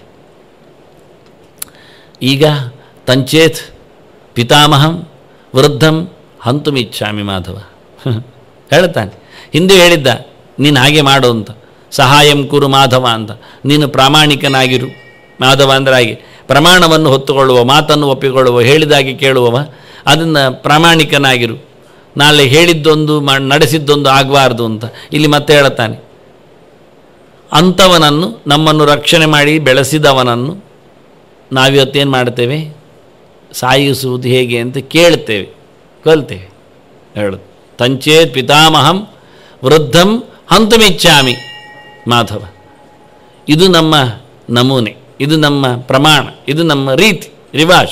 A: ಈಗ ತಂಚೇತ್ ಪಿತಾಮಹಂ ವೃದ್ಧಂ ಹಂತುಮಿಚ್ಛಾಮಿ ಮಾಧವ ಹೇಳ್ತಾನೆ ಹಿಂದೆ ಹೇಳಿದ್ದ ನೀನು ಹಾಗೆ ಮಾಡು ಅಂತ ಸಹಾಯಂ ಕುರು ಮಾಧವ ಅಂತ ನೀನು ಪ್ರಾಮಾಣಿಕನಾಗಿರು ಮಾಧವ ಅಂದರೆ ಹಾಗೆ ಪ್ರಮಾಣವನ್ನು ಹೊತ್ತುಕೊಳ್ಳುವ ಮಾತನ್ನು ಒಪ್ಪಿಕೊಳ್ಳುವ ಹೇಳಿದಾಗೆ ಕೇಳುವವ ಅದನ್ನು ಪ್ರಾಮಾಣಿಕನಾಗಿರು ನಾಳೆ ಹೇಳಿದ್ದೊಂದು ಮಾ ನಡೆಸಿದ್ದೊಂದು ಆಗಬಾರ್ದು ಅಂತ ಇಲ್ಲಿ ಮತ್ತೆ ಹೇಳುತ್ತಾನೆ ಅಂಥವನನ್ನು ನಮ್ಮನ್ನು ರಕ್ಷಣೆ ಮಾಡಿ ಬೆಳೆಸಿದವನನ್ನು ನಾವಿವತ್ತೇನು ಮಾಡ್ತೇವೆ ಸಾಯಿಸುವುದು ಹೇಗೆ ಅಂತ ಕೇಳ್ತೇವೆ ಕಲ್ತೇವೆ ಹೇಳು ತಂಚೇತ್ ಪಿತಾಮಹಂ ವೃದ್ಧಂ ಹಂತಮಿಚ್ಛಾಮಿ ಮಾಧವ ಇದು ನಮ್ಮ ನಮೂನೆ ಇದು ನಮ್ಮ ಪ್ರಮಾಣ ಇದು ನಮ್ಮ ರೀತಿ ರಿವಾಜ್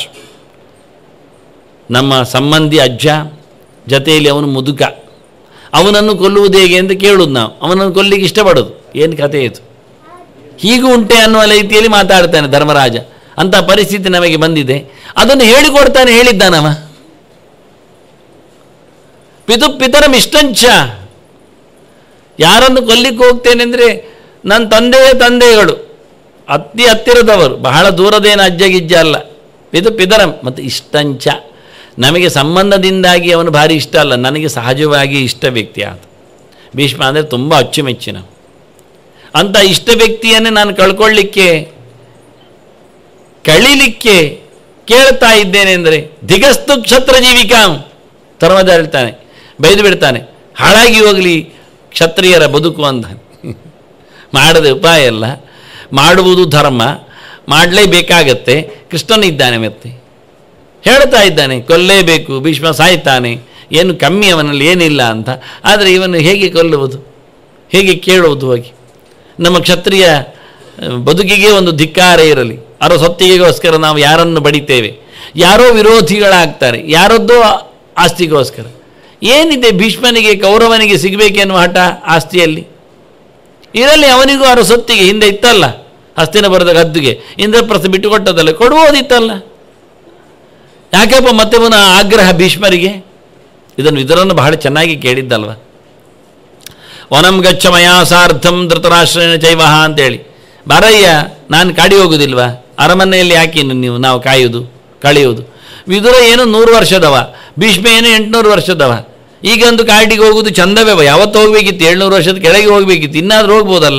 A: ನಮ್ಮ ಸಂಬಂಧಿ ಅಜ್ಜ ಜೊತೆಯಲ್ಲಿ ಅವನು ಮುದುಕ ಅವನನ್ನು ಕೊಲ್ಲುವುದು ಹೇಗೆ ಅಂತ ಕೇಳುವುದು ನಾವು ಅವನನ್ನು ಕೊಲ್ಲಿಕ್ಕೆ ಇಷ್ಟಪಡೋದು ಏನು ಕಥೆ ಇದು ಹೀಗೂ ಉಂಟೆ ಅನ್ನುವ ರೀತಿಯಲ್ಲಿ ಮಾತಾಡ್ತಾನೆ ಧರ್ಮರಾಜ ಅಂಥ ಪರಿಸ್ಥಿತಿ ನಮಗೆ ಬಂದಿದೆ ಅದನ್ನು ಹೇಳಿಕೊಡ್ತಾನೆ ಹೇಳಿದ್ದಾನವ ಪಿತು ಪಿತರಂ ಇಷ್ಟಂಚ ಯಾರನ್ನು ಕೊಲ್ಲಿಕ್ಕೆ ಹೋಗ್ತೇನೆ ಅಂದರೆ ನನ್ನ ತಂದೆಯೇ ತಂದೆಗಳು ಅತಿ ಹತ್ತಿರದವರು ಬಹಳ ದೂರದೇನು ಅಜ್ಜ ಗಿಜ್ಜ ಅಲ್ಲ ಪಿತು ಪಿತರಂ ಮತ್ತು ಇಷ್ಟಂಚ ನಮಗೆ ಸಂಬಂಧದಿಂದಾಗಿ ಅವನು ಭಾರಿ ಇಷ್ಟ ಅಲ್ಲ ನನಗೆ ಸಹಜವಾಗಿ ಇಷ್ಟ ವ್ಯಕ್ತಿ ಆತ ಭೀಷ್ಮ ಅಂದರೆ ತುಂಬ ಅಚ್ಚುಮೆಚ್ಚಿನ ಅಂಥ ಇಷ್ಟ ವ್ಯಕ್ತಿಯನ್ನೇ ನಾನು ಕಳ್ಕೊಳ್ಳಿಕ್ಕೆ ಕಳಿಲಿಕ್ಕೆ ಕೇಳ್ತಾ ಇದ್ದೇನೆ ಅಂದರೆ ದಿಗಸ್ತು ಕ್ಷತ್ರ ಜೀವಿಕಾಂ ಧರ್ಮದ ಹೇಳ್ತಾನೆ ಬೈದು ಬಿಡ್ತಾನೆ ಹಾಳಾಗಿ ಹೋಗಲಿ ಕ್ಷತ್ರಿಯರ ಬದುಕು ಅಂತ ಮಾಡದೆ ಉಪಾಯ ಅಲ್ಲ ಮಾಡುವುದು ಧರ್ಮ ಮಾಡಲೇಬೇಕಾಗತ್ತೆ ಕೃಷ್ಣನಿದ್ದಾನೆ ಮತ್ತೆ ಹೇಳ್ತಾ ಇದ್ದಾನೆ ಕೊಲ್ಲೇಬೇಕು ಭೀಷ್ಮ ಸಾಯ್ತಾನೆ ಏನು ಕಮ್ಮಿ ಅವನಲ್ಲಿ ಏನಿಲ್ಲ ಅಂತ ಆದರೆ ಇವನು ಹೇಗೆ ಕೊಲ್ಲುವುದು ಹೇಗೆ ಕೇಳುವುದು ಹೋಗಿ ನಮ್ಮ ಕ್ಷತ್ರಿಯ ಆ, ಬದುಕಿಗೆ ಒಂದು ಧಿಕ್ಕಾರ ಇರಲಿ ಅರ ಸೊತ್ತಿಗೆಗೋಸ್ಕರ ನಾವು ಯಾರನ್ನು ಬಡಿತೇವೆ ಯಾರೋ ವಿರೋಧಿಗಳಾಗ್ತಾರೆ ಯಾರದ್ದೋ ಆಸ್ತಿಗೋಸ್ಕರ ಏನಿದೆ ಭೀಷ್ಮನಿಗೆ ಕೌರವನಿಗೆ ಸಿಗಬೇಕೆನ್ನುವ ಹಠ ಆಸ್ತಿಯಲ್ಲಿ ಇರಲಿ ಅವನಿಗೂ ಅರ ಸೊತ್ತಿಗೆ ಹಿಂದೆ ಇತ್ತಲ್ಲ ಹಸ್ತಿನ ಬರದ ಗದ್ದುಗೆ ಇಂದ್ರಪ್ರಸ್ಥ ಬಿಟ್ಟುಕೊಟ್ಟದಲ್ಲ ಕೊಡುವುದಿತ್ತಲ್ಲ ಯಾಕಪ್ಪ ಮತ್ತೆ ಪುನಃ ಆಗ್ರಹ ಭೀಷ್ಮರಿಗೆ ಇದನ್ನು ಇದರನ್ನು ಬಹಳ ಚೆನ್ನಾಗಿ ಕೇಳಿದ್ದಲ್ವ ವನಂ ಗಚ್ಚ ಮಯಾ ಸಾರ್ಧಂ ಧೃತರಾಷ್ಟ್ರನ ಚೈವಹ ಅಂತೇಳಿ ಬಾರಯ್ಯ ನಾನು ಕಾಡಿ ಹೋಗುದಿಲ್ವಾ ಅರಮನೆಯಲ್ಲಿ ಯಾಕೆ ಇನ್ನು ನೀವು ನಾವು ಕಾಯುವುದು ಕಳೆಯುವುದು ವಿದುರ ಏನು ನೂರು ವರ್ಷದವ ಭೀಷ್ಮ ಏನು ಎಂಟುನೂರು ವರ್ಷದವ ಈಗ ಒಂದು ಕಾಡಿಗೆ ಹೋಗುವುದು ಚಂದವೇ ಯಾವತ್ತು ಹೋಗ್ಬೇಕಿತ್ತು ಏಳ್ನೂರು ವರ್ಷದ ಕೆಳಗೆ ಹೋಗ್ಬೇಕಿತ್ತು ಇನ್ನಾದರೂ ಹೋಗ್ಬೋದಲ್ಲ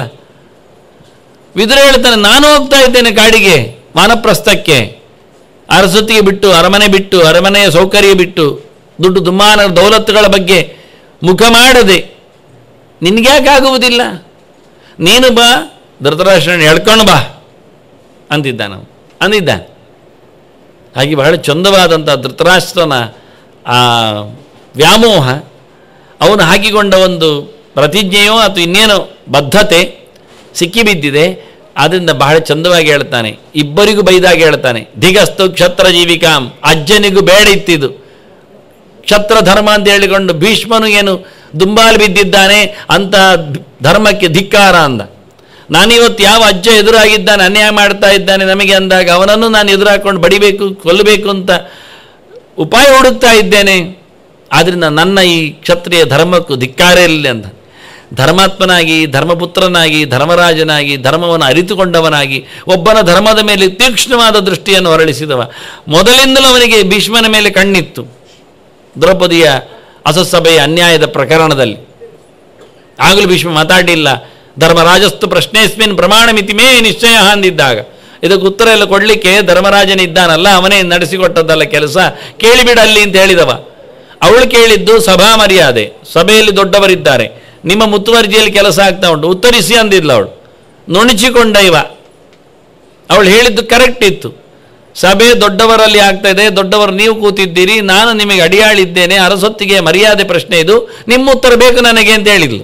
A: ವಿದುರ ಹೇಳ್ತಾನೆ ನಾನು ಹೋಗ್ತಾ ಇದ್ದೇನೆ ಕಾಡಿಗೆ ವಾನಪ್ರಸ್ಥಕ್ಕೆ ಅರಸೊತ್ತಿಗೆ ಬಿಟ್ಟು ಅರಮನೆ ಬಿಟ್ಟು ಅರಮನೆಯ ಸೌಕರ್ಯ ಬಿಟ್ಟು ದುಡ್ಡು ದುಮ್ಮಾನ ದೌಲತ್ತುಗಳ ಬಗ್ಗೆ ಮುಖ ಮಾಡದೆ ನಿನಗ್ಯಾಕಾಗುವುದಿಲ್ಲ ನೀನು ಬಾ ಧೃತರಾಷ್ಟ್ರನ ಎಳ್ಕೊಂಡು ಬಾ ಅಂತಿದ್ದ ನಾವು ಅಂದಿದ್ದ ಹಾಗೆ ಬಹಳ ಚಂದವಾದಂಥ ಧೃತರಾಷ್ಟ್ರನ ಆ ವ್ಯಾಮೋಹ ಅವನು ಹಾಕಿಕೊಂಡ ಒಂದು ಪ್ರತಿಜ್ಞೆಯೋ ಅಥವಾ ಇನ್ನೇನೋ ಬದ್ಧತೆ ಸಿಕ್ಕಿಬಿದ್ದಿದೆ ಆದ್ದರಿಂದ ಬಹಳ ಚಂದವಾಗಿ ಹೇಳ್ತಾನೆ ಇಬ್ಬರಿಗೂ ಬೈದಾಗ ಹೇಳ್ತಾನೆ ದಿಗಸ್ತು ಕ್ಷತ್ರ ಜೀವಿಕಾಂ ಅಜ್ಜನಿಗೂ ಬೇಡ ಇತ್ತಿದು ಕ್ಷತ್ರ ಧರ್ಮ ಅಂತ ಹೇಳಿಕೊಂಡು ಭೀಷ್ಮನು ಏನು ದುಂಬಾಲು ಬಿದ್ದಿದ್ದಾನೆ ಅಂತ ಧರ್ಮಕ್ಕೆ ಧಿಕ್ಕಾರ ಅಂದ ನಾನಿವತ್ತು ಯಾವ ಅಜ್ಜ ಎದುರಾಗಿದ್ದಾನೆ ಅನ್ಯಾಯ ಮಾಡ್ತಾ ಇದ್ದಾನೆ ನಮಗೆ ಅಂದಾಗ ಅವನನ್ನು ನಾನು ಎದುರಾಕೊಂಡು ಬಡಿಬೇಕು ಕೊಲ್ಲಬೇಕು ಅಂತ ಉಪಾಯ ಹುಡುಕ್ತಾ ಇದ್ದೇನೆ ಆದ್ದರಿಂದ ನನ್ನ ಈ ಕ್ಷತ್ರಿಯ ಧರ್ಮಕ್ಕೂ ಧಿಕ್ಕಾರ ಇರಲಿ ಅಂತ ಧರ್ಮಾತ್ಮನಾಗಿ ಧರ್ಮಪುತ್ರನಾಗಿ ಧರ್ಮರಾಜನಾಗಿ ಧರ್ಮವನ್ನು ಅರಿತುಕೊಂಡವನಾಗಿ ಒಬ್ಬನ ಧರ್ಮದ ಮೇಲೆ ತೀಕ್ಷ್ಣವಾದ ದೃಷ್ಟಿಯನ್ನು ಹೊರಳಿಸಿದವ ಮೊದಲಿಂದಲೂ ಅವನಿಗೆ ಭೀಷ್ಮನ ಮೇಲೆ ಕಣ್ಣಿತ್ತು ದ್ರೌಪದಿಯ ಅಸಸಭೆಯ ಅನ್ಯಾಯದ ಪ್ರಕರಣದಲ್ಲಿ ಆಗಲೂ ಭೀಷ್ಮ ಮಾತಾಡಲಿಲ್ಲ ಧರ್ಮರಾಜಸ್ತು ಪ್ರಶ್ನೆಸ್ಮಿನ್ ಪ್ರಮಾಣ ಮಿತಿಮೇ ನಿಶ್ಚಯ ಅಂದಿದ್ದಾಗ ಇದಕ್ಕೆ ಉತ್ತರ ಎಲ್ಲ ಕೊಡಲಿಕ್ಕೆ ಧರ್ಮರಾಜನಿದ್ದಾನಲ್ಲ ಅವನೇ ನಡೆಸಿಕೊಟ್ಟದ್ದಲ್ಲ ಕೆಲಸ ಕೇಳಿಬಿಡ ಅಲ್ಲಿ ಅಂತ ಹೇಳಿದವ ಅವಳು ಕೇಳಿದ್ದು ಸಭಾ ಮರ್ಯಾದೆ ಸಭೆಯಲ್ಲಿ ದೊಡ್ಡವರಿದ್ದಾರೆ ನಿಮ್ಮ ಮುತುವರ್ಜಿಯಲ್ಲಿ ಕೆಲಸ ಆಗ್ತಾ ಉಂಟು ಉತ್ತರಿಸಿ ಅಂದಿದ್ಲು ಅವಳು ನುಣುಚಿಕೊಂಡ ಇವ ಅವಳು ಹೇಳಿದ್ದು ಕರೆಕ್ಟ್ ಇತ್ತು ಸಭೆ ದೊಡ್ಡವರಲ್ಲಿ ಆಗ್ತಾ ಇದೆ ದೊಡ್ಡವರು ನೀವು ಕೂತಿದ್ದೀರಿ ನಾನು ನಿಮಗೆ ಅಡಿಯಾಳಿದ್ದೇನೆ ಅರಸೊತ್ತಿಗೆ ಮರ್ಯಾದೆ ಪ್ರಶ್ನೆ ಇದು ನಿಮ್ಮ ಉತ್ತರ ಬೇಕು ನನಗೆ ಅಂತ ಹೇಳಿದ್ಲು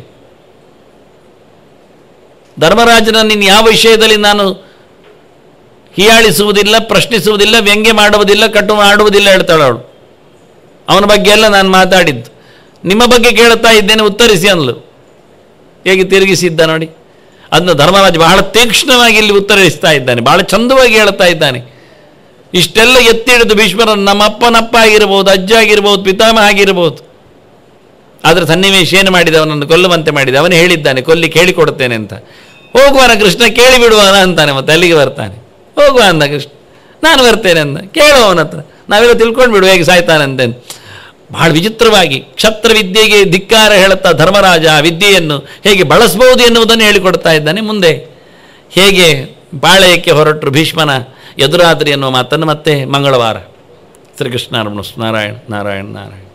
A: ಧರ್ಮರಾಜನ ನಿನ್ನ ಯಾವ ವಿಷಯದಲ್ಲಿ ನಾನು ಹೀಯಾಳಿಸುವುದಿಲ್ಲ ಪ್ರಶ್ನಿಸುವುದಿಲ್ಲ ವ್ಯಂಗ್ಯ ಮಾಡುವುದಿಲ್ಲ ಕಟ್ಟು ಮಾಡುವುದಿಲ್ಲ ಹೇಳ್ತಾಳೆ ಅವಳು ಅವನ ಬಗ್ಗೆ ಎಲ್ಲ ನಾನು ಮಾತಾಡಿದ್ದು ನಿಮ್ಮ ಬಗ್ಗೆ ಕೇಳುತ್ತಾ ಇದ್ದೇನೆ ಉತ್ತರಿಸಿ ಅನ್ಲು ಹೇಗೆ ತಿರುಗಿಸಿದ್ದ ನೋಡಿ ಅದನ್ನು ಧರ್ಮರಾಜ ಬಹಳ ತೀಕ್ಷ್ಣವಾಗಿ ಇಲ್ಲಿ ಉತ್ತರಿಸ್ತಾ ಇದ್ದಾನೆ ಬಹಳ ಚಂದವಾಗಿ ಹೇಳ್ತಾ ಇದ್ದಾನೆ ಇಷ್ಟೆಲ್ಲ ಎತ್ತಿ ಹಿಡಿದು ಭೀಷ್ಮರನ್ನು ನಮ್ಮ ಅಪ್ಪನಪ್ಪ ಆಗಿರ್ಬೋದು ಅಜ್ಜ ಆಗಿರ್ಬೋದು ಪಿತಾಮಹ ಆಗಿರ್ಬೋದು ಆದರೆ ಸನ್ನಿವೇಶ ಏನು ಮಾಡಿದ ಅವನನ್ನು ಕೊಲ್ಲುವಂತೆ ಮಾಡಿದ ಅವನು ಹೇಳಿದ್ದಾನೆ ಕೊಲ್ಲಿ ಕೇಳಿಕೊಡುತ್ತೇನೆ ಅಂತ ಹೋಗುವನ ಕೃಷ್ಣ ಕೇಳಿ ಬಿಡುವನ ಅಂತಾನೆ ಮತ್ತೆ ಅಲ್ಲಿಗೆ ಬರ್ತಾನೆ ಹೋಗುವ ಅಂದ ಕೃಷ್ಣ ನಾನು ಬರ್ತೇನೆ ಅಂದ ಕೇಳುವ ಅವನ ಹತ್ರ ನಾವೆಲ್ಲ ತಿಳ್ಕೊಂಡು ಬಿಡುವ ಹೇಗೆ ಸಾಯ್ತಾನಂತೆ ಬಹಳ ವಿಚಿತ್ರವಾಗಿ ಕ್ಷತ್ರ ವಿದ್ಯೆಗೆ ಧಿಕ್ಕಾರ ಹೇಳುತ್ತಾ ಧರ್ಮರಾಜ ಆ ವಿದ್ಯೆಯನ್ನು ಹೇಗೆ ಬಳಸಬಹುದು ಎನ್ನುವುದನ್ನು ಹೇಳಿಕೊಡ್ತಾ ಇದ್ದಾನೆ ಮುಂದೆ ಹೇಗೆ ಪಾಳಯಕ್ಕೆ ಹೊರಟರು ಭೀಷ್ಮನ ಎದುರಾದ್ರಿ ಎನ್ನುವ ಮಾತನ್ನು ಮತ್ತೆ ಮಂಗಳವಾರ ಶ್ರೀಕೃಷ್ಣ ನಾರಾಯಣ ನಾರಾಯಣ ನಾರಾಯಣ